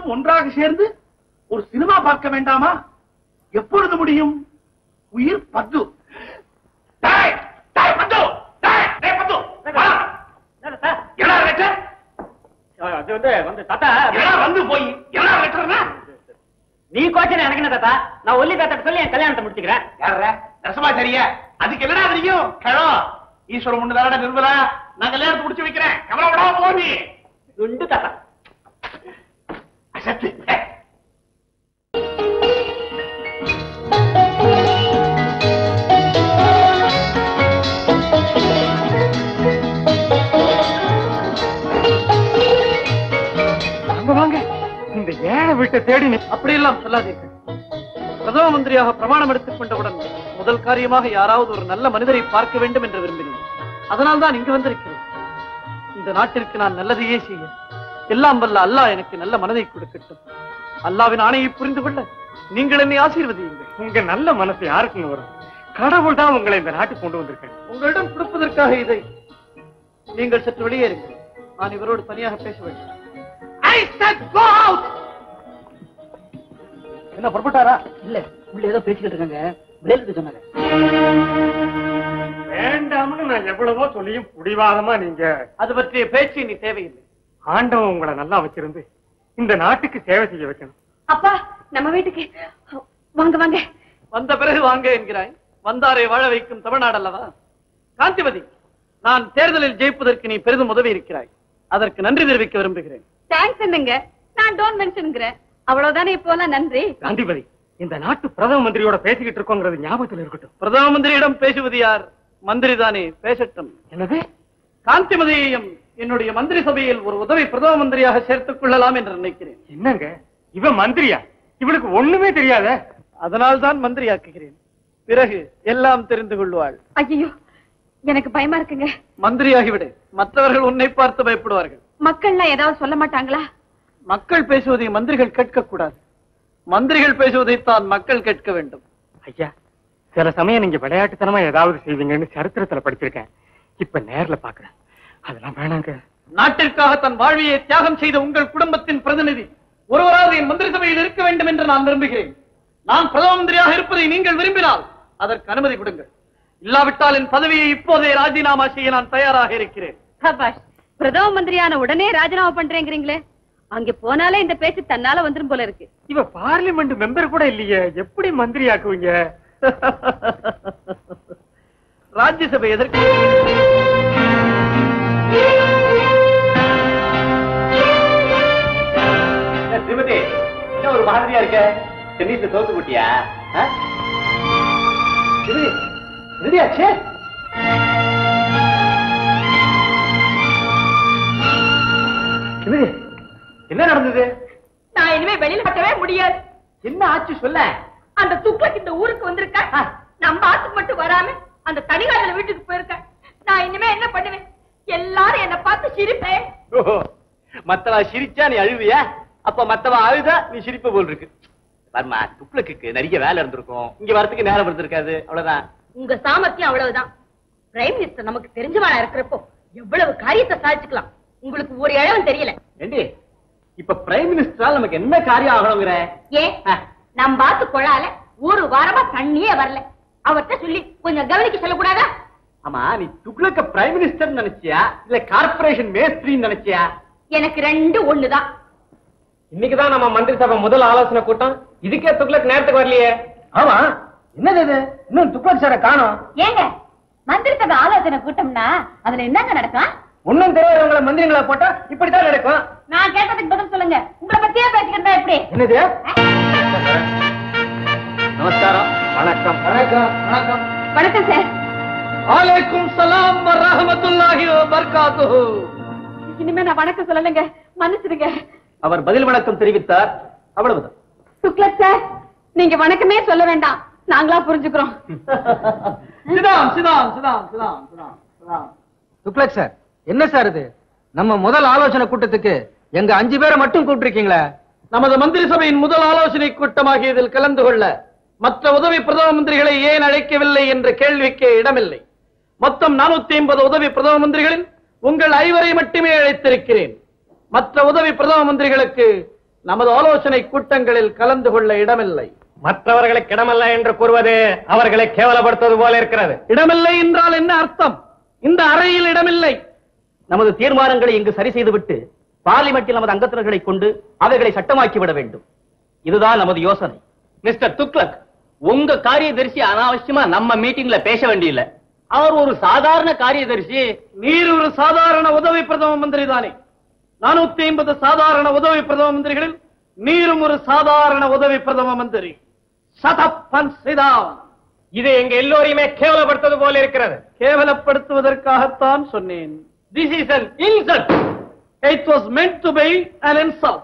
இருவரும் ஒன்றாக சேர்ந்து ஒரு சினிமா பார்க்க வேண்டாமா எப்பொழுது முடியும் உயிர் பத்து டேய், டேய், பத்து, டேய், டேய், பத்து, வா. என்னடா letter? அது வந்து வந்து தாத்தா என்னடா வந்து போய் என்ன லெட்டர்னா நீ கோச்சனை எனக்கு என்ன தாத்தா நான் ஒல்லி தாத்தா சொல்லி என் கல்யாணத்தை முடிச்சுக்கிறேன் யார ரசமா சரியா அதுக்கு என்னடா தெரியும் கிழோ ஈஸ்வரம் ஒண்ணு தானடா நிர்மலா நான் கல்யாணத்தை முடிச்சு வைக்கிறேன் கவலைப்படாம போ நீ துண்டு தாத்தா அசத்து வாங்க வாங்க இந்த ஏழை வீட்டை தேடி அப்படி எல்லாம் சொல்லாதீர்கள் பிரதம மந்திரியாக பிரமாணம் எடுத்துக் கொண்டவுடன் முதல் காரியமாக யாராவது ஒரு நல்ல மனிதரை பார்க்க வேண்டும் என்று விரும்பினேன் அதனால் தான் இங்கு வந்திருக்கிறேன் இந்த நாட்டிற்கு நான் நல்லதையே செய்ய எல்லாம் வல்ல அல்லாஹ் எனக்கு நல்ல மனதை கொடுக்கட்டும் அல்லாவின் ஆணையை புரிந்து கொள்ள நீங்கள் என்னை ஆசீர்வதியுங்கள் உங்க நல்ல மனசு யாருக்குங்க வரும் கடவுள் தான் உங்களை இந்த நாட்டுக்கு கொண்டு வந்திருக்கேன் உங்களிடம் கொடுப்பதற்காக இதை நீங்கள் சற்று வெளியேறுங்கள் நான் இவரோடு தனியாக பேச வேண்டும் ஐ said go out என்ன புறப்பட்டாரா இல்ல உள்ள ஏதோ பேசிக்கிட்டு இருக்காங்க வெளியில சொன்னாங்க வேண்டாம்னு நான் எவ்வளவோ சொல்லியும் புடிவாதமா நீங்க அது பற்றிய பேச்சு நீ தேவையில்லை ஆண்டவன் உங்களை நல்லா வச்சிருந்து இந்த நாட்டுக்கு சேவை செய்ய வைக்கணும் அப்பா நம்ம வீட்டுக்கு வாங்க வாங்க வந்த பிறகு வாங்க என்கிறாய் வந்தாரை வாழ வைக்கும் தமிழ்நாடு அல்லவா காந்திமதி நான் தேர்தலில் ஜெயிப்பதற்கு நீ பெரிதும் உதவி இருக்கிறாய் அதற்கு நன்றி தெரிவிக்க விரும்புகிறேன் தேங்க்ஸ் என்னங்க நான் டோன்ட் மென்ஷனுங்கிறேன் அவ்வளவுதானே இப்போலாம் நன்றி காந்திபதி இந்த நாட்டு பிரதம மந்திரியோட பேசிக்கிட்டு இருக்கோங்கிறது ஞாபகத்தில் இருக்கட்டும் பிரதம மந்திரியிடம் பேசுவது யார் மந்திரி தானே பேசட்டும் என்னது காந்திமதியையும் என்னுடைய மந்திரி சபையில் ஒரு உதவி பிரதம மந்திரியாக சேர்த்துக் கொள்ளலாம் என்று நினைக்கிறேன் என்னங்க இவன் மந்திரியா இவளுக்கு ஒண்ணுமே தெரியாத அதனால் தான் மந்திரியாக்குகிறேன் பிறகு எல்லாம் தெரிந்து கொள்வாள் ஐயோ எனக்கு பயமா இருக்குங்க மந்திரியாகிவிடு மற்றவர்கள் உன்னை பார்த்து பயப்படுவார்கள் மக்கள்லாம் ஏதாவது சொல்ல மாட்டாங்களா மக்கள் பேசுவதை மந்திரிகள் கேட்கக்கூடாது மந்திரிகள் பேசுவதைத்தான் மக்கள் கேட்க வேண்டும் ஐயா சில சமயம் நீங்க விளையாட்டுத்தனமா ஏதாவது செய்வீங்கன்னு சரித்திரத்துல படிச்சிருக்கேன் இப்ப நேர்ல பாக்குறேன் அதெல்லாம் வேணாங்க நாட்டிற்காக தன் வாழ்வியை தியாகம் செய்த உங்கள் குடும்பத்தின் பிரதிநிதி ஒருவராவது என் மந்திரி சபையில் இருக்க வேண்டும் என்று நான் விரும்புகிறேன் நான் பிரதம மந்திரியாக இருப்பதை நீங்கள் விரும்பினால் அதற்கு அனுமதி கொடுங்கள் இல்லாவிட்டால் என் பதவியை இப்போதே ராஜினாமா செய்ய நான் தயாராக இருக்கிறேன் சபாஷ் பிரதம மந்திரியான உடனே ராஜினாமா பண்றேங்கிறீங்களே அங்க போனாலே இந்த பேச்சு தன்னால வந்துரும் போல இருக்கு இவ பார்லிமெண்ட் மெம்பர் கூட இல்லையே எப்படி மந்திரி ஆக்குவீங்க ராஜ்யசபை எதற்கு திருமதி என்ன ஒரு மாதிரியா இருக்க டென்னிஸ்ல தோத்து போட்டியா ரெடியாச்சே என்ன நடந்தது நான் இனிமே வெளியில கட்டவே முடியாது என்ன ஆச்சு சொல்ல அந்த துக்ளக் இந்த ஊருக்கு வந்திருக்க நம்ம ஆத்துக்கு மட்டும் வராம அந்த தனிகாரில வீட்டுக்கு போயிருக்க நான் இனிமே என்ன பண்ணுவேன் எல்லாரும் என்ன பார்த்து சிரிப்பேன் ஓஹோ, மத்தவ சிரிச்சா நீ அழுவியா அப்ப மத்தவ அழுதா நீ சிரிப்ப போல் இருக்கு வர்மா துப்ளக்கு நிறைய வேலை இருந்திருக்கும் இங்க வரதுக்கு நேரம் இருந்திருக்காது அவ்வளவுதான் உங்க சாமர்த்தியம் அவ்வளவுதான் பிரைம் மினிஸ்டர் நமக்கு தெரிஞ்சவனா இருக்கிறப்போ எவ்வளவு காரியத்தை சாதிச்சுக்கலாம் உங்களுக்கு ஒரு இழவன் தெரியல ஏண்டி இப்ப பிரைம் மினிஸ்டரால் நமக்கு என்ன காரியம் ஆகணுங்கிற ஏன் நம்ம பார்த்து கொழால ஒரு வாரமா தண்ணியே வரல அவர்கிட்ட சொல்லி கொஞ்சம் கவனிக்க சொல்லக்கூடாதா ஆமா நீ துக்ளக்க பிரைம் மினிஸ்டர் நினைச்சியா இல்ல கார்பரேஷன் மேஸ்திரின்னு நினைச்சியா எனக்கு ரெண்டு ஒண்ணுதான் இன்னைக்குதான் நம்ம மந்திரி சபை முதல் ஆலோசனை கூட்டம் இதுக்கே துக்ளக் நேரத்துக்கு வரலையே ஆமா என்னது இது இன்னும் துக்ளக் சாரை காணோம் ஏங்க மந்திரி சபை ஆலோசனை கூட்டம்னா அதுல என்னங்க நடக்கும் ஒன்னும் தெரியாதவங்களை மந்திரிங்களா போட்டா இப்படித்தான் நடக்கும் நான் கேட்டதுக்கு பதில் சொல்லுங்க உங்களை பத்தியே பேசிக்கிட்டா எப்படி என்னது நமஸ்காரம் வணக்கம் வணக்கம் வணக்கம் வணக்கம் சார் அலைக்கும் சலாம் வரஹமத்துல்லாஹி வபரகாத்துஹு இனிமே நான் வணக்கம் சொல்லலைங்க மன்னிச்சிடுங்க அவர் பதில் வணக்கம் தெரிவித்தார் அவ்வளவுதான் சுக்லத் சார் நீங்க வணக்கமே சொல்ல வேண்டாம் நாங்களா புரிஞ்சுக்கிறோம் சிதாம் சிதாம் சிதாம் சிதாம் சிதாம் சிதாம் துக்ளக் சார் என்ன சார் இது நம்ம முதல் ஆலோசனை கூட்டத்துக்கு எங்க அஞ்சு பேரை மட்டும் கூப்பிட்டிருக்கீங்களே நமது மந்திரி சபையின் முதல் ஆலோசனை கூட்டமாக இதில் கலந்து கொள்ள மற்ற உதவி பிரதம மந்திரிகளை ஏன் அழைக்கவில்லை என்ற கேள்விக்கு இடமில்லை மொத்தம் நானூத்தி ஐம்பது உதவி பிரதம மந்திரிகளில் உங்கள் ஐவரை மட்டுமே அழைத்திருக்கிறேன் மற்ற உதவி பிரதம மந்திரிகளுக்கு நமது ஆலோசனை கூட்டங்களில் கலந்து கொள்ள இடமில்லை மற்றவர்களுக்கு இடமல்ல என்று கூறுவது அவர்களை கேவலப்படுத்துவது போல இருக்கிறது இடமில்லை என்றால் என்ன அர்த்தம் இந்த அறையில் இடமில்லை நமது தீர்மானங்களை இங்கு சரி செய்துவிட்டு பார்லிமெண்டில் நமது அங்கத்தினர்களை கொண்டு அவைகளை சட்டமாக்கி விட வேண்டும் இதுதான் நமது யோசனை மிஸ்டர் துக்ளக் உங்க காரியதரிசி அனாவசியமா நம்ம மீட்டிங்ல பேச வேண்டியதில்லை அவர் ஒரு சாதாரண காரியதரிசி நீர் ஒரு சாதாரண உதவி பிரதம மந்திரி தானே நானூத்தி ஐம்பது சாதாரண உதவி பிரதம மந்திரிகளில் நீரும் ஒரு சாதாரண உதவி பிரதம மந்திரி சதப்பன் சிதாம் இது எங்க எல்லோரையுமே கேவலப்படுத்துவது போல இருக்கிறது கேவலப்படுத்துவதற்காகத்தான் சொன்னேன் this is an insult it was meant to be an insult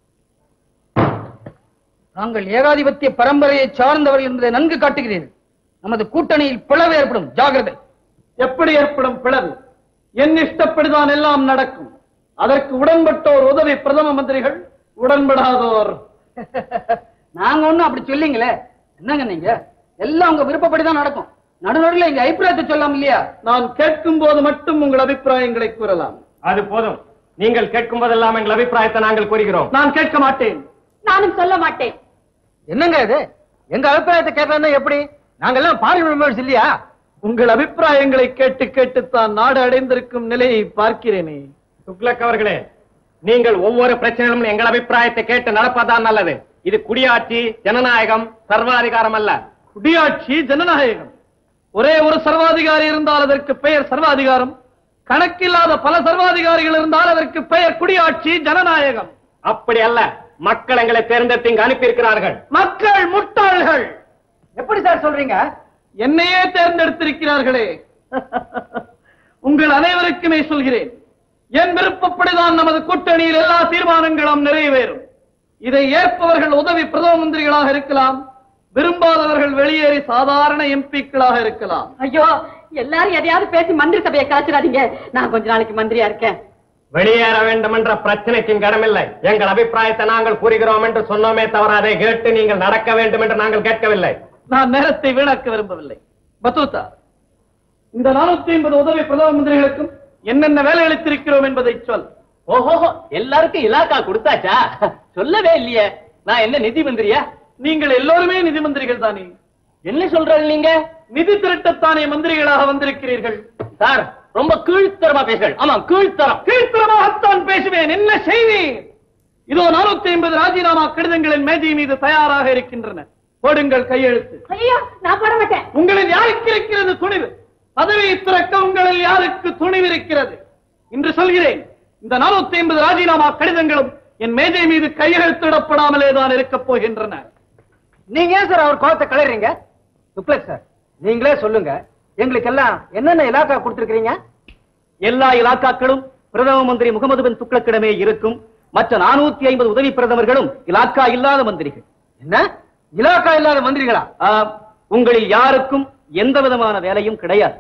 நாங்கள் ஏகாதிபத்திய பரம்பரையை சார்ந்தவர்கள் என்பதை நன்கு காட்டுகிறீர்கள் நமது கூட்டணியில் பிளவு ஏற்படும் ஜாகிரதை எப்படி ஏற்படும் பிளவு என் இஷ்டப்படிதான் எல்லாம் நடக்கும் அதற்கு உடன்பட்டோர் உதவி பிரதம மந்திரிகள் உடன்படாதோர் நாங்க ஒண்ணும் அப்படி சொல்லிங்களே என்னங்க நீங்க எல்லாம் உங்க விருப்பப்படிதான் நடக்கும் நடுநடுல எங்க அபிப்பிராயத்தை சொல்லாம் இல்லையா நான் கேட்கும் போது மட்டும் உங்கள் அபிப்பிராயங்களை கூறலாம் அது போதும் நீங்கள் கேட்கும் போதெல்லாம் எங்கள் அபிப்பிராயத்தை நாங்கள் கூறுகிறோம் நான் கேட்க மாட்டேன் நானும் சொல்ல மாட்டேன் என்னங்க இது எங்க அபிப்பிராயத்தை கேட்கறதா எப்படி நாங்கெல்லாம் பார்லிமெண்ட் மெம்பர்ஸ் இல்லையா உங்கள் அபிப்பிராயங்களை கேட்டு கேட்டுத்தான் நாடு அடைந்திருக்கும் நிலையை பார்க்கிறேனே துக்ளக் அவர்களே நீங்கள் ஒவ்வொரு பிரச்சனையிலும் எங்கள் அபிப்பிராயத்தை கேட்டு நடப்பதுதான் நல்லது இது குடியாட்சி ஜனநாயகம் சர்வாதிகாரம் அல்ல குடியாட்சி ஜனநாயகம் ஒரே ஒரு சர்வாதிகாரி இருந்தால் அதற்கு பெயர் சர்வாதிகாரம் கணக்கில்லாத பல சர்வாதிகாரிகள் இருந்தால் அதற்கு பெயர் குடியாட்சி ஜனநாயகம் அப்படி அல்ல மக்கள் எங்களை தேர்ந்தெடுத்து இங்கு அனுப்பியிருக்கிறார்கள் மக்கள் முட்டாள்கள் எப்படி சார் சொல்றீங்க என்னையே தேர்ந்தெடுத்திருக்கிறார்களே உங்கள் அனைவருக்குமே சொல்கிறேன் என் விருப்பப்படிதான் நமது கூட்டணியில் எல்லா தீர்மானங்களும் நிறைவேறும் இதை ஏற்பவர்கள் உதவி பிரதம மந்திரிகளாக இருக்கலாம் விரும்பாதவர்கள் வெளியேறி சாதாரண எம்பிக்களாக இருக்கலாம் ஐயோ எல்லாரும் எதையாவது பேசி மந்திரி சபையை கலைச்சிடாதீங்க நான் கொஞ்ச நாளைக்கு மந்திரியா இருக்கேன் வெளியேற வேண்டும் என்ற பிரச்சனைக்கு இங்கு இடமில்லை எங்கள் அபிப்பிராயத்தை நாங்கள் கூறுகிறோம் என்று சொன்னோமே தவிர அதை கேட்டு நீங்கள் நடக்க வேண்டும் என்று நாங்கள் கேட்கவில்லை நான் நேரத்தை வீணாக்க விரும்பவில்லை பத்தூத்தா இந்த நானூத்தி ஐம்பது உதவி பிரதம மந்திரிகளுக்கும் என்னென்ன வேலை அளித்திருக்கிறோம் என்பதை சொல் ஓஹோ எல்லாருக்கும் இலாக்கா கொடுத்தாச்சா சொல்லவே இல்லையே நான் என்ன நிதி மந்திரியா நீங்கள் எல்லோருமே நிதி மந்திரிகள் தானே என்ன சொல்றாரு நீங்க நிதி திரட்டத்தானே மந்திரிகளாக வந்திருக்கிறீர்கள் சார் ரொம்ப கீழ்த்தரமா பேசுகள் ஆமா கீழ்த்தரம் கீழ்த்தரமாகத்தான் பேசுவேன் என்ன செய்வேன் இதோ நானூத்தி ஐம்பது ராஜினாமா கடிதங்களின் மேஜை மீது தயாராக இருக்கின்றன போடுங்கள் கையெழுத்து ஐயோ நான் போட மாட்டேன் உங்களில் யாருக்கு இருக்கிறது துணிவு பதவியை திறக்க உங்களில் யாருக்கு துணிவு இருக்கிறது இன்று சொல்கிறேன் இந்த நானூத்தி ஐம்பது ராஜினாமா கடிதங்களும் என் மேஜை மீது கையெழுத்திடப்படாமலே தான் இருக்கப் போகின்றன நீங்க ஏன் சார் அவர் கோபத்தை கிளறீங்க துக்ளக் சார் நீங்களே சொல்லுங்க எங்களுக்கு எல்லாம் என்னென்ன இலாக்கா கொடுத்திருக்கீங்க எல்லா இலாக்காக்களும் பிரதம மந்திரி முகமது பின் துக்ளக்கிடமே இருக்கும் மற்ற நானூத்தி ஐம்பது உதவி பிரதமர்களும் இலாக்கா இல்லாத மந்திரிகள் என்ன இலாக்கா இல்லாத மந்திரிகளா ஆம், உங்களில் யாருக்கும் எந்த விதமான வேலையும் கிடையாது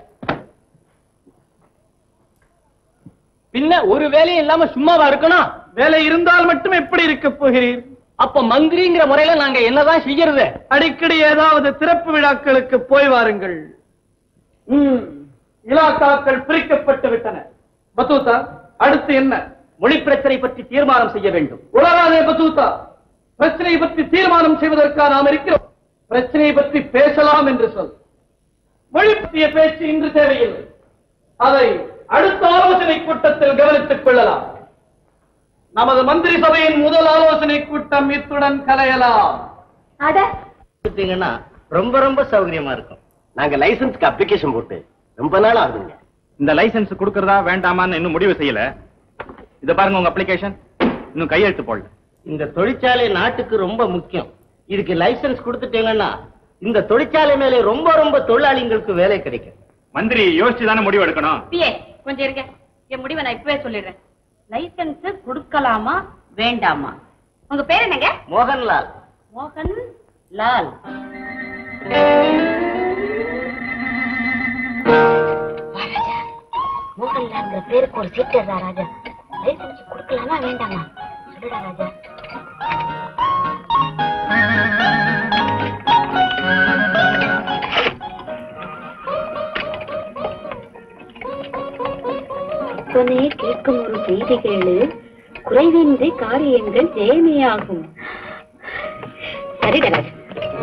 பின்ன ஒரு வேலையும் இல்லாம சும்மாவா இருக்கணும் வேலை இருந்தால் மட்டும் எப்படி இருக்கப் போகிறீர் அப்ப மந்திரிங்கிற முறையில நாங்க என்னதான் செய்யறது அடிக்கடி ஏதாவது திறப்பு விழாக்களுக்கு போய் வாருங்கள் ம், இலாக்காக்கள் பிரிக்கப்பட்டு விட்டன பத்தூத்தா அடுத்து என்ன மொழி பிரச்சனை பற்றி தீர்மானம் செய்ய வேண்டும் உலகாதே பத்தூத்தா பிரச்சனை பற்றி தீர்மானம் செய்வதற்காக நாம் இருக்கிறோம் பிரச்சனையை பற்றி பேசலாம் என்று சொல் மொழி பற்றிய பேச்சு இன்று தேவையில்லை அதை அடுத்த ஆலோசனை கூட்டத்தில் கவனித்துக் கொள்ளலாம் நமது மந்திரி சபையின் முதல் ஆலோசனை கூட்டம் இத்துடன் கலையலாம் அட கொடுத்தீங்கன்னா ரொம்ப ரொம்ப சௌகரியமா இருக்கும் நாங்க லைசன்ஸ்க்கு அப்ளிகேஷன் போட்டு ரொம்ப நாள் ஆகுதுங்க இந்த லைசென்ஸ் கொடுக்கறதா வேண்டாமான்னு இன்னும் முடிவு செய்யல இத பாருங்க உங்க அப்ளிகேஷன் இன்னும் கையெழுத்து போடல இந்த தொழிற்சாலை நாட்டுக்கு ரொம்ப முக்கியம் இதுக்கு லைசன்ஸ் கொடுத்துட்டீங்கன்னா இந்த தொழிற்சாலை மேலே ரொம்ப ரொம்ப தொழிலாளிங்களுக்கு வேலை கிடைக்கும் மந்திரி யோசிச்சு தானே முடிவு எடுக்கணும் பிஏ கொஞ்சம் இருங்க என் முடிவை நான் இப்பவே சொல்லிடுறேன் லைசன்ஸ் கொடுக்கலாமா வேண்டாமா உங்க பேர் என்னங்க மோகன்லால் மோகன் லால் மோகன்லால்ங்கிற பேருக்கு ஒரு சீட் இருக்கா ராஜா லைசன்ஸ் கொடுக்கலாமா வேண்டாமா சொல்லுடா ராஜா அப்பனே கேட்கும் ஒரு செய்தி கேளு குறைவின்றி காரியங்கள் ஜெயமேயாகும் சரி கணேஷ்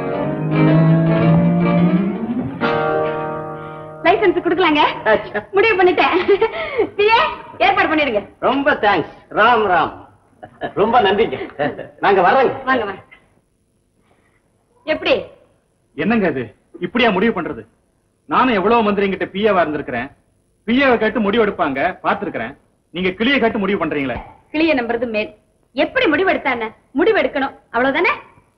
லைசன்ஸ் கொடுக்கலாங்க முடிவு பண்ணிட்டேன் பிஏ ஏற்பாடு பண்ணிடுங்க ரொம்ப தேங்க்ஸ் ராம் ராம் ரொம்ப நன்றிங்க நாங்க வர்றோங்க வாங்க வாங்க எப்படி என்னங்க இது இப்படியா முடிவு பண்றது நானும் எவ்வளவு மந்திரிங்கிட்ட பிஏவா இருந்திருக்கிறேன் பிஏவை கேட்டு முடிவு எடுப்பாங்க பாத்துருக்கிறேன் நீங்க கிளிய கேட்டு முடிவு பண்றீங்களே கிளிய நம்புறது மேல் எப்படி முடிவு எடுத்தா என்ன முடிவு எடுக்கணும் அவ்வளவுதானே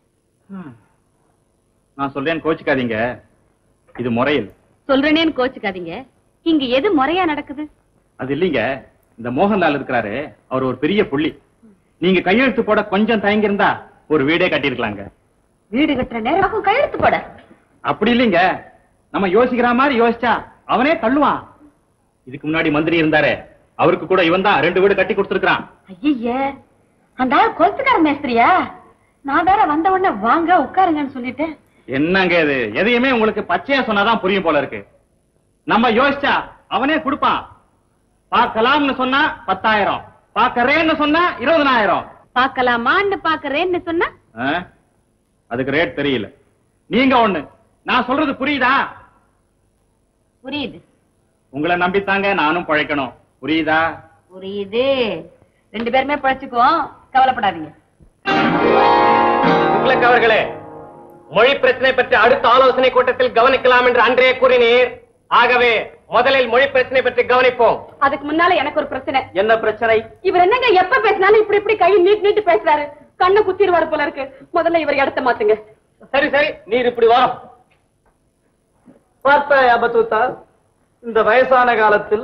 நான் சொல்றேன் கோச்சிக்காதீங்க இது முறையில் சொல்றேனேன்னு கோச்சுக்காதீங்க இங்க எது முறையா நடக்குது அது இல்லீங்க இந்த மோகன்லால் இருக்கிறாரு அவர் ஒரு பெரிய புள்ளி நீங்க கையெழுத்து போட கொஞ்சம் தயங்கியிருந்தா ஒரு வீடே கட்டியிருக்கலாங்க வீடு கட்டுற நேரம் கையெழுத்து போட அப்படி இல்லைங்க நம்ம யோசிக்கிற மாதிரி யோசிச்சா அவனே தள்ளுவான் இதுக்கு முன்னாடி மந்திரி இருந்தாரே அவருக்கு கூட இவன் தான் ரெண்டு வீடு கட்டி கொடுத்திருக்கான் ஐய அந்த ஆள் கொலுத்துக்கார மேஸ்திரியா நான் வேற வந்த உடனே வாங்க உட்காருங்கன்னு சொல்லிட்டேன் என்னங்க இது எதையுமே உங்களுக்கு பச்சையா சொன்னாதான் புரியும் போல இருக்கு நம்ம யோசிச்சா அவனே கொடுப்பான் பார்க்கலாம்னு சொன்னா பத்தாயிரம் பாக்கறேன்னு சொன்னா இருபதனாயிரம் பாக்கலாமான்னு பாக்குறேன்னு சொன்னா ஆ? அதுக்கு ரேட் தெரியல நீங்க ஒண்ணு நான் சொல்றது புரியுதா புரியுது உங்களை நம்பித்தாங்க நானும் பழைக்கணும் புரியுதா புரியுது ரெண்டு பேருமே பழச்சுக்குவோம் கவலைப்படாதீங்க துக்ளக் அவர்களே மொழி பிரச்சனை பற்றி அடுத்த ஆலோசனை கூட்டத்தில் கவனிக்கலாம் என்று அன்றே கூறினீர் ஆகவே முதலில் மொழி பிரச்சனை பற்றி கவனிப்போம் அதுக்கு முன்னால எனக்கு ஒரு பிரச்சனை என்ன பிரச்சனை இவர் என்னங்க எப்ப பேசினாலும் இப்படி இப்படி கை நீட்டு நீட்டு பேசுறாரு கண்ணை குத்திடுவாரு போல இருக்கு முதல்ல இவர் இடத்த மாத்துங்க சரி சரி நீர் இப்படி வரும் பார்த்தாயா பத்துத்தா இந்த வயசான காலத்தில்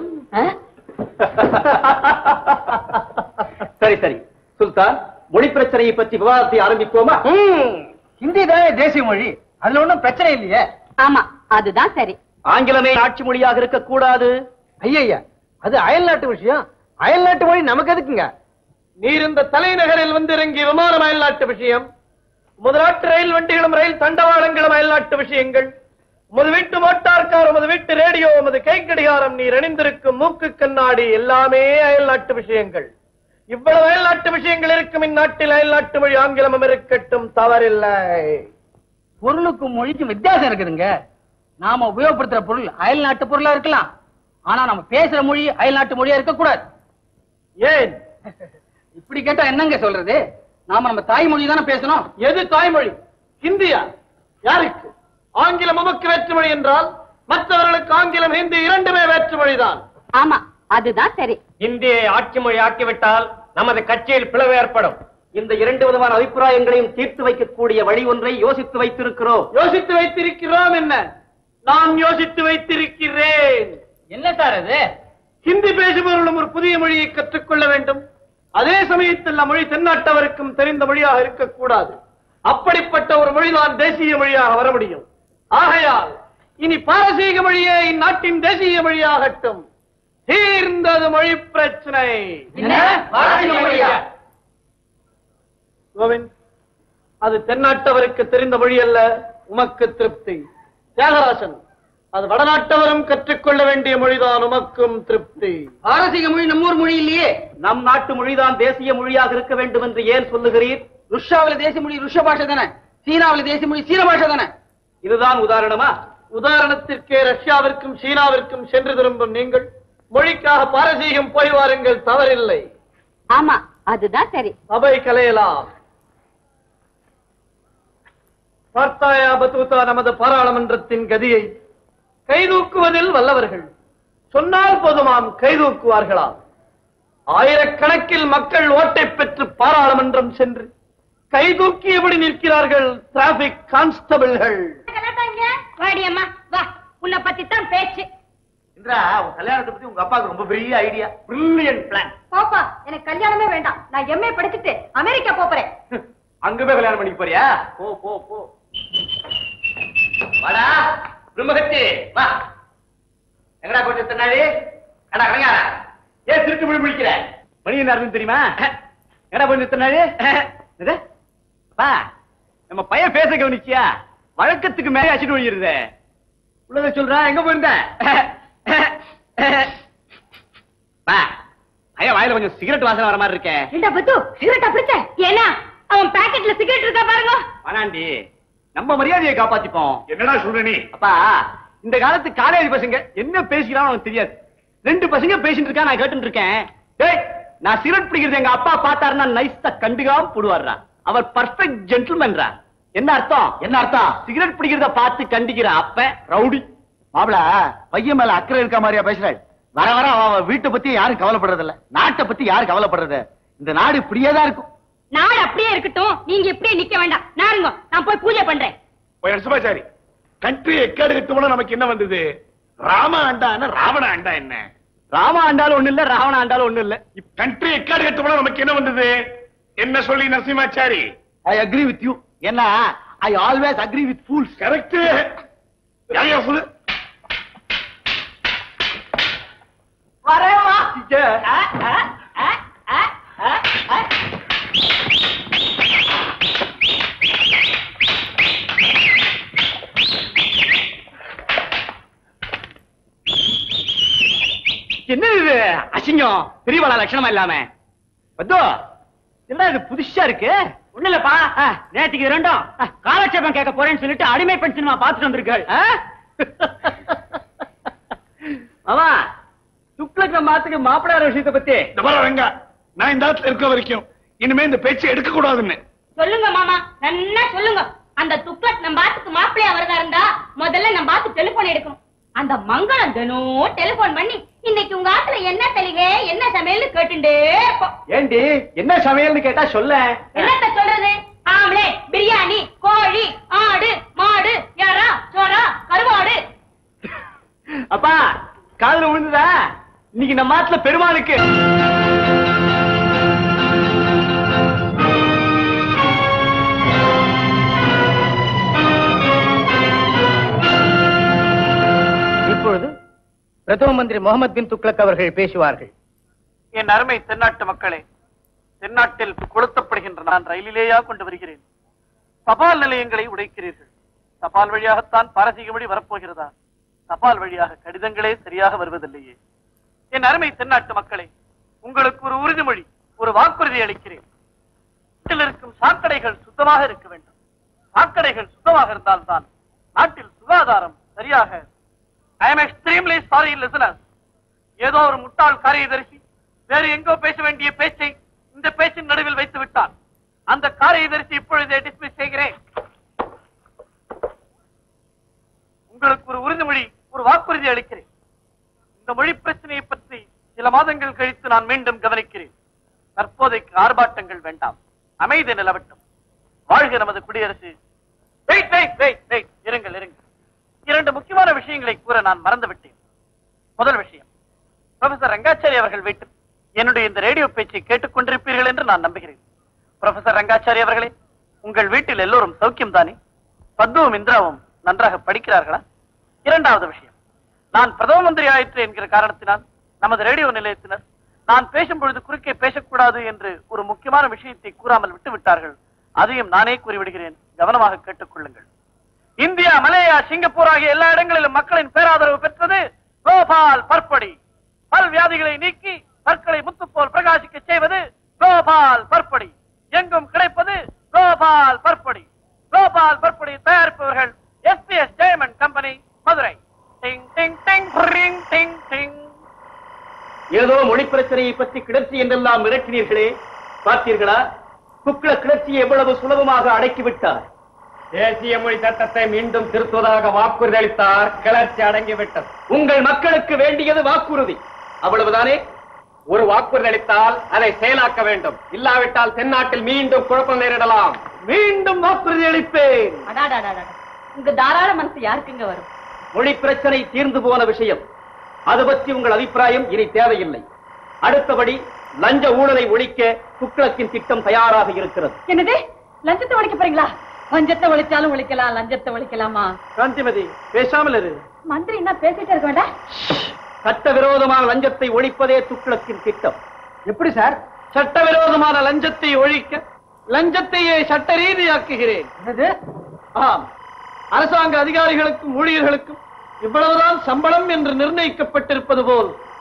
சரி சரி சுல்தான் மொழி பிரச்சனையை பற்றி விவாதத்தை ஆரம்பிப்போமா ஹிந்தி தானே தேசிய மொழி அதுல ஒண்ணும் பிரச்சனை இல்லையே ஆமா அதுதான் சரி ஆங்கிலமே ஆட்சி மொழியாக இருக்கக்கூடாது ஐயா அது அயல் நாட்டு விஷயம் அயல் நாட்டு மொழி நமக்கு எதுக்குங்க நீர் இந்த தலைநகரில் வந்து இறங்கிய விமானம் அயல்நாட்டு விஷயம் உமது நாட்டு ரயில் வண்டிகளும் ரயில் தண்டவாளங்களும் அயல்நாட்டு விஷயங்கள் உமது வீட்டு மோட்டார் கார் உமது வீட்டு ரேடியோ உமது கை கடிகாரம் நீர் அணிந்திருக்கும் மூக்கு கண்ணாடி எல்லாமே அயல்நாட்டு விஷயங்கள் இவ்வளவு அயல்நாட்டு விஷயங்கள் இருக்கும் இந்நாட்டில் அயல்நாட்டு மொழி ஆங்கிலமும் இருக்கட்டும் தவறில்லை பொருளுக்கும் மொழிக்கும் வித்தியாசம் இருக்குதுங்க நாம உபயோகப்படுத்துற பொருள் அயல் நாட்டு பொருளா இருக்கலாம் ஆனா நம்ம பேசுற மொழி அயல் நாட்டு மொழியா இருக்கக்கூடாது ஏன் இப்படி கேட்டா என்னங்க சொல்றது நாம நம்ம தாய்மொழி தானே பேசணும் எது தாய்மொழி ஹிந்தியா யாருக்கு ஆங்கிலம் நமக்கு வேற்றுமொழி என்றால் மற்றவர்களுக்கு ஆங்கிலம் ஹிந்தி இரண்டுமே வேற்றுமொழிதான் ஆமா அதுதான் சரி இந்தியை ஆட்சி மொழி ஆக்கிவிட்டால் நமது கட்சியில் பிளவு ஏற்படும் இந்த இரண்டு விதமான அபிப்பிராயங்களையும் தீர்த்து வைக்கக்கூடிய வழி ஒன்றை யோசித்து வைத்திருக்கிறோம் யோசித்து வைத்திருக்கிறோம் என்ன நான் யோசித்து வைத்திருக்கிறேன் என்ன சார் அது ஹிந்தி பேசுபவர்களும் ஒரு புதிய மொழியை கற்றுக்கொள்ள வேண்டும் அதே சமயத்தில் அம்மொழி தென்னாட்டவருக்கும் தெரிந்த மொழியாக இருக்கக்கூடாது அப்படிப்பட்ட ஒரு மொழிதான் தேசிய மொழியாக வர முடியும் ஆகையால் இனி பாரசீக மொழியே இந்நாட்டின் தேசிய மொழியாகட்டும் தீர்ந்தது மொழி பிரச்சனை பாரசீக மொழியா? கோவிந்த் அது தென்னாட்டவருக்கு தெரிந்த மொழி அல்ல உமக்கு திருப்தி தியாகராசன் அது வடநாட்டவரும் கற்றுக்கொள்ள வேண்டிய மொழிதான் உமக்கும் திருப்தி பாரசீக மொழி நம்ம ஊர் மொழி இல்லையே நம் நாட்டு மொழிதான் தேசிய மொழியாக இருக்க வேண்டும் என்று ஏன் சொல்லுகிறீர் ருஷ்யாவில தேசிய மொழி ருஷ்ய பாஷை தானே சீனாவில தேசிய மொழி சீன பாஷை தானே இதுதான் உதாரணமா உதாரணத்திற்கே ரஷ்யாவிற்கும் சீனாவிற்கும் சென்று திரும்பும் நீங்கள் மொழிக்காக பாரசீகம் போய் வாருங்கள் தவறில்லை ஆமா அதுதான் சரி சபை கலையலாம் பார்த்தாயா பத்தூத்தா நமது பாராளுமன்றத்தின் கதியை கைதூக்குவதில் வல்லவர்கள் சொன்னால் போதுமாம் கைதூக்குவார்களாம் ஆயிரக்கணக்கில் மக்கள் ஓட்டை பெற்று பாராளுமன்றம் சென்று கைதூக்கியபடி நிற்கிறார்கள் டிராபிக் கான்ஸ்டபிள்கள் வாடி அம்மா வா உன்னை பத்தி தான் பேச்சு இந்திரா உன் கல்யாணத்தை பத்தி உங்க அப்பாவுக்கு ரொம்ப பெரிய ஐடியா பிரில்லியன்ட் பிளான் பாப்பா எனக்கு கல்யாணமே வேண்டாம் நான் எம்ஏ படிச்சுட்டு அமெரிக்கா போறேன் அங்க போய் கல்யாணம் பண்ணிக்க போறியா போ போ போ வாடா பிரம்மகத்தி வா எங்கடா போட்டு தன்னாடி அடா கலங்காரா ஏன் திருட்டு மொழி முடிக்கிற மணி என்ன அர்த்தம் தெரியுமா எங்கடா போய் நிறுத்தினாரு இது வா நம்ம பையன் பேச கவனிச்சியா வழக்கத்துக்கு மேலே அச்சிட்டு ஒழியிருது உள்ளத சொல்றா எங்க போயிருந்த வா ஐயா வாயில கொஞ்சம் சிகரெட் வாசனை வர மாதிரி இருக்கே ஏண்டா பத்து சிகரெட்டா பிடிச்ச ஏன்னா அவன் பாக்கெட்ல சிகரெட் இருக்கா பாருங்க வேணாண்டி நம்ம மரியாதையை காப்பாத்திப்போம் என்னடா சொல்ற நீ அப்பா இந்த காலத்து காலேஜ் பசங்க என்ன பேசிக்கிறான்னு உனக்கு தெரியாது ரெண்டு பசங்க பேசிட்டு இருக்கா நான் கேட்டுட்டு இருக்கேன் டேய் நான் சிகரெட் பிடிக்கிறது எங்க அப்பா பார்த்தாருன்னா நைஸா கண்டுக்காம போடுவார்ரா அவர் பர்ஃபெக்ட் ஜென்டில்மேன்ரா என்ன அர்த்தம் என்ன அர்த்தம் சிகரெட் பிடிக்கிறத பார்த்து கண்டிக்கிற அப்ப ரவுடி மாப்பிள பையன் மேல அக்கறை இருக்க மாதிரியா பேசுறாள் வர வர அவ அவ வீட்டை பத்தி யாரும் கவலைப்படுறது இல்ல நாட்டை பத்தி யாரும் கவலைப்படுறது இந்த நாடு இப்படியே தான் இருக்கும் நாடு அப்படியே இருக்கட்டும் நீங்க இப்படியே நிக்க வேண்டாம் நாருங்க நான் போய் பூஜை பண்றேன் போய் சுபாச்சாரி கண்ட்ரி எக்கேடு கட்டுவோம் நமக்கு என்ன வந்தது ராம ஆண்டா என்ன ராவண ஆண்டா என்ன ராம ஆண்டாலும் ஒண்ணு இல்ல ராவண ஆண்டாலும் ஒண்ணு இல்ல கண்ட்ரி எக்கேடு கட்டுவோம் நமக்கு என்ன வந்தது என்ன சொல்லி Narasimhachari I agree with you என்ன I always agree with fools correct யாரையா சொல்லு வரேமா என்ன இது அசிங்கம் பெரியவாளா லட்சணமா இல்லாம பத்தோ என்ன இது புதுசா இருக்கு ஒண்ணு இல்லப்பா நேற்றுக்கு இது ரெண்டும் அஹ், காலட்சேபம் கேட்க போறேன்னு சொல்லிட்டு அடிமை பெண் சினிமா பார்த்துட்டு வந்திருக்காள் மாமா துக்ளக் மாத்துக்கு மாப்பிள்ளையார விஷயத்தை பத்தி இந்த பாரு ரங்கா நான் இந்த இடத்துல இருக்க வரைக்கும் இனிமே இந்த பேச்சை எடுக்க கூடாதுன்னு சொல்லுங்க மாமா நன்னா சொல்லுங்க அந்த துக்ளக் நம்ம பாத்துக்கு மாப்பிள்ளையா வரதா இருந்தா முதல்ல நம்ம பாத்து டெலிபோன் எடுக்கணும் அந்த மங்களம் தினம் டெலிபோன் பண்ணி இன்னைக்கு உங்க ஆத்துல என்ன தெளிவே என்ன சமையல்னு கேட்டுட்டே இருப்போம் ஏண்டி என்ன சமையல்னு கேட்டா சொல்ல என்னத்த சொல்றது ஆம்லே பிரியாணி கோழி ஆடு மாடு யாரா சோரா கருவாடு அப்பா காதுல விழுந்ததா இன்னைக்கு நம்ம ஆத்துல பெருமாளுக்கு இப்பொழுது பிரதம மந்திரி முகமது பின் துக்ளக் அவர்கள் பேசுவார்கள் என் அருமை தென்னாட்டு மக்களே தென்னாட்டில் கொளுத்தப்படுகின்ற நான் ரயிலிலேயா கொண்டு வருகிறேன் தபால் நிலையங்களை உடைக்கிறீர்கள் தபால் வழியாகத்தான் பாரசீக மொழி வரப்போகிறதா தபால் வழியாக கடிதங்களே சரியாக வருவதில்லையே என் அருமை தென்னாட்டு மக்களே உங்களுக்கு ஒரு உறுதிமொழி ஒரு வாக்குறுதி அளிக்கிறேன் நாட்டில் இருக்கும் சாக்கடைகள் சுத்தமாக இருக்க வேண்டும் சாக்கடைகள் சுத்தமாக இருந்தால்தான் நாட்டில் சுகாதாரம் சரியாக I am extremely sorry listeners ஏதோ ஒரு முட்டாள் காரியதரிசி வேறு எங்கோ பேச வேண்டிய பேச்சை இந்த பேச்சின் நடுவில் வைத்து விட்டான் அந்த காரியதரிசி இப்பொழுதே டிஸ்மிஸ் செய்கிறேன் உங்களுக்கு ஒரு உறுதிமொழி ஒரு வாக்குறுதி அளிக்கிறேன் இந்த மொழி பிரச்சனையை பற்றி சில மாதங்கள் கழித்து நான் மீண்டும் கவனிக்கிறேன் தற்போதைக்கு ஆர்ப்பாட்டங்கள் வேண்டாம் அமைதி நிலவட்டும் வாழ்க நமது குடியரசு வெயிட் வெயிட் வெயிட் வெயிட் இருங்கள் இருங்கள் இரண்டு முக்கியமான விஷயங்களை கூற நான் மறந்து விட்டேன் முதல் விஷயம் ப்ரொஃபசர் ரங்காச்சாரி அவர்கள் வீட்டில் என்னுடைய இந்த ரேடியோ பேச்சை கேட்டுக் கொண்டிருப்பீர்கள் என்று நான் நம்புகிறேன் ப்ரொஃபசர் ரங்காச்சாரி அவர்களே உங்கள் வீட்டில் எல்லோரும் சௌக்கியம் தானே பத்மவும் இந்திராவும் நன்றாக படிக்கிறார்களா இரண்டாவது விஷயம் நான் பிரதம மந்திரி ஆயிற்று என்கிற காரணத்தினால் நமது ரேடியோ நிலையத்தினர் நான் பேசும் பொழுது குறுக்கே பேசக்கூடாது என்று ஒரு முக்கியமான விஷயத்தை கூறாமல் விட்டு விட்டார்கள் அதையும் நானே கூறிவிடுகிறேன் கவனமாக கேட்டுக்கொள்ளுங்கள் இந்தியா மலேயா சிங்கப்பூர் ஆகிய எல்லா இடங்களிலும் மக்களின் பேராதரவு பெற்றது கோபால் பற்படி பல் வியாதிகளை நீக்கி பற்களை முத்து போல் பிரகாசிக்க செய்வது கோபால் பற்படி எங்கும் கிடைப்பது கோபால் பற்படி கோபால் பற்படி தயாரிப்பவர்கள் SPS diamond company Madurai ding ding ding ding ding ding ஏதோ மொழி பிரச்சனையை பற்றி கிளர்ச்சி என்றெல்லாம் மிரட்டினீர்களே பார்த்தீர்களா குக்கள கிளர்ச்சியை எவ்வளவு சுலபமாக அடக்கிவிட்டார் தேசிய மொழி சட்டத்தை மீண்டும் திருத்துவதாக வாக்குறுதி அளித்தார் கிளர்ச்சி அடங்கிவிட்டது உங்கள் மக்களுக்கு வேண்டியது வாக்குறுதி அவ்வளவுதானே ஒரு வாக்குறுதி அளித்தால் அதை செயலாக்க வேண்டும் இல்லாவிட்டால் தென்னாட்டில் மீண்டும் குழப்பம் நேரிடலாம் மீண்டும் வாக்குறுதி அளிப்பேன் அடாடாடாடா உங்க தாராள மனசு யாருக்குங்க வரும் மொழி பிரச்சனை தீர்ந்து போன விஷயம் அது பற்றி உங்கள் அபிப்பிராயம் இனி தேவையில்லை அடுத்தபடி லஞ்ச ஊழலை ஒழிக்க துக்ளக்கின் திட்டம் தயாராக இருக்கிறது என்னது லஞ்சத்தை ஒழிக்க போறீங்களா லஞ்சத்தை ஒழிச்சாலும் ஒழிக்கலாம் லஞ்சத்தை ஒழிக்கலாமா காந்திமதி பேசாமல் இரு மந்திரி என்ன பேசிட்டு இருக்க வேண்டாம் சட்டவிரோதமான லஞ்சத்தை ஒழிப்பதே துக்ளக்கின் திட்டம் எப்படி சார் சட்டவிரோதமான லஞ்சத்தை ஒழிக்க லஞ்சத்தையே சட்ட ரீதியாக்குகிறேன் என்னது ஆம் அரசாங்க அதிகாரிகளுக்கும் ஊழியர்களுக்கும் இவ்வளவுதான் சம்பளம் என்று நிர்ணயிக்கப்பட்டிருப்பது போல்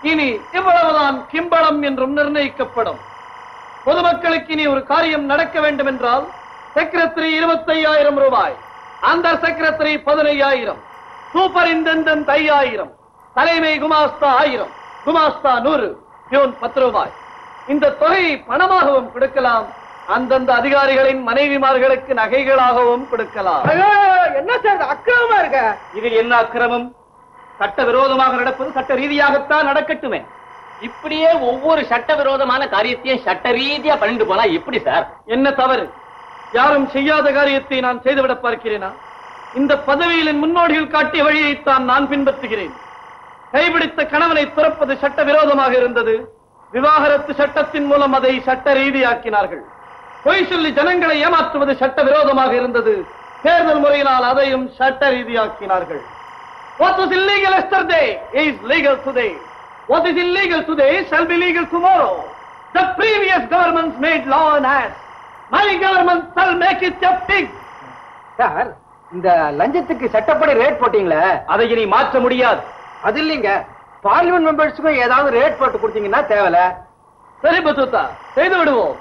இனி இவ்வளவுதான் கிம்பளம் என்றும் நிர்ணயிக்கப்படும் பொதுமக்களுக்கு இனி ஒரு காரியம் நடக்க வேண்டும் என்றால் செக்ரட்டரி இருபத்தையாயிரம் ரூபாய் அந்த செக்ரட்டரி பதினையாயிரம் சூப்பரிண்டென்டென்ட் ஐயாயிரம் தலைமை குமாஸ்தா ஆயிரம் குமாஸ்தா நூறு பியூன் பத்து ரூபாய் இந்த தொகையை பணமாகவும் கொடுக்கலாம் அந்தந்த அதிகாரிகளின் மனைவிமார்களுக்கு நகைகளாகவும் கொடுக்கலாம் என்ன சார் அக்கிரமமா இருக்க இதில் என்ன அக்கிரமம் சட்டவிரோதமாக நடப்பது சட்ட ரீதியாகத்தான் நடக்கட்டுமே இப்படியே ஒவ்வொரு சட்டவிரோதமான காரியத்தையும் சட்ட ரீதியா பண்ணிட்டு போனா எப்படி சார் என்ன தவறு யாரும் செய்யாத காரியத்தை நான் செய்துவிட பார்க்கிறேனா இந்த பதவியில் என் முன்னோடிகள் காட்டிய வழியைத்தான் நான் பின்பற்றுகிறேன் கைபிடித்த கணவனை துறப்பது சட்டவிரோதமாக இருந்தது விவாகரத்து சட்டத்தின் மூலம் அதை சட்ட ரீதியாக்கினார்கள் பொய் சொல்லி ஜனங்களை ஏமாற்றுவது சட்டவிரோதமாக இருந்தது தேர்தல் முறையினால் அதையும் சட்ட ரீதியாக்கினார்கள் What was illegal yesterday is legal today. What is illegal today shall be legal tomorrow. The previous governments made law and has. My government shall make it a pig. Sir இந்த லஞ்சத்துக்கு சட்டப்படி ரேட் போட்டீங்களே அதை இனி மாற்ற முடியாது அது இல்லைங்க பார்லிமெண்ட் மெம்பர்ஸுக்கும் ஏதாவது ரேட் போட்டு கொடுத்தீங்கன்னா தேவல சரி பத்துத்தா செய்து விடுவோம்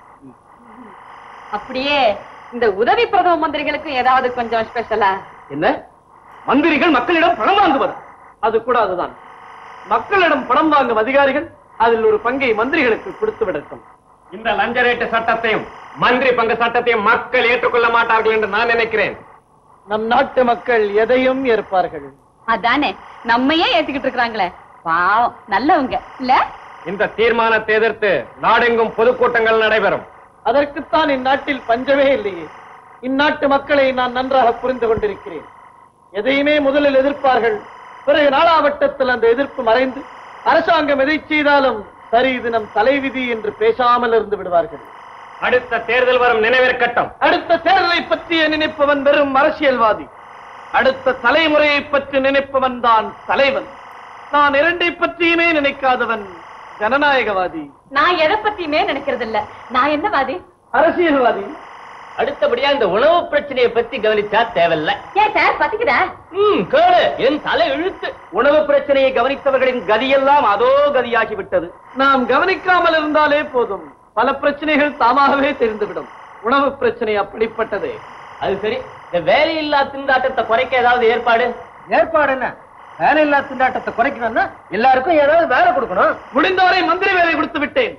அப்படியே இந்த உதவி பிரதம மந்திரிகளுக்கு ஏதாவது கொஞ்சம் ஸ்பெஷலா என்ன மந்திரிகள் மக்களிடம் பணம் வாங்குவது அது கூட அதுதான் மக்களிடம் பணம் வாங்கும் அதிகாரிகள் அதில் ஒரு பங்கை மந்திரிகளுக்கு கொடுத்து விடட்டும் இந்த லஞ்ச ரேட்டு சட்டத்தையும் மந்திரி பங்கு சட்டத்தையும் மக்கள் ஏற்றுக்கொள்ள மாட்டார்கள் என்று நான் நினைக்கிறேன் நம் நாட்டு மக்கள் எதையும் ஏற்பார்கள் அதானே நம்மையே ஏத்துக்கிட்டு இருக்காங்களே பாவம் நல்லவங்க இல்ல இந்த தீர்மானத்தை எதிர்த்து நாடெங்கும் பொதுக்கூட்டங்கள் நடைபெறும் அதற்குத்தான் இந்நாட்டில் பஞ்சமே இல்லையே இந்நாட்டு மக்களை நான் நன்றாக புரிந்து கொண்டிருக்கிறேன் எதையுமே முதலில் எதிர்ப்பார்கள் பிறகு நாளாவட்டத்தில் அந்த எதிர்ப்பு மறைந்து அரசாங்கம் எதை செய்தாலும் சரி இது நம் தலைவிதி என்று பேசாமல் இருந்து விடுவார்கள் அடுத்த தேர்தல் வரும் நினைவிற்கட்டும் அடுத்த தேர்தலை பற்றிய நினைப்பவன் வெறும் அரசியல்வாதி அடுத்த தலைமுறையை பற்றி நினைப்பவன் தான் தலைவன் நான் இரண்டை பற்றியுமே நினைக்காதவன் ஜனநாயகவாதி நான் எதை பத்தியுமே நினைக்கிறது இல்ல நான் என்ன வாதி அரசியல்வாதி அடுத்தபடியா இந்த உணவு பிரச்சனையை பத்தி கவனிச்சா தேவையில்ல ஏன் சார் பத்திக்குதா ம் கேளு என் தலை இழுத்து உணவு பிரச்சனையை கவனித்தவர்களின் கதியெல்லாம் அதோ கதியாகிவிட்டது நாம் கவனிக்காமல் இருந்தாலே போதும் பல பிரச்சனைகள் தாமாகவே தெரிந்துவிடும் உணவு பிரச்சனை அப்படிப்பட்டதே அது சரி இந்த வேலையில்லா திண்டாட்டத்தை குறைக்க ஏதாவது ஏற்பாடு ஏற்பாடு என்ன வேலை இல்லா திண்டாட்டத்தை குறைக்கணும்னா எல்லாருக்கும் ஏதாவது வேலை கொடுக்கணும் முடிந்தவரை மந்திரி வேலை கொடுத்து விட்டேன்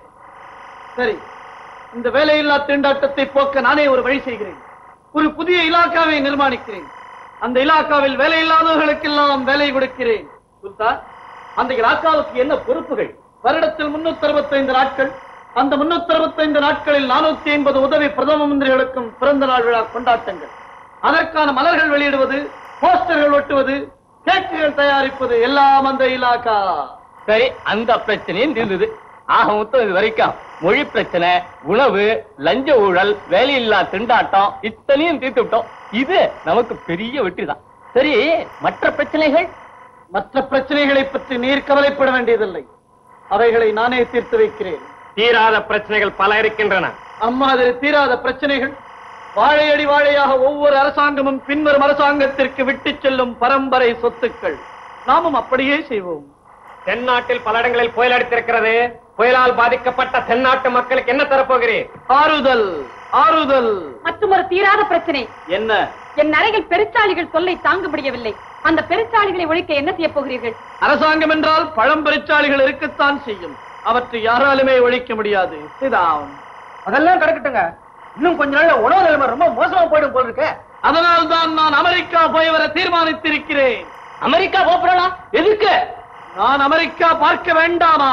சரி இந்த வேலையில்லா திண்டாட்டத்தை போக்க நானே ஒரு வழி செய்கிறேன் ஒரு புதிய இலாக்காவை நிர்மாணிக்கிறேன் அந்த இலாக்காவில் வேலை இல்லாதவர்களுக்கெல்லாம் வேலை கொடுக்கிறேன் சுல்தான் அந்த இலாக்காவுக்கு என்ன பொறுப்புகள் வருடத்தில் முன்னூத்தி அறுபத்தைந்து நாட்கள் அந்த முன்னூத்தி அறுபத்தைந்து நாட்களில் நானூத்தி ஐம்பது உதவி பிரதம மந்திரிகளுக்கும் பிறந்த நாள் விழா கொண்டாட்டங்கள் அதற்கான மலர்கள் வெளியிடுவது போஸ்டர்கள் ஒட்டுவது கேக்குகள் தயாரிப்பது எல்லாம் அந்த இலாக்கா சரி அந்த பிரச்சனையும் தீர்ந்தது ஆக மொத்தம் இது வரைக்கும் மொழி பிரச்சனை உணவு லஞ்ச ஊழல் வேலையில்லா திண்டாட்டம் இத்தனையும் தீர்த்து விட்டோம் இது நமக்கு பெரிய வெற்றி தான் சரி மற்ற பிரச்சனைகள் மற்ற பிரச்சனைகளை பற்றி நீர் கவலைப்பட வேண்டியதில்லை அவைகளை நானே தீர்த்து வைக்கிறேன் தீராத பிரச்சனைகள் பல இருக்கின்றன அம்மாதிரி தீராத பிரச்சனைகள் வாழையடி வாழையாக ஒவ்வொரு அரசாங்கமும் பின்வரும் அரசாங்கத்திற்கு விட்டுச் செல்லும் பரம்பரை சொத்துக்கள் நாமும் அப்படியே செய்வோம் தென்னாட்டில் பல இடங்களில் புயல் அடித்திருக்கிறது புயலால் பாதிக்கப்பட்ட தென்னாட்டு மக்களுக்கு என்ன தரப்போகிறேன் ஆறுதல் ஆறுதல் மற்றும் ஒரு தீராத பிரச்சனை என்ன என் அறையில் பெருச்சாளிகள் தொல்லை தாங்க முடியவில்லை அந்த பெருச்சாளிகளை ஒழிக்க என்ன செய்ய போகிறீர்கள் அரசாங்கம் என்றால் பழம்பெருச்சாளிகள் இருக்கத்தான் செய்யும் அவற்றை யாராலுமே ஒழிக்க முடியாது இதான் அதெல்லாம் கிடக்கட்டுங்க இன்னும் கொஞ்ச நாள்ல உணவு நிலைமை ரொம்ப மோசமா போயிடும் போல இருக்க அதனால் தான் நான் அமெரிக்கா போய் வர தீர்மானித்திருக்கிறேன் அமெரிக்கா போறலாம் எதுக்கு நான் அமெரிக்கா பார்க்க வேண்டாமா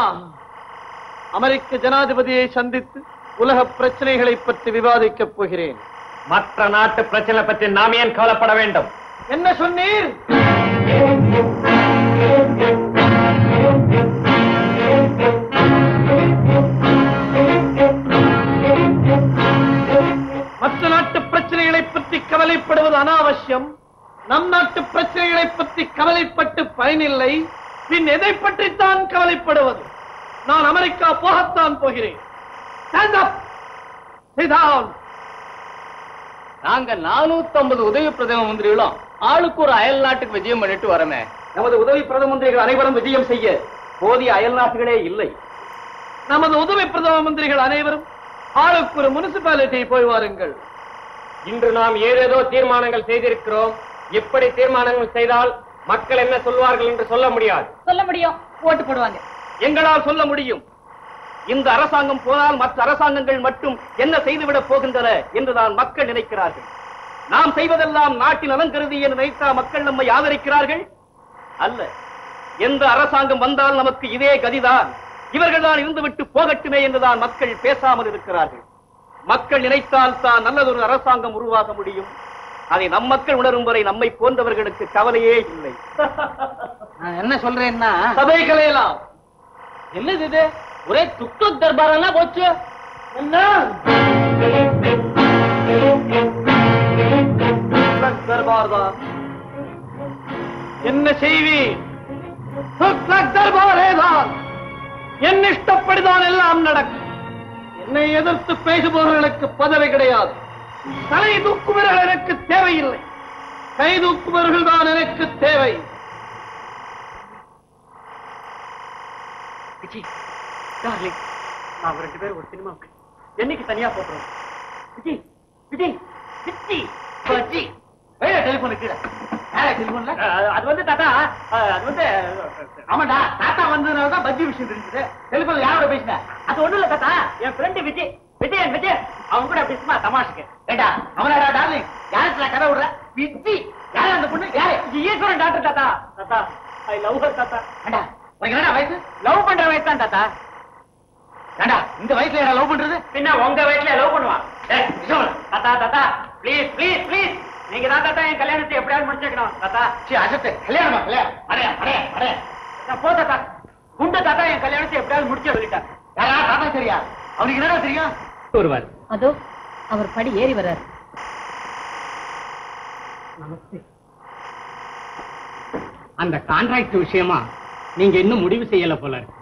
அமெரிக்க ஜனாதிபதியை சந்தித்து உலக பிரச்சனைகளை பற்றி விவாதிக்கப் போகிறேன் மற்ற நாட்டு பிரச்சனை பற்றி நாம் ஏன் கவலைப்பட வேண்டும் என்ன சொன்னீர் மற்ற நாட்டு பிரச்சனைகளை பற்றி கவலைப்படுவது அனாவசியம் நம் நாட்டு பிரச்சனைகளை பற்றி கவலைப்பட்டு பயனில்லை பின் எதை பற்றித்தான் கவலைப்படுவது நான் அமெரிக்கா போகத்தான் போகிறேன் Stand up. Sit down. நாங்க நானூத்தி ஐம்பது உதவி பிரதம மந்திரிகளும் ஆளுக்கு ஒரு அயல் நாட்டுக்கு விஜயம் பண்ணிட்டு வரமே நமது உதவி பிரதம மந்திரிகள் அனைவரும் விஜயம் செய்ய போதிய அயல்நாட்டுகளே இல்லை நமது உதவி பிரதம மந்திரிகள் அனைவரும் ஆளுக்கு ஒரு முனிசிபாலிட்டி போய் வாருங்கள் இன்று நாம் ஏதேதோ தீர்மானங்கள் செய்திருக்கிறோம் எப்படி தீர்மானங்கள் செய்தால் மக்கள் என்ன சொல்வார்கள் என்று சொல்ல முடியாது சொல்ல முடியும் ஓட்டு போடுவாங்க எங்களால் சொல்ல முடியும் இந்த அரசாங்கம் போனால் மற்ற அரசாங்கங்கள் மட்டும் என்ன செய்துவிடப் போகின்றன என்றுதான் மக்கள் நினைக்கிறார்கள் நாம் செய்வதெல்லாம் நாட்டின் நலன் கருதி என்று நினைத்தா மக்கள் நம்மை ஆதரிக்கிறார்கள் அல்ல எந்த அரசாங்கம் வந்தால் நமக்கு இதே கதிதான் இவர்கள் தான் இருந்துவிட்டு போகட்டுமே என்றுதான் மக்கள் பேசாமல் இருக்கிறார்கள் மக்கள் நினைத்தால் தான் நல்லதொரு அரசாங்கம் உருவாக முடியும் அதை நம் மக்கள் உணரும் வரை நம்மை போன்றவர்களுக்கு கவலையே இல்லை நான் என்ன சொல்றேன்னா சபை கலையலாம் என்னது இது ஒரே துக்ளக் தர்பார் எல்லாம் போச்சு என்ன தர்பார் தான் என்ன செய்வீர் துக்ளக் தர்பாரே தான் என் இஷ்டப்படிதான் எல்லாம் நடக்கும் என்னை எதிர்த்து பேசுபவர்களுக்கு பதவி கிடையாது தலை தூக்குபவர்கள் எனக்கு தேவையில்லை கை தூக்குபவர்கள் தான் எனக்கு தேவை விஜய் டார்லிங் நாம ரெண்டு பேரும் ஒரு சினிமாவுக்கு என்னைக்கு தனியா போகிறோம் விஜய் விஜய் விஜய் விஜய் டெலிபோன் கீழே டெலிபோன்ல அது வந்து தாத்தா அஹ், அது வந்து ஆமாண்டா தாத்தா வந்ததுனால தான் பஜ்ஜி விஷயம் தெரிஞ்சது டெலிபோன்ல யாரோட பேசின அது ஒண்ணும் இல்ல தாத்தா என் ஃப்ரெண்டு விஜய் விஜயன் விஜய் அவன் கூட அப்படி சும்மா தமாஷுக்கு ஏண்டா அவனாடா டார்லிங் யாருக்கு கதை விடுற விஜி யாரு அந்த பொண்ணு யாரு ஈஸ்வரன் டாக்டர் தாத்தா தாத்தா ஐ லவ் ஹர் தாத்தா ஏண்டா உனக்கு என்னடா வயசு லவ் பண்ற வயசு தான் தாத்தா ஏண்டா இந்த வயசுல யாரா லவ் பண்றது பின்ன உங்க வயசுல லவ் பண்ணுவான் ஏய், கிஷோர், தாத்தா தாத்தா ப்ளீஸ் ப்ளீஸ் ப்ளீஸ் நீங்க தான் தாத்தா என் கல்யாணத்தை எப்படியாவது முடிச்சுக்கணும் தாத்தா சி அசத்து கல்யாணமா கல்யாணம் அடையா அடையா அடையா நான் போ தாத்தா குண்டு தாத்தா என் கல்யாணத்தை எப்படியாவது முடிச்சு சொல்லிட்டார் யாரா தாத்தா சரியா அவனுக்கு என்னடா தெரியும் வருவார் அதோ அவர் படி ஏறி வர்றாரு நமஸ்தே அந்த கான்ட்ராக்ட் விஷயமா நீங்க இன்னும் முடிவு செய்யல போல இருக்கு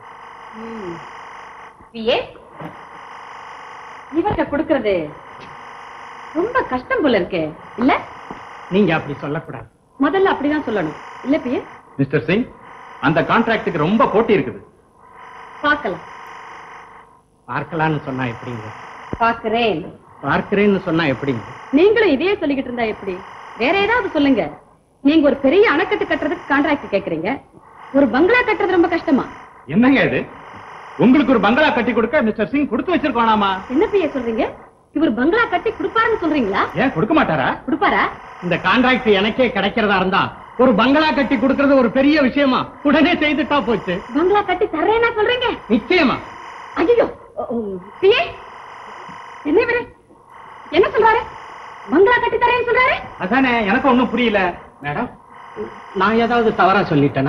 பிஏ இவர்கிட்ட கொடுக்கறது ரொம்ப கஷ்டம் போல இருக்கே இல்ல நீங்க அப்படி சொல்லக்கூடாது முதல்ல அப்படிதான் சொல்லணும் இல்ல பிஏ மிஸ்டர் சிங் அந்த கான்ட்ராக்டுக்கு ரொம்ப போட்டி இருக்குது பார்க்கலாம் பார்க்கலாம்னு சொன்னா எப்படிங்க பார்க்கிறேன் பார்க்கிறேன்னு சொன்னா எப்படிங்க நீங்களும் இதையே சொல்லிக்கிட்டு இருந்தா எப்படி வேற ஏதாவது சொல்லுங்க நீங்க ஒரு பெரிய அணைக்கட்டு கட்டுறதுக்கு கான்ட்ராக்ட் கேக்குறீங்க ஒரு பங்களா கட்டுறது ரொம்ப கஷ்டமா என்னங்க இது உங்களுக்கு ஒரு பங்களா கட்டி கொடுக்க மிஸ்டர் சிங் கொடுத்து வச்சிருக்கோனாமா என்ன பிஏ சொல்றீங்க இவர் பங்களா கட்டி கொடுப்பாருன்னு சொல்றீங்களா ஏன் கொடுக்க மாட்டாரா கொடுப்பாரா இந்த கான்ட்ராக்ட் எனக்கே கிடைக்கிறதா இருந்தா ஒரு பங்களா கட்டி கொடுக்கறது ஒரு பெரிய விஷயமா உடனே செய்துட்டா போச்சு பங்களா கட்டி தர்றேன்னா சொல்றீங்க நிச்சயமா ஐயோ பிஏ என்ன இவரு என்ன சொல்றாரு பங்களா கட்டி தரேன்னு சொல்றாரு அதானே எனக்கு ஒண்ணும் புரியல மேடம் நான் ஏதாவது தவறா சொல்லிட்டேனா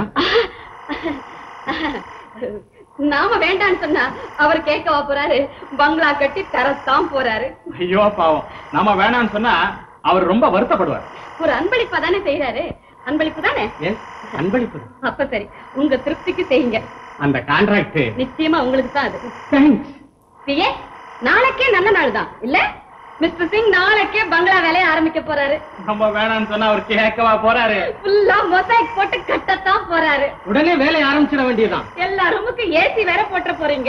நாம வேண்டான்னு சொன்னா அவர் கேட்கவா போறாரு பங்களா கட்டி தரத்தான் போறாரு ஐயோ பாவம் நாம வேணாம்னு சொன்னா அவர் ரொம்ப வருத்தப்படுவார் ஒரு அன்பளிப்பா தானே செய்யறாரு அன்பளிப்பு தானே ஏன் அன்பளிப்பு அப்ப சரி உங்க திருப்திக்கு செய்யுங்க அந்த கான்ட்ராக்ட் நிச்சயமா உங்களுக்கு தான் அது தேங்க்ஸ் பிஏ நாளைக்கே நல்ல நாள் தான் இல்ல மிஸ்டர் சிங் நாளைக்கே பங்களா வேலையை ஆரம்பிக்க போறாரு நம்ம வேணாம்னு சொன்னா அவர் கேட்கவா போறாரு ஃபுல்லா மொசைக் போட்டு கட்டத்தான் போறாரு உடனே வேலையை ஆரம்பிச்சிட வேண்டியதுதான் எல்லா ரூமுக்கு ஏசி வேற போட்டுற போறீங்க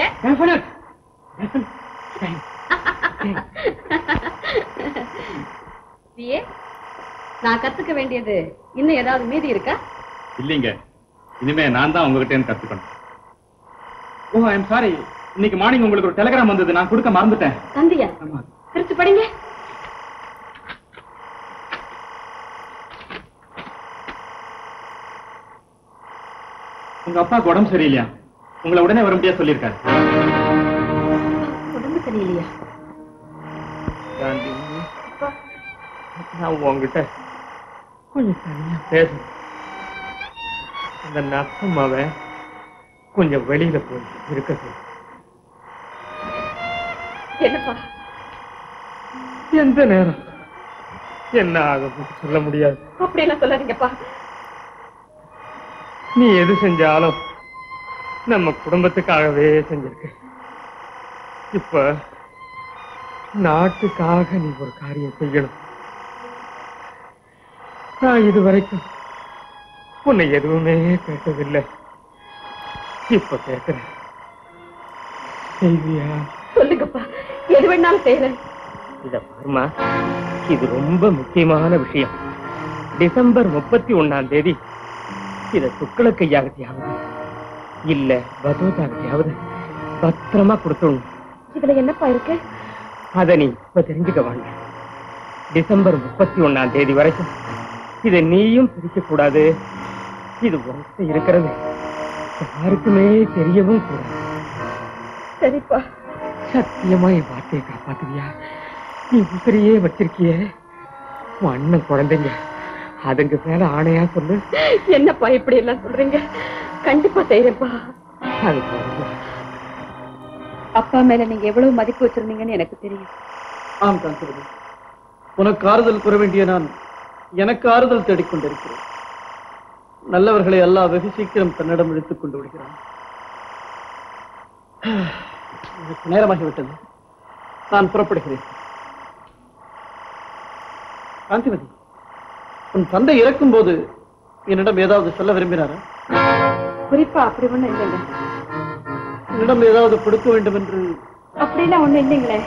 பிஏ நான் கத்துக்க வேண்டியது இன்னும் ஏதாவது மீதி இருக்கா இல்லீங்க இனிமே நான் தான் உங்ககிட்ட இருந்து கத்துக்கணும் ஓ ஐம் சாரி இன்னைக்கு மார்னிங் உங்களுக்கு ஒரு டெலிகிராம் வந்தது நான் கொடுக்க மறந்துட்டேன் தந்தியா ஆமா பிரிச்சு படிங்க உங்க அப்பாவுக்கு உடம்பு சரியில்லையா உங்களை உடனே வர முடியாது சொல்லியிருக்காரு உடம்பு சரியில்லையா காந்தி நான் உங்ககிட்ட கொஞ்சம் தனியா பேசணும் இந்த நத்தமாவ கொஞ்சம் வெளியில போய் இருக்க சொல்லு. என்னப்பா எந்த நேரம் என்ன ஆகும் சொல்ல முடியாது அப்படி எல்லாம் சொல்லாதீங்கப்பா நீ எது செஞ்சாலும் நம்ம குடும்பத்துக்காகவே செஞ்சிருக்க இப்ப நாட்டுக்காக நீ ஒரு காரியம் செய்யணும் நான் இதுவரைக்கும் உன்னை எதுவுமே கேட்டதில்லை இப்ப கேக்குறேன் செய்வியா சொல்லுங்கப்பா எது வேணாலும் செய்யறேன் இத பாருமா இது ரொம்ப முக்கியமான விஷயம் டிசம்பர் முப்பத்தி ஒண்ணாம் தேதி இத துக்கள கையாகட்டியாவது இல்ல பகவதாகட்டியாவது பத்திரமா கொடுத்துடணும் இதுல என்னப்பா இருக்கு அத நீ இப்ப தெரிஞ்சுக்க வேண்டாம் டிசம்பர் முப்பத்தி ஒண்ணாம் தேதி வரைக்கும் இத நீயும் பிரிக்க கூடாது இது உன்கிட்ட இருக்கிறது யாருக்குமே தெரியவும் கூடாது சரிப்பா சத்தியமா என் வார்த்தையை காப்பாத்துவியா நீ உசிரியே வச்சிருக்கிய உன் அண்ணன் குழந்தைங்க அதுங்க மேல ஆணையா சொல்லு என்னப்பா இப்படி எல்லாம் சொல்றீங்க கண்டிப்பா செய்யறேன்ப்பா அது போதும். அப்பா மேல நீங்க எவ்வளவு மதிப்பு வச்சிருந்தீங்கன்னு எனக்கு தெரியும் ஆம் காந்திபதி உனக்கு ஆறுதல் கூற வேண்டிய நான் எனக்கு ஆறுதல் தேடிக் கொண்டிருக்கிறேன் நல்லவர்களை எல்லாம் வெகு சீக்கிரம் தன்னிடம் இழுத்துக் கொண்டு விடுகிறான் எனக்கு நேரமாகிவிட்டது நான் புறப்படுகிறேன் காந்திமதி உன் தந்தை இறக்கும் போது என்னிடம் ஏதாவது சொல்ல விரும்பினாரா குறிப்பா அப்படி ஒண்ணும் இல்லைங்க என்னிடம் ஏதாவது கொடுக்க வேண்டும் என்று அப்படிலாம் ஒண்ணும் இல்லைங்களே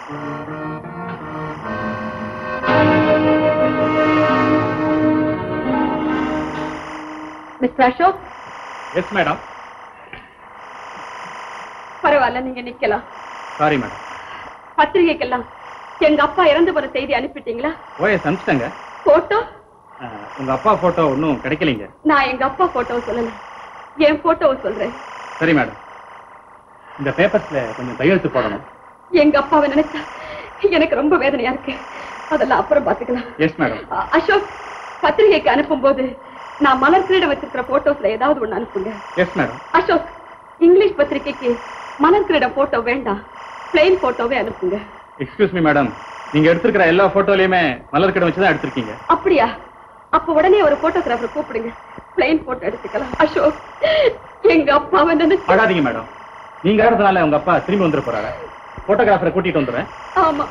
மிஸ்டர் அசோக் எஸ் மேடம் பரவாயில்ல நீங்க நிக்கலாம் சாரி மேடம் பத்திரிகைக்கெல்லாம் எங்க அப்பா இறந்து போற செய்தி அனுப்பிட்டீங்களா ஓஎஸ் அனுப்பிச்சிட்டேங்க போட்டோ அஹ், உங்க அப்பா போட்டோ ஒன்றும் கிடைக்கலைங்க நான் எங்க அப்பா போட்டோவை சொல்லல என் போட்டோவை சொல்றேன் சரி மேடம் இந்த பேப்பர்ஸ்ல கொஞ்சம் கையெழுத்து போடணும் எங்க அப்பாவை நினைச்சா எனக்கு ரொம்ப வேதனையா இருக்கு அதெல்லாம் அப்புறம் பாத்துக்கலாம் எஸ் மேடம் அ- அசோக் பத்திரிகைக்கு அனுப்பும்போது நான் மலர் கிரீடம் வச்சிருக்கிற போட்டோஸ்ல ஏதாவது ஒண்ணு அனுப்புங்க எஸ் மேடம் அசோக் இங்கிலீஷ் பத்திரிகைக்கு மலர் கிரீடம் போட்டோ வேண்டாம் பிளெயின் போட்டோவே அனுப்புங்க எக்ஸ்கியூஸ் மீ மேடம் நீங்க எடுத்திருக்கிற எல்லா போட்டோலயுமே மலர் கடை வச்சு தான் எடுத்திருக்கீங்க அப்படியா அப்ப உடனே ஒரு போட்டோகிராஃபர் கூப்பிடுங்க பிளெயின் போட்டோ எடுத்துக்கலாம் அசோக் எங்க அப்பாவை நினைச்சு அழாதீங்க மேடம் நீங்க ஆடுறதுனால உங்க அப்பா திரும்பி வந்துட போறாரு போட்டோகிராஃபரை கூட்டிட்டு வந்துடுறேன் ஆமா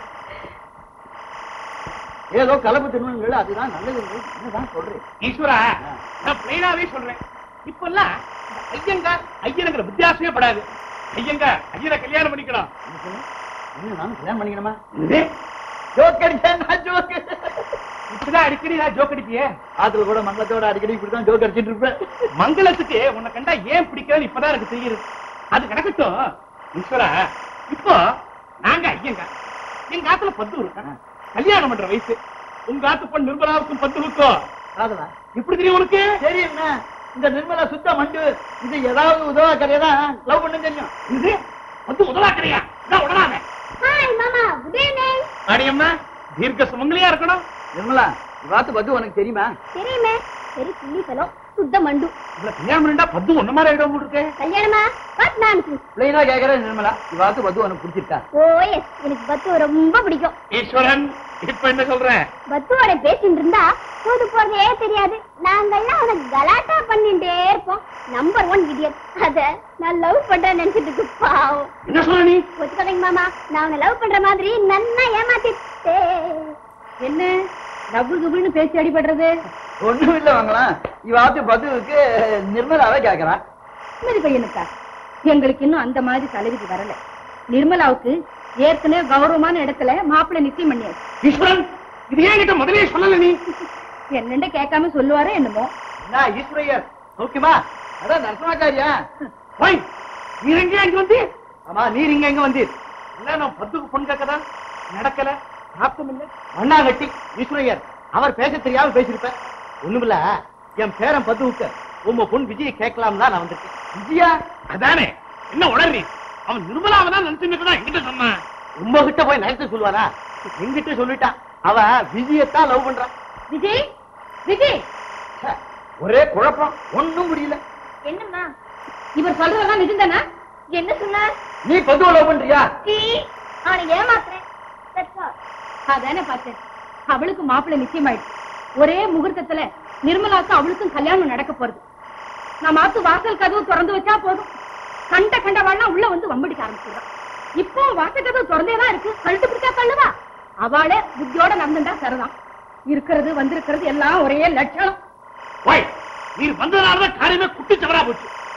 ஏதோ கலப்பு திருமணங்கள் அதுதான் நல்லது என்னதான் சொல்றேன் ஈஸ்வரா நான் பிளைனாவே சொல்றேன் இப்பெல்லாம் இந்த ஐயங்கார் ஐயனுங்கிற வித்தியாசமே படாது ஐயங்கார் ஐயனை கல்யாணம் பண்ணிக்கலாம் நானும் கல்யாணம் பண்ணிக்கணுமா இது ஜோக் அடிச்சேன் நான் ஜோக் இப்படிதான் அடிக்கடி நான் ஜோக் அடிப்பியே ஆத்துல கூட மங்களத்தோட அடிக்கடி இப்படிதான் ஜோக் அடிச்சிட்டு இருப்பேன் மங்களத்துக்கு உன்னை கண்டா ஏன் பிடிக்காது இப்பதான் எனக்கு தெரியுது அது கிடக்கட்டும் ஈஸ்வரா இப்போ நாங்க ஐயங்க எங்க ஆத்துல பத்து இருக்கா கல்யாணம் பண்ற வயசு உங்க ஆத்து பொண்ணு நிர்மலாவுக்கும் பத்து இருக்கும் காதலா எப்படி தெரியும் உனக்கு தெரியுமே இந்த நிர்மலா சுத்த மண்டு இது ஏதாவது உதவா கரையதான் லவ் பண்ண தெரியும் இது வந்து முதலாக்கிறியா நான் உடனாங்க ஹாய் மாமா குட் ஈவினிங் அடியம்மா தீர்க்க சுமங்கலியா இருக்கணும் நிர்மலா இவாத்து பத்து உனக்கு தெரியுமா தெரியுமே சரி புள்ளி செலவு சுத்த மண்டு இவ்வளவு கல்யாணம் பண்ணிட்டா பத்து ஒண்ணு மாதிரி ஆயிடும் இருக்கு கல்யாணமா வாட் நான்சென்ஸ் பிளைனா கேக்குறேன் நிர்மலா இவாத்து பத்து உனக்கு பிடிச்சிருக்கா ஓ எஸ் எனக்கு பத்து ரொம்ப பிடிக்கும் ஈஸ்வரன் இப்ப என்ன சொல்ற பத்துவோட பேசிட்டு இருந்தா போது போறதே தெரியாது நாங்கெல்லாம் உனக்கு கலாட்டா பண்ணிட்டே இருப்போம் நம்பர் ஒன் இடியட் அத நான் லவ் பண்றேன்னு நினைச்சிட்டு இருக்கு பாவம் என்ன சொல்ற நீ ஒத்துக்காதீங்க மாமா நான் உன்னை லவ் பண்ற மாதிரி நன்னா ஏமாத்திட்டேன் என்ன டபுள் குபுள்னு பேசி அடிபடுறது ஒண்ணும் இல்ல வாங்கலாம் இவாத்து பத்துவுக்கு நிர்மலாவே கேக்குறான் சுமதி பையனுக்கா எங்களுக்கு இன்னும் அந்த மாதிரி தலைவிக்கு வரல நிர்மலாவுக்கு ஏற்கனவே கௌரவமான இடத்துல மாப்பிள்ளை நிச்சயம் பண்ணியாச்சு ஈஸ்வரன் இது ஏன் கிட்ட முதலே சொல்லல நீ என்னண்ட கேட்காம சொல்லுவாரோ என்னமோ என்ன ஈஸ்வரையர் ஓகேமா அதான் நரசமாச்சாரியா போய் நீ எங்க இங்க வந்து ஆமா நீர் இங்க எங்க வந்தீர் இல்ல நான் பத்துக்கு பொண்ணு கேட்கதா நடக்கல சாப்பிட்டும் இல்ல மண்ணாங்கட்டி ஈஸ்வரையர் அவர் பேச தெரியாம பேசிருப்ப ஒண்ணுமில்ல என் பேரன் பத்துவுக்கு உங்க பொண்ணு விஜய கேட்கலாம் தான் நான் வந்திருக்கேன் விஜயா அதானே என்ன உளறி அவன் நிர்மலாவை தான் நினைச்சுட்டு தான் என்கிட்ட சொன்னான் உங்ககிட்ட போய் நினைத்து சொல்லுவாரா எங்கிட்ட சொல்லிட்டான் அவ விஜயத்தான் லவ் பண்றான் விஜய் விஜய் ச்சே, ஒரே குழப்பம் ஒண்ணும் புரியல என்னம்மா இவர் சொல்றதெல்லாம் நிஜம்தானா என்ன சொன்ன நீ பத்துவ லவ் பண்றியா சீ, அவனை ஏமாத்துறேன் That's all. அதானே பார்த்தேன் அவளுக்கு மாப்பிள்ளை நிச்சயமாயிடுச்சு ஒரே முகூர்த்தத்துல நிர்மலாக்கு அவளுக்கும் கல்யாணம் நடக்க போறது நான் மாத்து வாசல் கதவு திறந்து வச்சா போதும் கண்ட கண்டவாள்லாம் உள்ள வந்து வம்படிக்க ஆரம்பிச்சிடுறான் இப்போ வாசல் கதவு திறந்தேதான் இருக்கு கழுத்து பிடிச்சா தள்ளுவா அவளே புத்தியோட நடந்துட்டா சரிதான் இருக்கிறது வந்திருக்கிறது எல்லாம் ஒரே லட்சணம் போய் நீர் வந்ததுனாலதான் காரியமே குட்டி சவரா போச்சு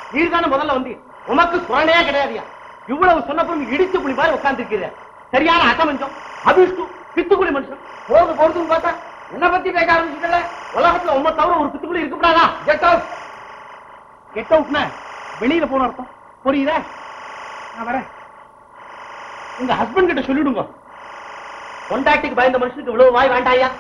நீ தானே முதல்ல வந்து உமக்கு குழந்தையே கிடையாதுயா இவ்வளவு சொன்னப்புறம் இடிச்சு புலி மாதிரி உட்கார்ந்து சரியான அசமஞ்சம் அபிஷ்டு பித்துக்குடி மனுஷன் போறது போறதுன்னு பார்த்தா என்ன பத்தி பேச ஆரம்பிச்சுட்டல உலகத்துல உண்மை தவிர ஒரு பித்துக்குடி இருக்கக்கூடாதா கெட் அவுட் கெட் அவுட்னா வெளியில போன அர்த்தம் புரியுதா நான் வரேன் உங்க ஹஸ்பண்ட் கிட்ட சொல்லிடுங்க கொண்டாட்டிக்கு பயந்த மனுஷனுக்கு இவ்வளவு வாய் வேண்டாயா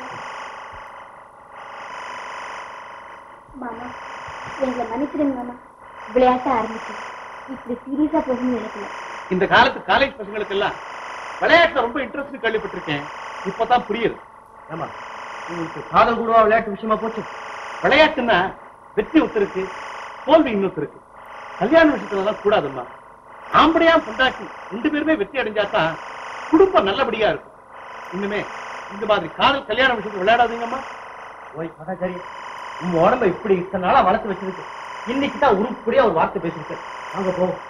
மாமா எங்களை மன்னிச்சிடுங்க மாமா விளையாட்ட ஆரம்பிச்சு இப்படி சீரியஸா போகணும்னு நினைக்கல இந்த காலத்து காலேஜ் பசங்களுக்கு எல்லாம் விளையாட்டுல ரொம்ப இன்ட்ரெஸ்ட் கேள்விப்பட்டிருக்கேன் இப்பதான் புரியுது ஆமா உங்களுக்கு காதல் கூடவா விளையாட்டு விஷயமா போச்சு விளையாட்டுன்னா வெற்றி ஒருத்தருக்கு தோல்வி இன்னொருத்தருக்கு கல்யாண விஷயத்துல எல்லாம் கூடாதும்மா ஆம்படையா பொண்டாட்டி ரெண்டு பேருமே வெற்றி அடைஞ்சாதான் குடும்பம் நல்லபடியா இருக்கும் இன்னுமே இந்த மாதிரி காதல் கல்யாண விஷயத்துல விளையாடாதீங்கம்மா ஓய் கதாச்சாரி உங்க உடம்ப இப்படி இத்தனை நாளா வளர்த்து வச்சிருக்கு இன்னைக்கு தான் உருப்படியா ஒரு வார்த்தை பேசிருக்கு அங்க போவோம்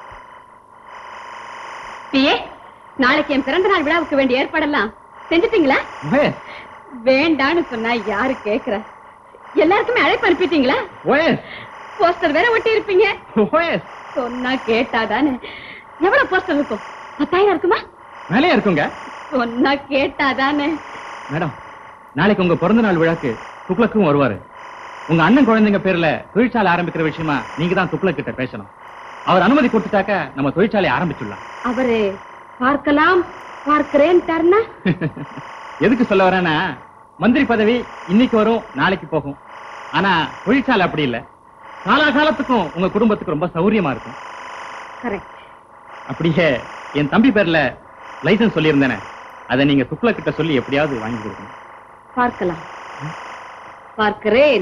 பிஏ நாளைக்கு என் பிறந்த நாள் விழாவுக்கு வேண்டிய ஏற்பாடெல்லாம் செஞ்சுட்டீங்களா வேண்டான்னு சொன்னா யாரு கேக்குற எல்லாருக்குமே அழைப்பு அனுப்பிட்டீங்களா போஸ்டர் வேற ஒட்டி இருப்பீங்க சொன்னா கேட்டாதானே எவ்வளவு போஸ்டர் இருக்கும் பத்தாயிரம் இருக்குமா மேலேயே இருக்குங்க சொன்னா கேட்டாதானே மேடம் நாளைக்கு உங்க பிறந்த நாள் விழாக்கு துக்ளக்கும் வருவாரு உங்க அண்ணன் குழந்தைங்க பேர்ல தொழிற்சாலை ஆரம்பிக்கிற விஷயமா நீங்க தான் துக்ளக் கிட்ட பேசணும் அவர் அனுமதி கொடுத்துட்டாக்க நம்ம தொழிற்சாலை ஆரம்பிச்சுடலாம் அவரு பார்க்கலாம் பார்க்கிறேன் தர்ணா எதுக்கு சொல்ல வரேன்னா மந்திரி பதவி இன்னைக்கு வரும் நாளைக்கு போகும் ஆனா தொழிற்சாலை அப்படி இல்ல காலாகாலத்துக்கும் உங்க குடும்பத்துக்கு ரொம்ப சௌரியமா இருக்கும் கரெக்ட் அப்படியே என் தம்பி பேர்ல லைசன்ஸ் சொல்லியிருந்தேனே அதை நீங்க துக்ளக் கிட்ட சொல்லி எப்படியாவது வாங்கி கொடுக்கணும் பார்க்கலாம் பார்க்கிறேன்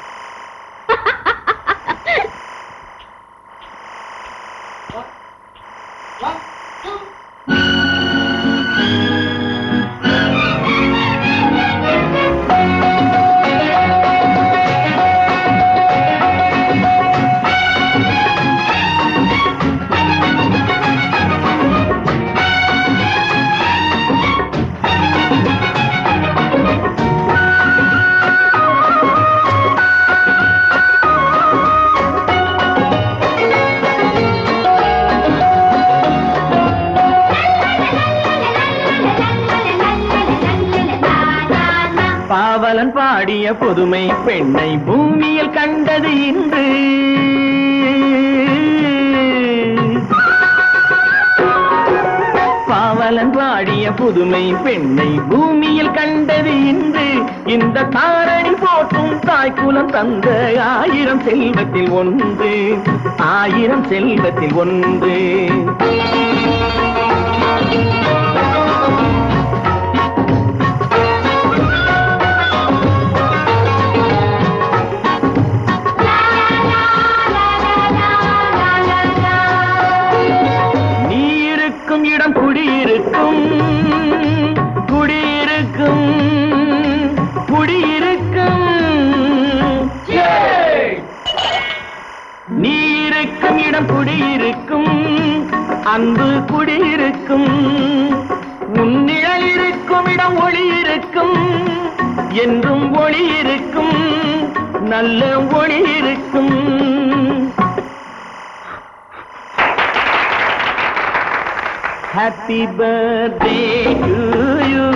பாவலன் பாடிய புதுமை பெண்ணை பூமியில் கண்டது இன்று பாவலன் பாடிய புதுமை பெண்ணை பூமியில் கண்டது இன்று இந்த தாரணி போற்றும் தாய்க்குலம் தந்த ஆயிரம் செல்வத்தில் ஒன்று ஆயிரம் செல்வத்தில் ஒன்று நீ இருக்கும் இடம் குடியிருக்கும் குடியிருக்கும் குடியிருக்கும் நீ இருக்கும் இடம் குடியிருக்கும் அன்பு குடியிருக்கும் உன் நிழல் இருக்கும் இடம் ஒளி இருக்கும் என்றும் ஒளி இருக்கும் நல்ல ஒளி இருக்கும் Happy birthday to you.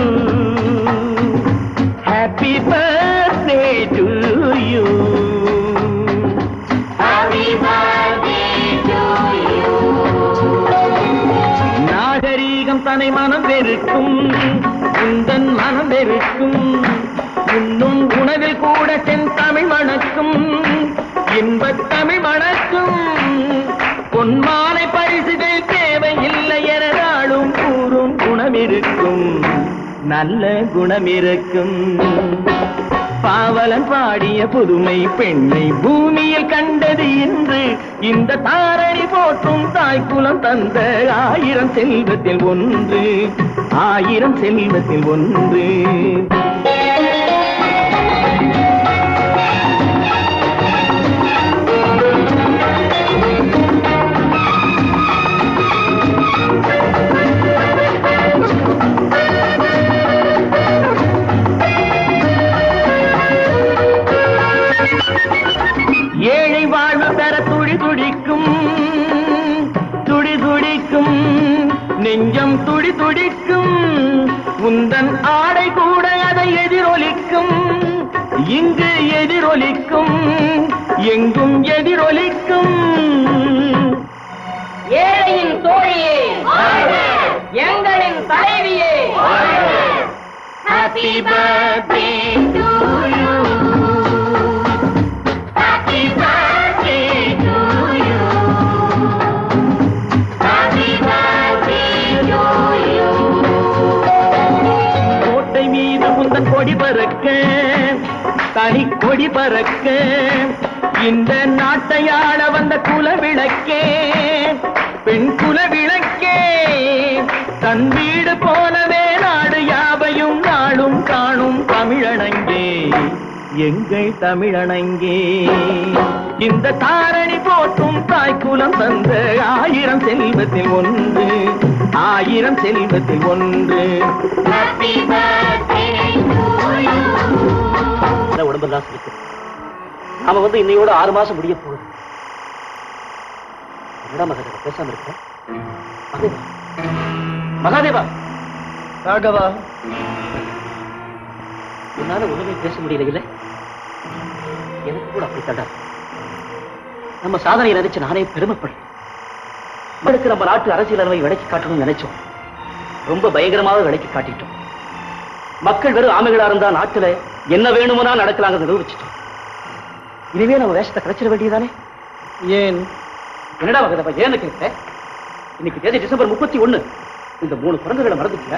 Happy birthday to you. Happy birthday to you. நாகரீகம் தனை மனம் வெறுக்கும் உந்தன் மனம் வெறுக்கும் உண்ணும் உணவில் கூட சென் தமிழ் மணக்கும் இன்பத் தமிழ் மணக்கும் பொன்மாலை பரிசுகள் தேவையில்லை என நாளும் கூறும் குணமிருக்கும் நல்ல குணமிருக்கும் பாவலன் பாடிய புதுமை பெண்ணை பூமியில் கண்டது இன்று இந்த தாரணி போற்றும் தாய்க்குலம் தந்த ஆயிரம் செல்வத்தில் ஒன்று ஆயிரம் செல்வத்தில் ஒன்று ஏழை வாழ்வு பெற துடி துடிக்கும் நெஞ்சம் துடி துடிக்கும் உந்தன் ஆடை கூட அதை எதிரொலிக்கும் இங்கு எதிரொலிக்கும் எங்கும் எதிரொலிக்கும் ஏழையின் தோழியே எங்களின் தலைவியே happy birthday to you happy birthday to you happy birthday to you கோட்டை மீது முந்தன் கொடி பறக்க தனி கொடி பறக்க இந்த நாட்டை ஆள வந்த குல விளக்கே பெண் குல விளக்கே தன் வீடு போலவே நாடு யாவையும் நாளும் காணும் தமிழனங்கே எங்கள் தமிழனங்கே இந்த தாரணி போற்றும் தாய்க்குலம் தந்த ஆயிரம் செல்வத்தில் ஒன்று ஆயிரம் செல்வத்தில் ஒன்று ஹாப்பி பர்த்டே உடம்பெல்லாம் சிரிக்கும் நாம வந்து இன்னையோட ஆறு மாசம் முடிய போகுது என்னடா மகாதேவா பேசாம இருக்க மகாதேவா மகாதேவா ராகவா உன்னால ஒண்ணுமே பேச முடியல இல்ல எனக்கு கூட அப்படி தண்டா நம்ம சாதனையை நினைச்சு நானே பெருமைப்படுறேன் மக்களுக்கு நம்ம நாட்டு அரசியல் அளவை விளக்கி காட்டணும்னு நினைச்சோம் ரொம்ப பயங்கரமாக விளக்கி காட்டிட்டோம் மக்கள் வெறும் ஆமைகளா இருந்தா நாட்டுல என்ன வேணுமோ நடக்கலாங்கிறத நிரூபிச்சிட்டோம் இனிமே நம்ம வேஷத்தை கிடைச்சிட வேண்டியதானே ஏன் என்னடா மகதப்பா ஏன்னு கேட்ட இன்னைக்கு தேதி டிசம்பர் முப்பத்தி ஒண்ணு இந்த மூணு குரங்குகளை மறந்துச்சுல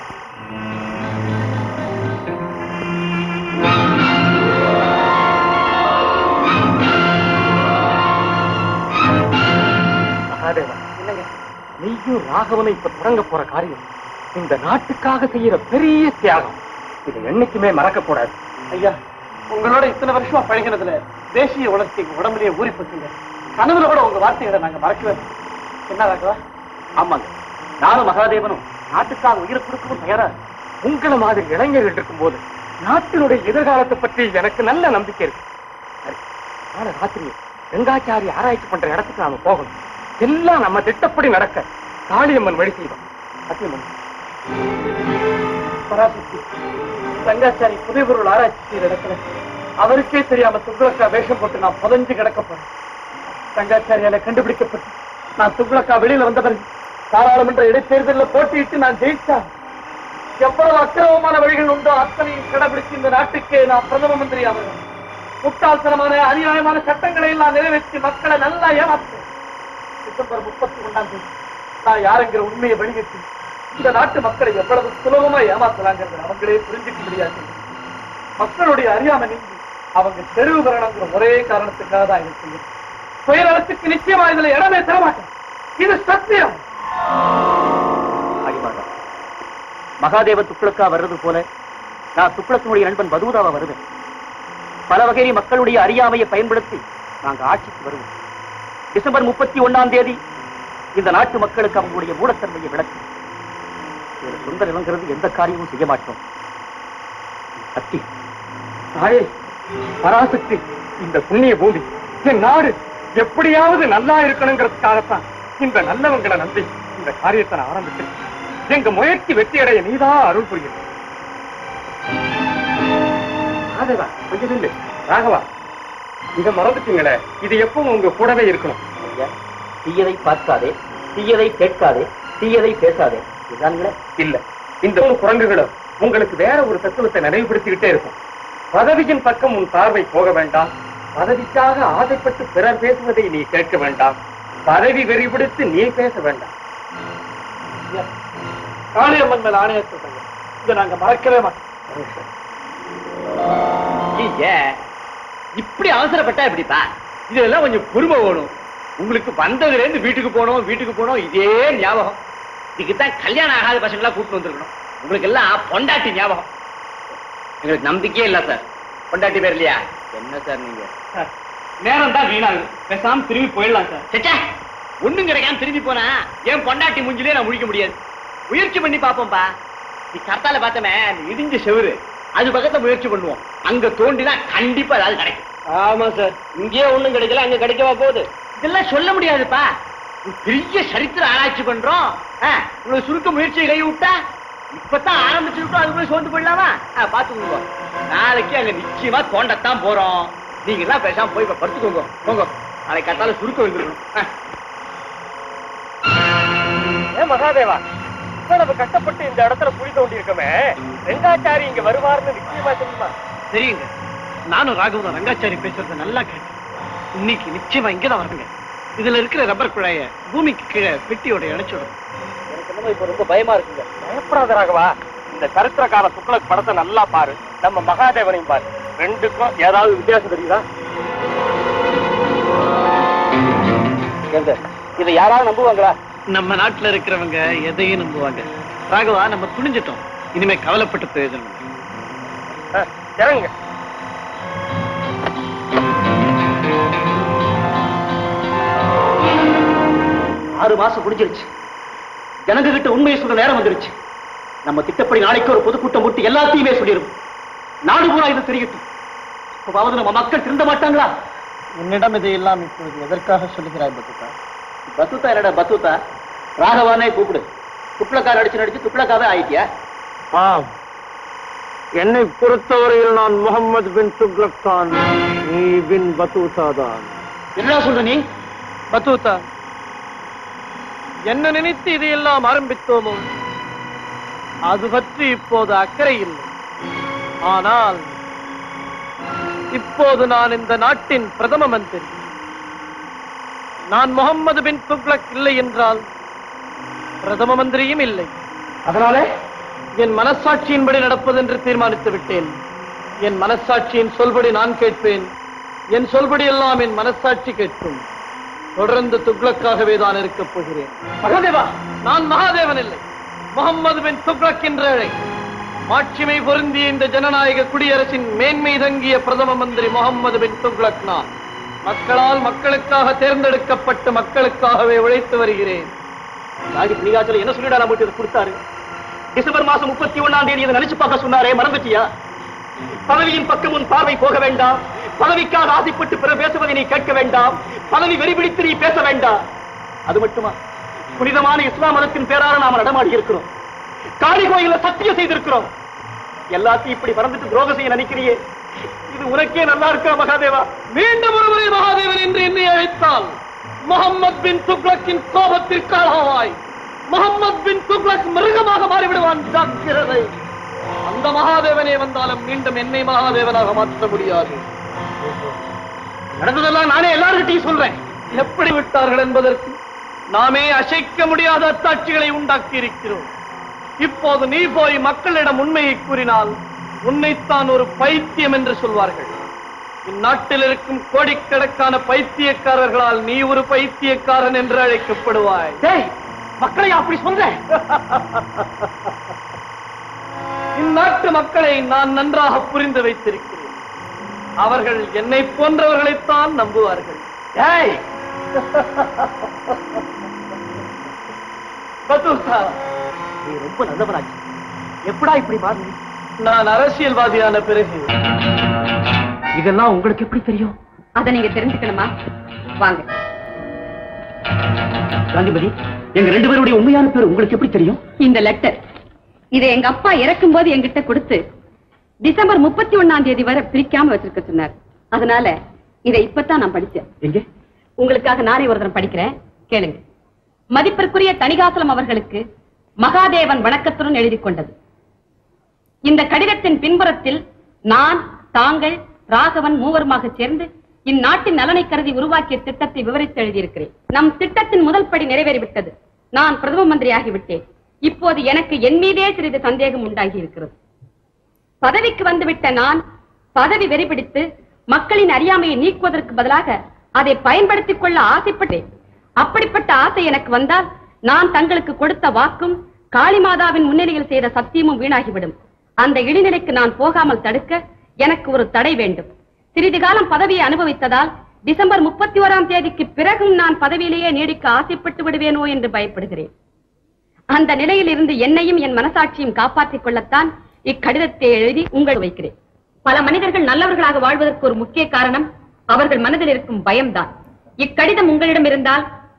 மகாதேவா நீயும் ராகவனை இப்ப தொடங்க போற காரியம் இந்த நாட்டுக்காக செய்யற பெரிய தியாகம் இதை என்னைக்குமே மறக்க கூடாது ஐயா உங்களோட இத்தனை வருஷமா பழகினதுல தேசிய உணர்ச்சி எங்க உடம்புலயே ஊறி போச்சுங்க கனவுல கூட உங்க வார்த்தைகளை நாங்க மறக்கவே இல்லை. என்ன ராகவா ஆமாங்க நானும் மகாதேவனும் நாட்டுக்காக உயிரை கொடுக்கவும் தயாரா இருக்கோம். உங்களை மாதிரி இளைஞர்கள் இருக்கும்போது நாட்டினுடைய எதிர்காலத்தை பற்றி எனக்கு நல்ல நம்பிக்கை இருக்கு சரி, நாளை ராத்திரி கங்காச்சாரி ஆராய்ச்சி பண்ற இடத்துக்கு நாம போகணும் எல்லாம் நம்ம திட்டப்படி நடக்க காளியம்மன் வழி செய்வோம் சத்தியமன் பராசக்தி ரங்காச்சாரி புதைபொருள் ஆராய்ச்சி செய்யற இடத்துல அவருக்கே தெரியாம துக்ளக்கா வேஷம் போட்டு நான் புதஞ்சு கிடக்க போறேன் ரங்காச்சாரியால கண்டுபிடிக்கப்பட்டு நான் துக்ளக்கா வெளியில வந்த பிறகு பாராளுமன்ற இடைத்தேர்தலில் போட்டியிட்டு நான் ஜெயிச்சா எவ்வளவு அக்கிரமமான வழிகள் உண்டோ அத்தனையும் கடைபிடிச்சு இந்த நாட்டுக்கே நான் பிரதம மந்திரி ஆவேன் முட்டாள்தனமான அநியாயமான சட்டங்களை எல்லாம் நிறைவேற்றி மக்களை நல்லா ஏமாற்றுவேன் டிசம்பர் முப்பத்தி ஒண்ணாம் தேதி நான் யாருங்கிற உண்மையை வெளியிட்டு இந்த நாட்டு மக்களை எவ்வளவு சுலபமா ஏமாத்தலாங்கிறத அவங்களே புரிஞ்சுக்க முடியாது மக்களுடைய அறியாமை நீங்கி அவங்க தெருவு வரணுங்கிற ஒரே காரணத்துக்காக தான் இது செய்யும் சுயநலத்துக்கு நிச்சயமா இதுல இடமே தரமாட்டேன் இது சத்தியம் ஆகிவாடா. மகாதேவ துக்ளக்கா வர்றது போல நான் துக்ளத்தினுடைய நண்பன் பதூதாவா வருவேன் பல வகையில் மக்களுடைய அறியாமையை பயன்படுத்தி நாங்க ஆட்சிக்கு வருவோம் டிசம்பர் முப்பத்தி ஒண்ணாம் தேதி இந்த நாட்டு மக்களுக்கு அவங்களுடைய மூடத்தன்மையை விளக்கு இதுல சுந்தர் இளங்கிறது எந்த காரியமும் செய்ய மாட்டோம் சக்தி தாயே பராசக்தி இந்த புண்ணிய பூமி என் நாடு எப்படியாவது நல்லா இருக்கணுங்கிறதுக்காகத்தான் இந்த நல்லவங்களை நம்பி இந்த காரியத்தை நான் ஆரம்பிச்சேன் எங்க முயற்சி வெற்றியடைய நீதான் அருள் புரியும் ராகவா கொஞ்சம் நில்லு ராகவா இத மறந்துட்டீங்களே இது எப்பவும் உங்க கூடவே இருக்கணும் ஐயா, தீயதை பார்க்காதே தீயதை கேட்காதே தீயதை பேசாதே இதுதானுங்களே இல்ல இந்த ஒரு குரங்குகளும் உங்களுக்கு வேற ஒரு தத்துவத்தை நினைவுபடுத்திக்கிட்டே இருக்கும் பதவியின் பக்கம் உன் பார்வை போக வேண்டாம் பதவிக்காக ஆசைப்பட்டு பிறர் பேசுவதை நீ கேட்க வேண்டாம் பதவி வெறி பிடித்து நீ பேச வேண்டாம் காளியம்மன் மேல ஆணையத்தை சொல்லுங்க இதை நாங்க மறக்கவே மாட்டோம் இப்படி அவசரப்பட்டா எப்படிப்பா இதெல்லாம் கொஞ்சம் பொறுமை வேணும் உங்களுக்கு வந்ததுல இருந்து வீட்டுக்கு போனோம் வீட்டுக்கு போனோம் இதே ஞாபகம் இதுக்குத்தான் கல்யாணம் ஆகாத பசங்களா கூட்டு வந்திருக்கணும் உங்களுக்கு எல்லாம் பொண்டாட்டி ஞாபகம் எங்களுக்கு நம்பிக்கையே இல்ல சார் பொண்டாட்டி பேர் இல்லையா என்ன சார் நீங்க நேரம் தான் வீணாகுது பேசாம திரும்பி போயிடலாம் சார் சச்சா ஒண்ணும் கிடைக்காம திரும்பி போனா என் பொண்டாட்டி மூஞ்சிலே நான் முழிக்க முடியாது முயற்சி பண்ணி பாப்போம்பா நீ கர்த்தால பார்த்தமே அந்த இடிஞ்ச செவுரு அது பக்கத்துல முயற்சி பண்ணுவோம் அங்க தோண்டினா கண்டிப்பா ஏதாவது கிடைக்கும் ஆமா சார் இங்கேயே ஒண்ணும் கிடைக்கல அங்க கிடைக்கவா போகுது இதெல்லாம் சொல்ல முடியாதுப்பா ஒரு பெரிய சரித்திர ஆராய்ச்சி பண்றோம் ஆ, இவ்வளவு சுருக்க முயற்சியை கை விட்டா இப்பதான் ஆரம்பிச்சிருக்கோம் அதுக்குள்ள சோர்ந்து போயிடலாமா ஆ, பாத்துக்கோங்க நாளைக்கு அங்க நிச்சயமா தோண்டத்தான் போறோம் நீங்க எல்லாம் பேசாம போய் இப்ப படுத்துக்கோங்க போங்க நாளைக்கு கத்தால சுருக்க வந்துருக்கணும் ஆ. ஏன் மகாதேவா இப்ப நம்ம கஷ்டப்பட்டு இந்த இடத்துல குழி தோண்டி இருக்கோமே ரெங்காச்சாரி இங்க வருவாருன்னு நிச்சயமா தெரியுமா தெரியுங்க நானும் ராகவன் ரங்காச்சாரி பேசுறத நல்லா கேட்டேன் இன்னைக்கு நிச்சயமா இங்கதான் வருங்க இதுல இருக்கிற ரப்பர் குழாய பூமிக்கு கீழே பெட்டியோட இணைச்சிடும் எனக்கு என்னமோ இப்ப ரொம்ப பயமா இருக்குங்க பயப்படாத ராகவா இந்த சரித்திரக்கார துக்ளக் படத்தை நல்லா பாரு நம்ம மகாதேவனையும் பாரு ரெண்டுக்கும் ஏதாவது வித்தியாசம் தெரியுதா இதை யாராவது நம்புவாங்களா நம்ம நாட்டுல இருக்கிறவங்க எதையும் நம்புவாங்க ராகவா நம்ம துணிஞ்சிட்டோம் இனிமே கவலைப்பட்டு பிரயோஜனம் இல்லை. இறங்குங்க ஆறு மாசம் முடிஞ்சிருச்சு ஜனங்க கிட்ட உண்மையை சொல்ற நேரம் வந்துருச்சு நம்ம திட்டப்படி நாளைக்கு ஒரு பொதுக்கூட்டம் போட்டு எல்லாத்தையுமே சொல்லிடும் நாடு பூரா இது தெரியட்டும் அப்பவாவது நம்ம மக்கள் திருந்த மாட்டாங்களா என்னிடம் இதையெல்லாம் இப்பொழுது எதற்காக சொல்லுகிறாய் பத்துக்கா பத்துத்தா என்னடா பத்துத்தா ராகவானே கூப்பிடு துப்ளக்கா நடிச்சு நடிச்சு துப்ளக்காவே ஆயிட்டியா ஆம் என்னை பொறுத்தவரையில் நான் முகமது பின் துக்லக் தான் நீ பின் பத்தூசா தான் என்ன சொல்ற நீ பத்தூத்தா என்ன நினைத்து இதையெல்லாம் ஆரம்பித்தோமோ அது பற்றி இப்போது அக்கறை இல்லை ஆனால் இப்போது நான் இந்த நாட்டின் பிரதம மந்திரி நான் முகம்மது பின் துக்ளக் இல்லை என்றால் பிரதம மந்திரியும் இல்லை அதனால என் மனசாட்சியின்படி நடப்பது என்று தீர்மானித்து விட்டேன் என் மனசாட்சியின் சொல்படி நான் கேட்பேன் என் சொல்படி எல்லாம் என் மனசாட்சி கேட்கும் தொடர்ந்து துக்ளக்காகவே தான் இருக்கப் போகிறேன் மகாதேவா நான் மகாதேவன் இல்லை முகம்மது பின் துக்ளக் என்ற அழை மாட்சிமை பொருந்திய இந்த ஜனநாயக குடியரசின் மேன்மை தங்கிய பிரதம மந்திரி முகம்மது பின் துக்ளக் நான் மக்களால் மக்களுக்காக தேர்ந்தெடுக்கப்பட்டு மக்களுக்காகவே உழைத்து வருகிறேன் நாகி நீகாச்சல என்ன சொல்லிடா நம்ம இது கொடுத்தாரு டிசம்பர் மாசம் முப்பத்தி ஒண்ணாம் தேதி இதை நினைச்சு பார்க்க சொன்னாரே மறந்துட்டியா பதவியின் பக்கம் உன் பார்வை போக வேண்டாம் பதவிக்காக ஆசைப்பட்டு பிற பேசுவதை நீ கேட்க வேண்டாம் பதவி வெறிபிடித்து நீ பேச வேண்டாம் அது மட்டுமா புனிதமான இஸ்லாம் மதத்தின் பேரால நாம நடமாடி இருக்கிறோம் காளி கோயில சத்தியம் செய்திருக்கிறோம் எல்லாத்தையும் இப்படி மறந்துட்டு துரோகம் செய்ய நினைக்கிறியே இது உனக்கே நல்லா இருக்கா மகாதேவா மீண்டும் ஒருமுறை மகாதேவன் என்று என்னை அழைத்தால் முகம்மது பின் துக்ளக்கின் கோபத்திற்கு ஆளாவாய் முகம்மது பின் துக்ளக் மிருகமாக மாறிவிடுவான் ஜாக்கிரதை அந்த மகாதேவனே வந்தாலும் மீண்டும் என்னை மகாதேவனாக மாற்ற முடியாது நடந்ததெல்லாம் நானே எல்லார்கிட்டையும் சொல்றேன் எப்படி விட்டார்கள் என்பதற்கு நாமே அசைக்க முடியாத அத்தாட்சிகளை உண்டாக்கி இருக்கிறோம் இப்போது நீ போய் மக்களிடம் உண்மையை கூறினால் உன்னைத்தான் ஒரு பைத்தியம் என்று சொல்வார்கள் இந்நாட்டில் இருக்கும் கோடிக்கணக்கான பைத்தியக்காரர்களால் நீ ஒரு பைத்தியக்காரன் என்று அழைக்கப்படுவாய் மக்களை அப்படி சொல்றேன் இந்நாட்டு மக்களை நான் நன்றாக புரிந்து வைத்திருக்கிறேன் அவர்கள் என்னை போன்றவர்களைத்தான் நம்புவார்கள் ஏய் பத்துசா நீ ரொம்ப நல்லவனாச்சு எப்படா இப்படி மாறி நான் அரசியல்வாதியான பிறகு இதெல்லாம் உங்களுக்கு எப்படி தெரியும் அதை நீங்க தெரிஞ்சுக்கணுமா வாங்க காந்திமதி எங்க ரெண்டு பேருடைய உண்மையான பேர் உங்களுக்கு எப்படி தெரியும் இந்த லெட்டர் இதை எங்க அப்பா இறக்கும் போது என்கிட்ட கொடுத்து டிசம்பர் முப்பத்தி ஒண்ணாம் தேதி வரை பிரிக்காம வச்சிருக்க சொன்னார் அதனால இதை இப்பதான் நான் படிச்சேன் எங்க உங்களுக்காக நானே ஒரு தரம் படிக்கிறேன் கேளுங்க மதிப்பிற்குரிய தணிகாசலம் அவர்களுக்கு மகாதேவன் வணக்கத்துடன் எழுதி கொண்டது இந்த கடிதத்தின் பின்புறத்தில் நான் தாங்கள் ராகவன் மூவருமாக சேர்ந்து இந்நாட்டின் நலனை கருதி உருவாக்கிய திட்டத்தை விவரித்து எழுதியிருக்கிறேன் நம் திட்டத்தின் முதல் படி நிறைவேறிவிட்டது நான் பிரதம மந்திரி ஆகிவிட்டேன் இப்போது எனக்கு என் மீதே சிறிது சந்தேகம் உண்டாகி இருக்கிறது பதவிக்கு வந்துவிட்ட நான் பதவி வெறிபிடித்து மக்களின் அறியாமையை நீக்குவதற்கு பதிலாக அதை பயன்படுத்திக் கொள்ள ஆசைப்பட்டேன் அப்படிப்பட்ட ஆசை எனக்கு வந்தால் நான் தங்களுக்கு கொடுத்த வாக்கும் காளிமாதாவின் முன்னிலையில் செய்த சத்தியமும் வீணாகிவிடும் அந்த இழிநிலைக்கு நான் போகாமல் தடுக்க எனக்கு ஒரு தடை வேண்டும் சிறிது காலம் பதவியை அனுபவித்ததால் டிசம்பர் முப்பத்தி ஓராம் தேதிக்கு பிறகும் நான் பதவியிலேயே நீடிக்க ஆசைப்பட்டு விடுவேனோ என்று பயப்படுகிறேன் அந்த நிலையில் இருந்து என்னையும் என் மனசாட்சியும் காப்பாற்றிக் கொள்ளத்தான் இக்கடிதத்தை எழுதி உங்கள் வைக்கிறேன் பல மனிதர்கள் நல்லவர்களாக வாழ்வதற்கு ஒரு முக்கிய காரணம் அவர்கள் மனதில் இருக்கும் பயம்தான் இக்கடிதம் உங்களிடம் இருந்தால்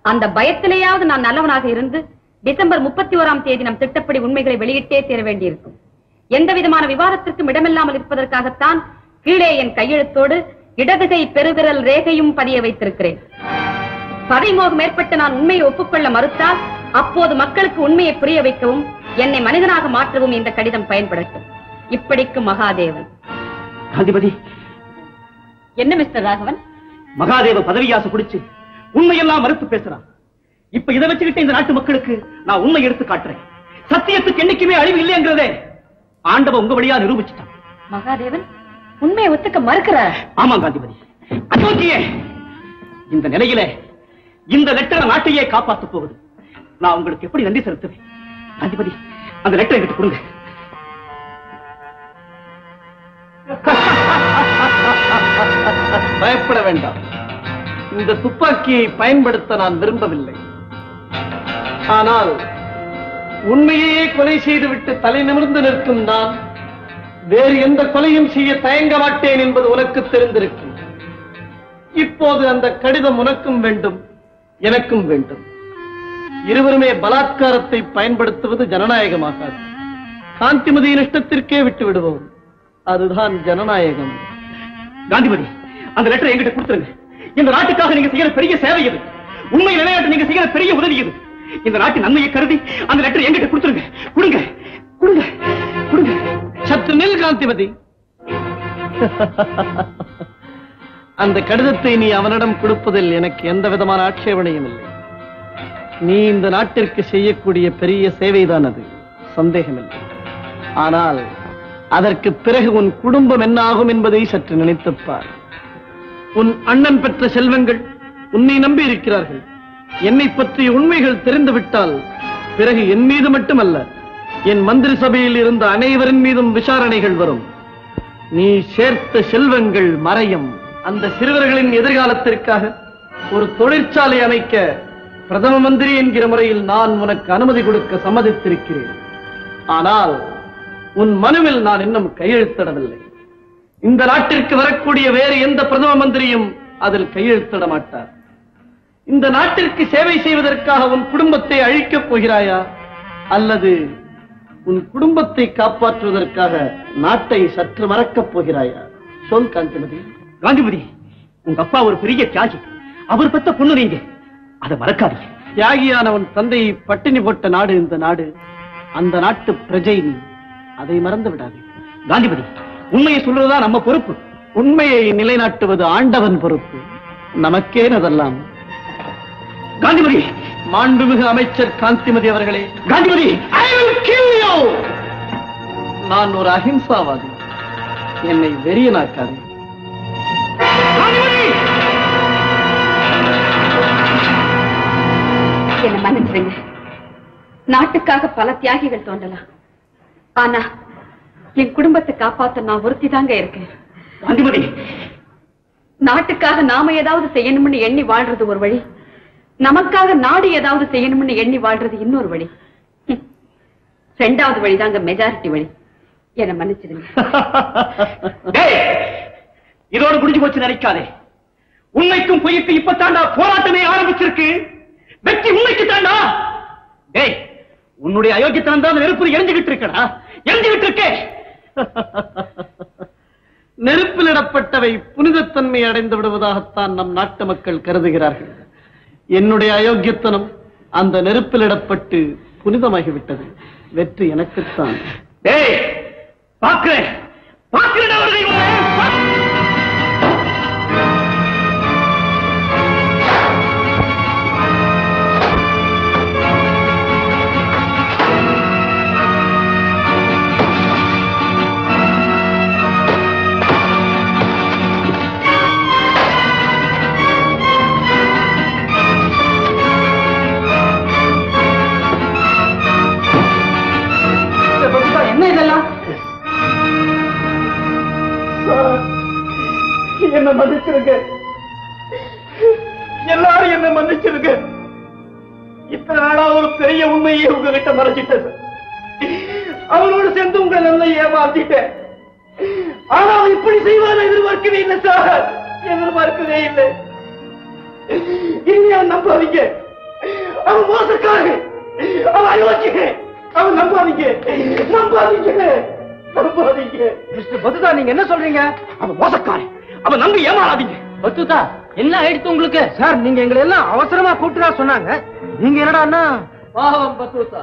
அந்த பயத்திலேயாவது நான் நல்லவனாக இருந்து டிசம்பர் முப்பத்தி ஓராம் தேதி நம் திட்டப்படி உண்மைகளை வெளியிட்டே தீர வேண்டியிருக்கும் எந்த விதமான விவாதத்திற்கும் இடமில்லாமல் இருப்பதற்காகத்தான் கீழே என் கையெழுத்தோடு இடதுகை பெருவிரல் ரேகையும் பதிய வைத்திருக்கிறேன் பதைமோகம் ஏற்பட்டு நான் உண்மையை ஒப்புக்கொள்ள மறுத்தால் அப்போது மக்களுக்கு உண்மையை புரிய வைக்கவும் என்னை மனிதனாக மாற்றவும் இந்த கடிதம் பயன்படட்டும் இப்படிக்கு மகாதேவன் காந்திபதி என்ன மிஸ்டர் ராகவன் மகாதேவ பதவியாசை குடிச்சு உண்மையெல்லாம் மறுத்து பேசுறான் இப்ப இதை வச்சுக்கிட்டு இந்த நாட்டு மக்களுக்கு நான் உண்மை எடுத்து காட்டுறேன் சத்தியத்துக்கு என்னைக்குமே அழிவு இல்லைங்கிறதே ஆண்டவ உங்க வழியா நிரூபிச்சுட்டான் மகாதேவன் உண்மையை ஒத்துக்க மறுக்கிறார் ஆமா காந்திபதி அயோக்கியே இந்த நிலையில இந்த லெட்டர் நாட்டையே காப்பாத்த போகுது நான் உங்களுக்கு எப்படி நன்றி செலுத்துவேன் காந்திபதி அந்த லெட்டர் என்கிட்ட கொடுங்க பயப்பட வேண்டாம் இந்த துப்பாக்கியை பயன்படுத்த நான் விரும்பவில்லை ஆனால் உண்மையையே கொலை செய்துவிட்டு தலை நிமிர்ந்து நிற்கும் நான் வேறு எந்த கொலையும் செய்ய தயங்க மாட்டேன் என்பது உனக்கு தெரிந்திருக்கும் இப்போது அந்த கடிதம் உனக்கும் வேண்டும் எனக்கும் வேண்டும் இருவருமே பலாத்காரத்தை பயன்படுத்துவது ஜனநாயகமாகாது காந்திமதியின் இஷ்டத்திற்கே விட்டு விடுவோம் அதுதான் ஜனநாயகம் காந்திபதி அந்த லெட்டர் என்கிட்ட கொடுத்துருங்க இந்த நாட்டுக்காக நீங்க செய்யற பெரிய சேவை இது உண்மை நிலைநாட்டு நீங்க செய்யற பெரிய உதவி இது இந்த நாட்டு நன்மையை கருதி அந்த லெட்டர் என்கிட்ட கொடுத்துருங்க கொடுங்க கொடுங்க கொடுங்க சற்று நில் காந்திமதி அந்த கடிதத்தை நீ அவனிடம் கொடுப்பதில் எனக்கு எந்த விதமான ஆட்சேபனையும் இல்லை நீ இந்த நாட்டிற்கு செய்யக்கூடிய பெரிய சேவைதான் அது சந்தேகமில்லை ஆனால் அதற்கு பிறகு உன் குடும்பம் என்ன ஆகும் என்பதை சற்று நினைத்துப் பார் உன் அண்ணன் பெற்ற செல்வங்கள் உன்னை நம்பி இருக்கிறார்கள் என்னை பற்றிய உண்மைகள் தெரிந்துவிட்டால் பிறகு என் மீது மட்டுமல்ல என் மந்திரி சபையில் இருந்த அனைவரின் மீதும் விசாரணைகள் வரும் நீ சேர்த்த செல்வங்கள் மறையும் அந்த சிறுவர்களின் எதிர்காலத்திற்காக ஒரு தொழிற்சாலை அமைக்க பிரதம மந்திரி என்கிற முறையில் நான் உனக்கு அனுமதி கொடுக்க சம்மதித்திருக்கிறேன் ஆனால் உன் மனுவில் நான் இன்னும் கையெழுத்திடவில்லை இந்த நாட்டிற்கு வரக்கூடிய வேறு எந்த பிரதம மந்திரியும் அதில் கையெழுத்திட மாட்டார் இந்த நாட்டிற்கு சேவை செய்வதற்காக உன் குடும்பத்தை அழிக்கப் போகிறாயா அல்லது உன் குடும்பத்தை காப்பாற்றுவதற்காக நாட்டை சற்று மறக்கப் போகிறாயா சொல் காந்திமதி காந்திபதி உங்க அப்பா ஒரு பெரிய தியாகி அவர் பெத்த பொண்ணு நீங்க அதை மறக்காதீங்க தியாகியானவன் தந்தையை பட்டினி போட்ட நாடு இந்த நாடு அந்த நாட்டு பிரஜை நீ அதை மறந்து விடாதே காந்திபதி உண்மையை சொல்றதுதான் நம்ம பொறுப்பு உண்மையை நிலைநாட்டுவது ஆண்டவன் பொறுப்பு நமக்கேன் அதெல்லாம் காந்திமதி மாண்புமிகு அமைச்சர் காந்திமதி அவர்களே Kanthimathi I will kill you! நான் ஒரு அஹிம்சாவாதி என்னை வெறியனாக்காதே என்ன மன்னிச்சிருங்க நாட்டுக்காக பல தியாகிகள் தோன்றலாம் ஆனா என் குடும்பத்தை காப்பாத்த நான் ஒருத்தி தாங்க இருக்கேன் காந்திமதி நாட்டுக்காக நாம ஏதாவது செய்யணும்னு எண்ணி வாழ்றது ஒரு வழி நமக்காக நாடு ஏதாவது செய்யணும்னு எண்ணி வாழ்றது இன்னொரு வழி ஹம். ரெண்டாவது வழிதாங்க மெஜாரிட்டி வழி என்ன மன்னிச்சிடுங்க டேய், இதோடு முடிஞ்சு போச்சு நினைக்காதே உண்மைக்கும் பொய்க்கு இப்ப தாண்டா போராட்டமே ஆரம்பிச்சிருக்கு வெற்றி உண்மைக்கு தாண்டா டேய் உன்னுடைய அயோக்கியத்தனம் தான் நெருப்பு எரிஞ்சுகிட்டு இருக்கடா எரிஞ்சுகிட்டு இருக்கே நெருப்பிலிடப்பட்டவை புனிதத்தன்மை அடைந்து விடுவதாகத்தான் நம் நாட்டு மக்கள் கருதுகிறார்கள் என்னுடைய அயோக்கியத்தனம் அந்த நெருப்பிலிடப்பட்டு புனிதமாகிவிட்டது வெற்றி எனக்குத்தான் டேய் பாக்குறேன் பாக்குறேன் அவர்களை உன்னை. பா- என்ன இதெல்லாம் என்ன மன்னிச்சிருங்க எல்லாரும் என்ன மன்னிச்சிருங்க இத்தனை நாளா ஒரு பெரிய உண்மையை உங்ககிட்ட மறைச்சிட்டது அவரோடு சேர்ந்து உங்களை நல்லா ஏமாத்திட்டேன் ஆனா அவன் இப்படி செய்வான் எதிர்பார்க்கவே இல்லை சார் எதிர்பார்க்கவே இல்லை இனி அவன் நம்பாதீங்க அவன் மோசக்காரன் அவன் அயோக்கிய அவன் நம்பாதீங்க நம்பாதீங்க நம்பாதீங்க மிஸ்டர் பத்துதா நீங்க என்ன சொல்றீங்க அவன் மோசக்காரன் அவன் நம்பி ஏமாறாதீங்க பத்துதா என்ன ஆயிடுச்சு உங்களுக்கு சார் நீங்க எங்களை எல்லாம் அவசரமா கூப்பிட்டுதா சொன்னாங்க நீங்க என்னடான்னா பாவம் பத்துவத்தா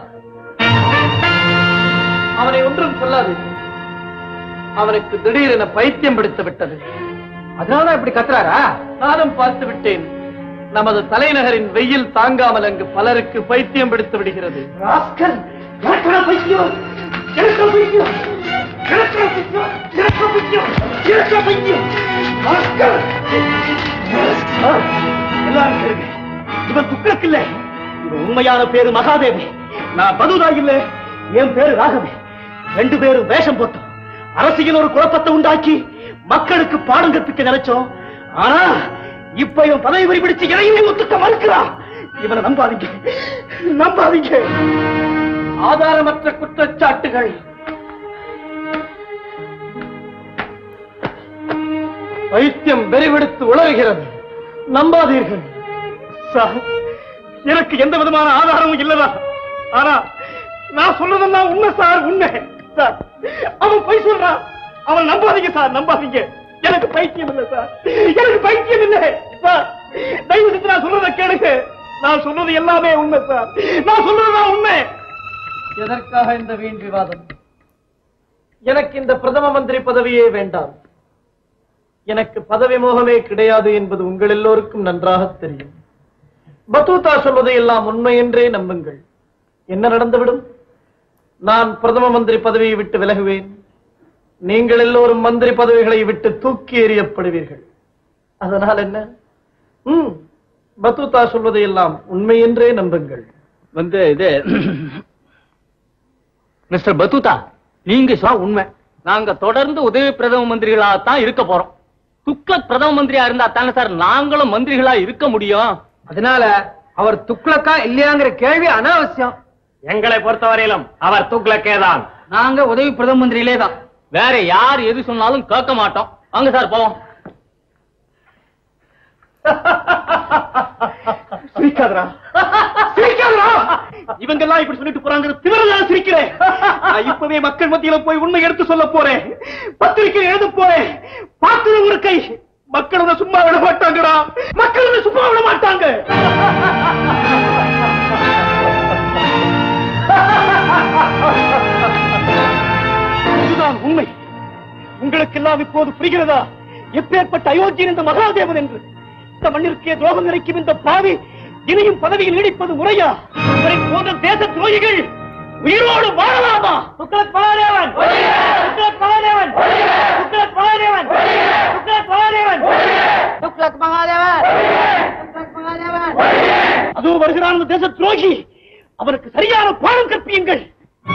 அவனை ஒன்றும் சொல்லாது அவனுக்கு திடீரென பைத்தியம் பிடித்து விட்டது அதனாலதான் இப்படி கத்துறாரா நானும் பார்த்து விட்டேன் நமது தலைநகரின் வெயில் தாங்காமல் அங்கு பலருக்கு பைத்தியம் பிடித்து விடுகிறது ராஸ்கல் எனக்கா பைத்தியம் எனக்கா பைத்தியம் எனக்கா பைத்தியம் எனக்கா பைத்தியம் எனக்கா பைத்தியம் ராஸ்கல் ஆ, எல்லாரும் கேளுங்க இவன் துக்ளக் இல்ல இவன் உண்மையான பேரு மகாதேவி நான் பதுதா இல்ல என் பேரு ராகவே ரெண்டு பேரும் வேஷம் போட்டோம் அரசியல் ஒரு குழப்பத்தை உண்டாக்கி மக்களுக்கு பாடம் கத்துக்க நினைச்சோம் ஆனா இப்ப இவன் பதவி வரி பிடிச்சு இறையுமே ஒத்துக்க மறுக்கிறான் இவனை நம்பாதீங்க நம்பாதீங்க ஆதாரமற்ற குற்றச்சாட்டுகள் பைத்தியம் வெறிவெடுத்து உளறுகிறது நம்பாதீர்கள் சார் எனக்கு எந்த விதமான ஆதாரமும் இல்லதா ஆனா நான் சொல்றதெல்லாம் உண்மை சார் உண்மை சார் அவன் பொய் சொல்றான் அவன் நம்பாதீங்க சார் நம்பாதீங்க எனக்கு பைத்தியம் இல்லை சார் எனக்கு பைத்தியம் இல்லை சார் தயவு செஞ்சு நான் சொல்றதை கேளுங்க நான் சொல்றது எல்லாமே உண்மை சார் நான் சொல்றதுதான் உண்மை எதற்காக இந்த வீண் விவாதம் எனக்கு இந்த பிரதம மந்திரி பதவியே வேண்டாம் எனக்கு பதவி மோகமே கிடையாது என்பது உங்கள் எல்லோருக்கும் நன்றாக தெரியும் பத்தூதா சொல்வதை எல்லாம் உண்மை என்றே நம்புங்கள் என்ன நடந்துவிடும் நான் பிரதம மந்திரி பதவியை விட்டு விலகுவேன் நீங்கள் எல்லோரும் மந்திரி பதவிகளை விட்டு தூக்கி எறியப்படுவீர்கள் அதனால் என்ன ம் பத்தூதா சொல்வதை எல்லாம் உண்மை என்றே நம்புங்கள் வந்து இது மிஸ்டர் பத்துதா நீங்க சொன்னா உண்மை நாங்க தொடர்ந்து உதவி பிரதம மந்திரிகளா தான் இருக்க போறோம் துக்ளக் பிரதம மந்திரியா இருந்தா தானே சார் நாங்களும் மந்திரிகளா இருக்க முடியும் அதனால அவர் துக்ளக்கா இல்லையாங்கிற கேள்வி அனாவசியம் எங்களை பொறுத்தவரையிலும் அவர் துக்ளக்கே தான் நாங்க உதவி பிரதம மந்திரியிலே தான் வேற யார் எது சொன்னாலும் கேட்க மாட்டோம் வாங்க சார் போவோம் சிரிக்காதரா சிரிக்காதரா இவங்க எல்லாம் இப்படி சொல்லிட்டு போறாங்க திவரதான் சிரிக்கிறேன் நான் இப்பவே மக்கள் மத்தியில போய் உண்மை எடுத்து சொல்ல போறேன் பத்திரிகை எழுத போறேன் பார்த்தது ஒரு கை மக்கள் உன்னை சும்மா விட மாட்டாங்கடா மக்கள் உன்னை சும்மா விட மாட்டாங்க இதுதான் உண்மை உங்களுக்கு எல்லாம் இப்போது புரிகிறதா எப்பேற்பட்ட அயோக்கியன் இந்த மகாதேவன் என்று இந்த மண்ணிற்கே துரோகம் நினைக்கும் இந்த பாவி இனியும் பதவியில் நீடிப்பது முறையா இவரை போன்ற தேச துரோகிகள் உயிரோடு வாழலாமா துக்ளக் மகாதேவன் துக்ளக் மகாதேவன் துக்ளக் மகாதேவன் துக்ளக் மகாதேவன் துக்ளக் மகாதேவன் துக்ளக் மகாதேவன் அதோ வருகிறான் அந்த தேச துரோகி அவனுக்கு சரியான பாடம் கற்பியுங்கள்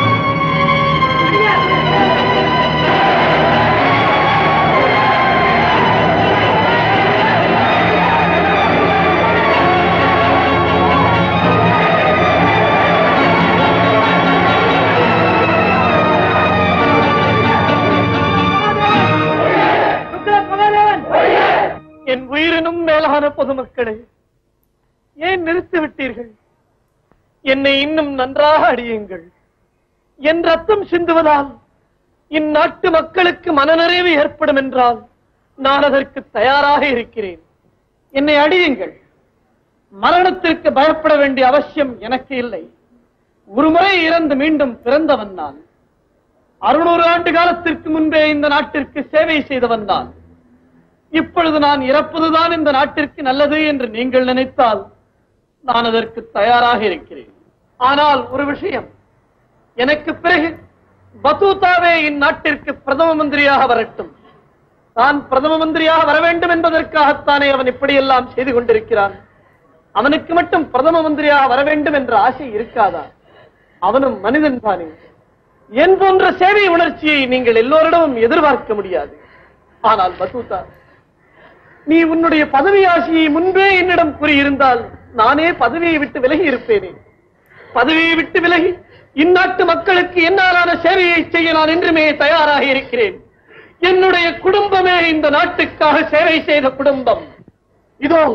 என் உயிரினும் மேலான பொதுமக்களே ஏன் நிறுத்தி விட்டீர்கள் என்னை இன்னும் நன்றாக அடியுங்கள் என் ரத்தம் சிந்துவதால் இந்நாட்டு மக்களுக்கு மனநிறைவு ஏற்படும் என்றால் நான் அதற்கு தயாராக இருக்கிறேன் என்னை அடியுங்கள் மரணத்திற்கு பயப்பட வேண்டிய அவசியம் எனக்கு இல்லை ஒருமுறை இறந்து மீண்டும் பிறந்தவன் நான் அறுநூறு ஆண்டு காலத்திற்கு முன்பே இந்த நாட்டிற்கு சேவை செய்தவன் நான் இப்பொழுது நான் இறப்பதுதான் இந்த நாட்டிற்கு நல்லது என்று நீங்கள் நினைத்தால் நான் அதற்கு தயாராக இருக்கிறேன் ஆனால் ஒரு விஷயம் எனக்கு பிறகு பத்தூதாவே இந்நாட்டிற்கு பிரதம மந்திரியாக வரட்டும் தான் பிரதம மந்திரியாக வர வேண்டும் என்பதற்காகத்தானே அவன் இப்படியெல்லாம் செய்து கொண்டிருக்கிறான் அவனுக்கு மட்டும் பிரதம மந்திரியாக வர வேண்டும் என்ற ஆசை இருக்காதா அவனும் மனிதன் தானே என் போன்ற சேவை உணர்ச்சியை நீங்கள் எல்லோரிடமும் எதிர்பார்க்க முடியாது ஆனால் பத்தூதா நீ உன்னுடைய பதவி ஆசையை முன்பே என்னிடம் கூறியிருந்தால் நானே பதவியை விட்டு விலகி இருப்பேனே பதவியை விட்டு விலகி இந்நாட்டு மக்களுக்கு என்னாலான சேவையை செய்ய நான் என்றுமே தயாராக இருக்கிறேன் என்னுடைய குடும்பமே இந்த நாட்டுக்காக சேவை செய்த குடும்பம் இதோ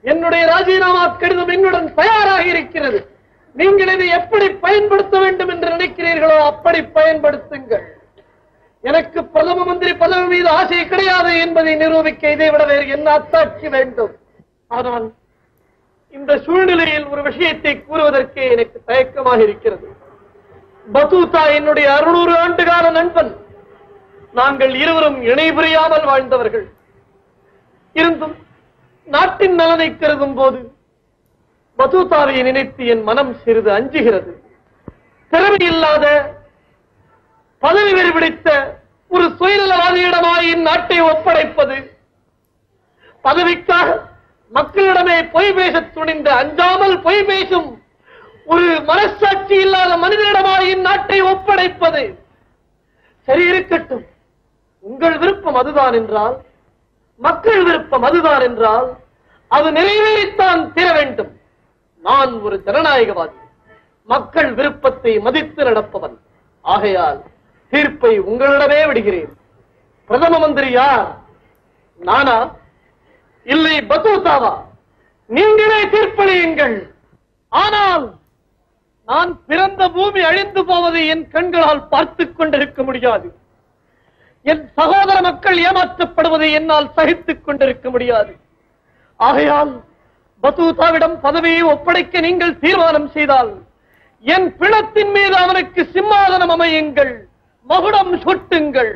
என்னுடைய ராஜினாமா கடிதம் என்னுடன் தயாராக இருக்கிறது நீங்கள் இதை எப்படி பயன்படுத்த வேண்டும் என்று நினைக்கிறீர்களோ அப்படி பயன்படுத்துங்கள் எனக்கு பிரதம மந்திரி பதவி மீது ஆசை கிடையாது என்பதை நிரூபிக்க இதை விட வேறு என்ன அத்தாட்சி வேண்டும் ஆனால் இந்த சூழ்நிலையில் ஒரு விஷயத்தை கூறுவதற்கே எனக்கு தயக்கமாக இருக்கிறது பதூதா என்னுடைய அறுநூறு ஆண்டுகால நண்பன் நாங்கள் இருவரும் இணை புரியாமல் வாழ்ந்தவர்கள் இருந்தும் நாட்டின் நலனை கருதும் போது பதூதாவை நினைத்து என் மனம் சிறிது அஞ்சுகிறது திறமையில்லாத பதவி வெறி பிடித்த ஒரு சுயநலவாதியிடமாய் இந்நாட்டை ஒப்படைப்பது பதவிக்காக மக்களிடமே பொய் பேசத் துணிந்த அஞ்சாமல் பொய் பேசும் ஒரு மனசாட்சி இல்லாத மனிதனிடமாய் இந்நாட்டை ஒப்படைப்பது சரி இருக்கட்டும் உங்கள் விருப்பம் அதுதான் என்றால் மக்கள் விருப்பம் அதுதான் என்றால் அது நிறைவேறித்தான் தீர வேண்டும் நான் ஒரு ஜனநாயகவாதி மக்கள் விருப்பத்தை மதித்து நடப்பவன் ஆகையால் தீர்ப்பை உங்களிடமே விடுகிறேன் பிரதம மந்திரி யார் நானா இல்லை பத்தூத்தாவா நீங்களே தீர்ப்பளியுங்கள் ஆனால் நான் பிறந்த பூமி அழிந்து போவதை என் கண்களால் பார்த்துக் கொண்டிருக்க முடியாது என் சகோதர மக்கள் ஏமாற்றப்படுவதை என்னால் சகித்துக் கொண்டிருக்க முடியாது ஆகையால் பத்தூதாவிடம் பதவியை ஒப்படைக்க நீங்கள் தீர்மானம் செய்தால் என் பிணத்தின் மீது அவனுக்கு சிம்மாதனம் அமையுங்கள் மகுடம் சுட்டுங்கள்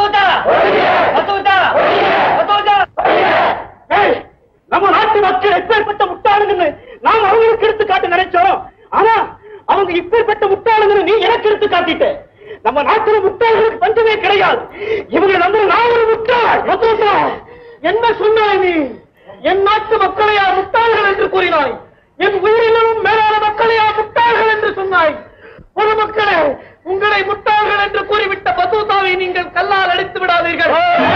ஏய், நம்ம நாட்டு மக்கள் எப்பேற்பட்ட முட்டாளுங்கன்னு நாம் அவங்களுக்கு எடுத்து காட்ட நினைச்சோம் ஆனா அவங்க இப்பேற்பட்ட முட்டாளுங்கன்னு நீ எனக்கு எடுத்து காட்டிட்ட நம்ம நாட்டுல முட்டாள்களுக்கு பஞ்சமே கிடையாது இவங்க நம்ம நான் ஒரு முட்டாள் மத்தோசா, என்ன சொன்னாய் நீ என் நாட்டு மக்களையா முட்டாள்கள் என்று கூறினாய் என் உயிரினும் மேலான மக்களையா முட்டாள்கள் என்று சொன்னாய் பொதுமக்களே உங்களை முட்டாள்கள் என்று கூறிவிட்ட பத்தூதாவை நீங்கள் கல்லால் அடித்து விடாதீர்கள்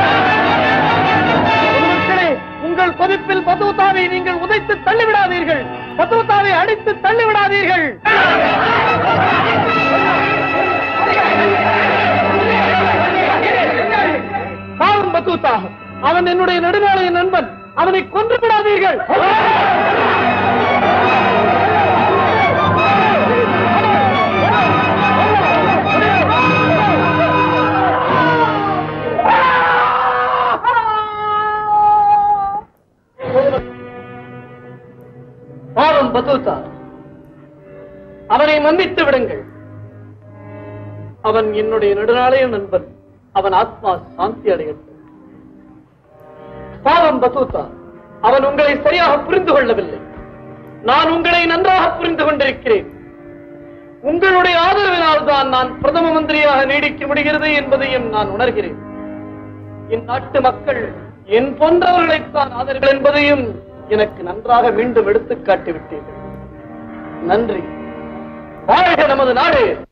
பொதுமக்களே உங்கள் கொதிப்பில் பத்தூதாவை நீங்கள் உதைத்து தள்ளிவிடாதீர்கள் பத்தூதாவை அடித்து தள்ளிவிடாதீர்கள் பாவம் பத்தூத்தா அவன் என்னுடைய நெடுநாளைய நண்பன் அவனை கொன்று விடாதீர்கள் பாவம் பத்தூத்தா அவனை மன்னித்து விடுங்கள் அவன் என்னுடைய நெடுநாளைய நண்பன் அவன் ஆத்மா சாந்தி அடையட்டும் பாவம் பத்தூத்தா அவன் உங்களை சரியாக புரிந்து கொள்ளவில்லை நான் உங்களை நன்றாக புரிந்து கொண்டிருக்கிறேன் உங்களுடைய ஆதரவினால் தான் நான் பிரதம மந்திரியாக நீடிக்க முடிகிறது என்பதையும் நான் உணர்கிறேன் இந்நாட்டு மக்கள் என் போன்றவர்களைத்தான் ஆதரவு என்பதையும் எனக்கு நன்றாக மீண்டும் எடுத்துக் காட்டிவிட்டீர்கள் நன்றி வாழ்க நமது நாடு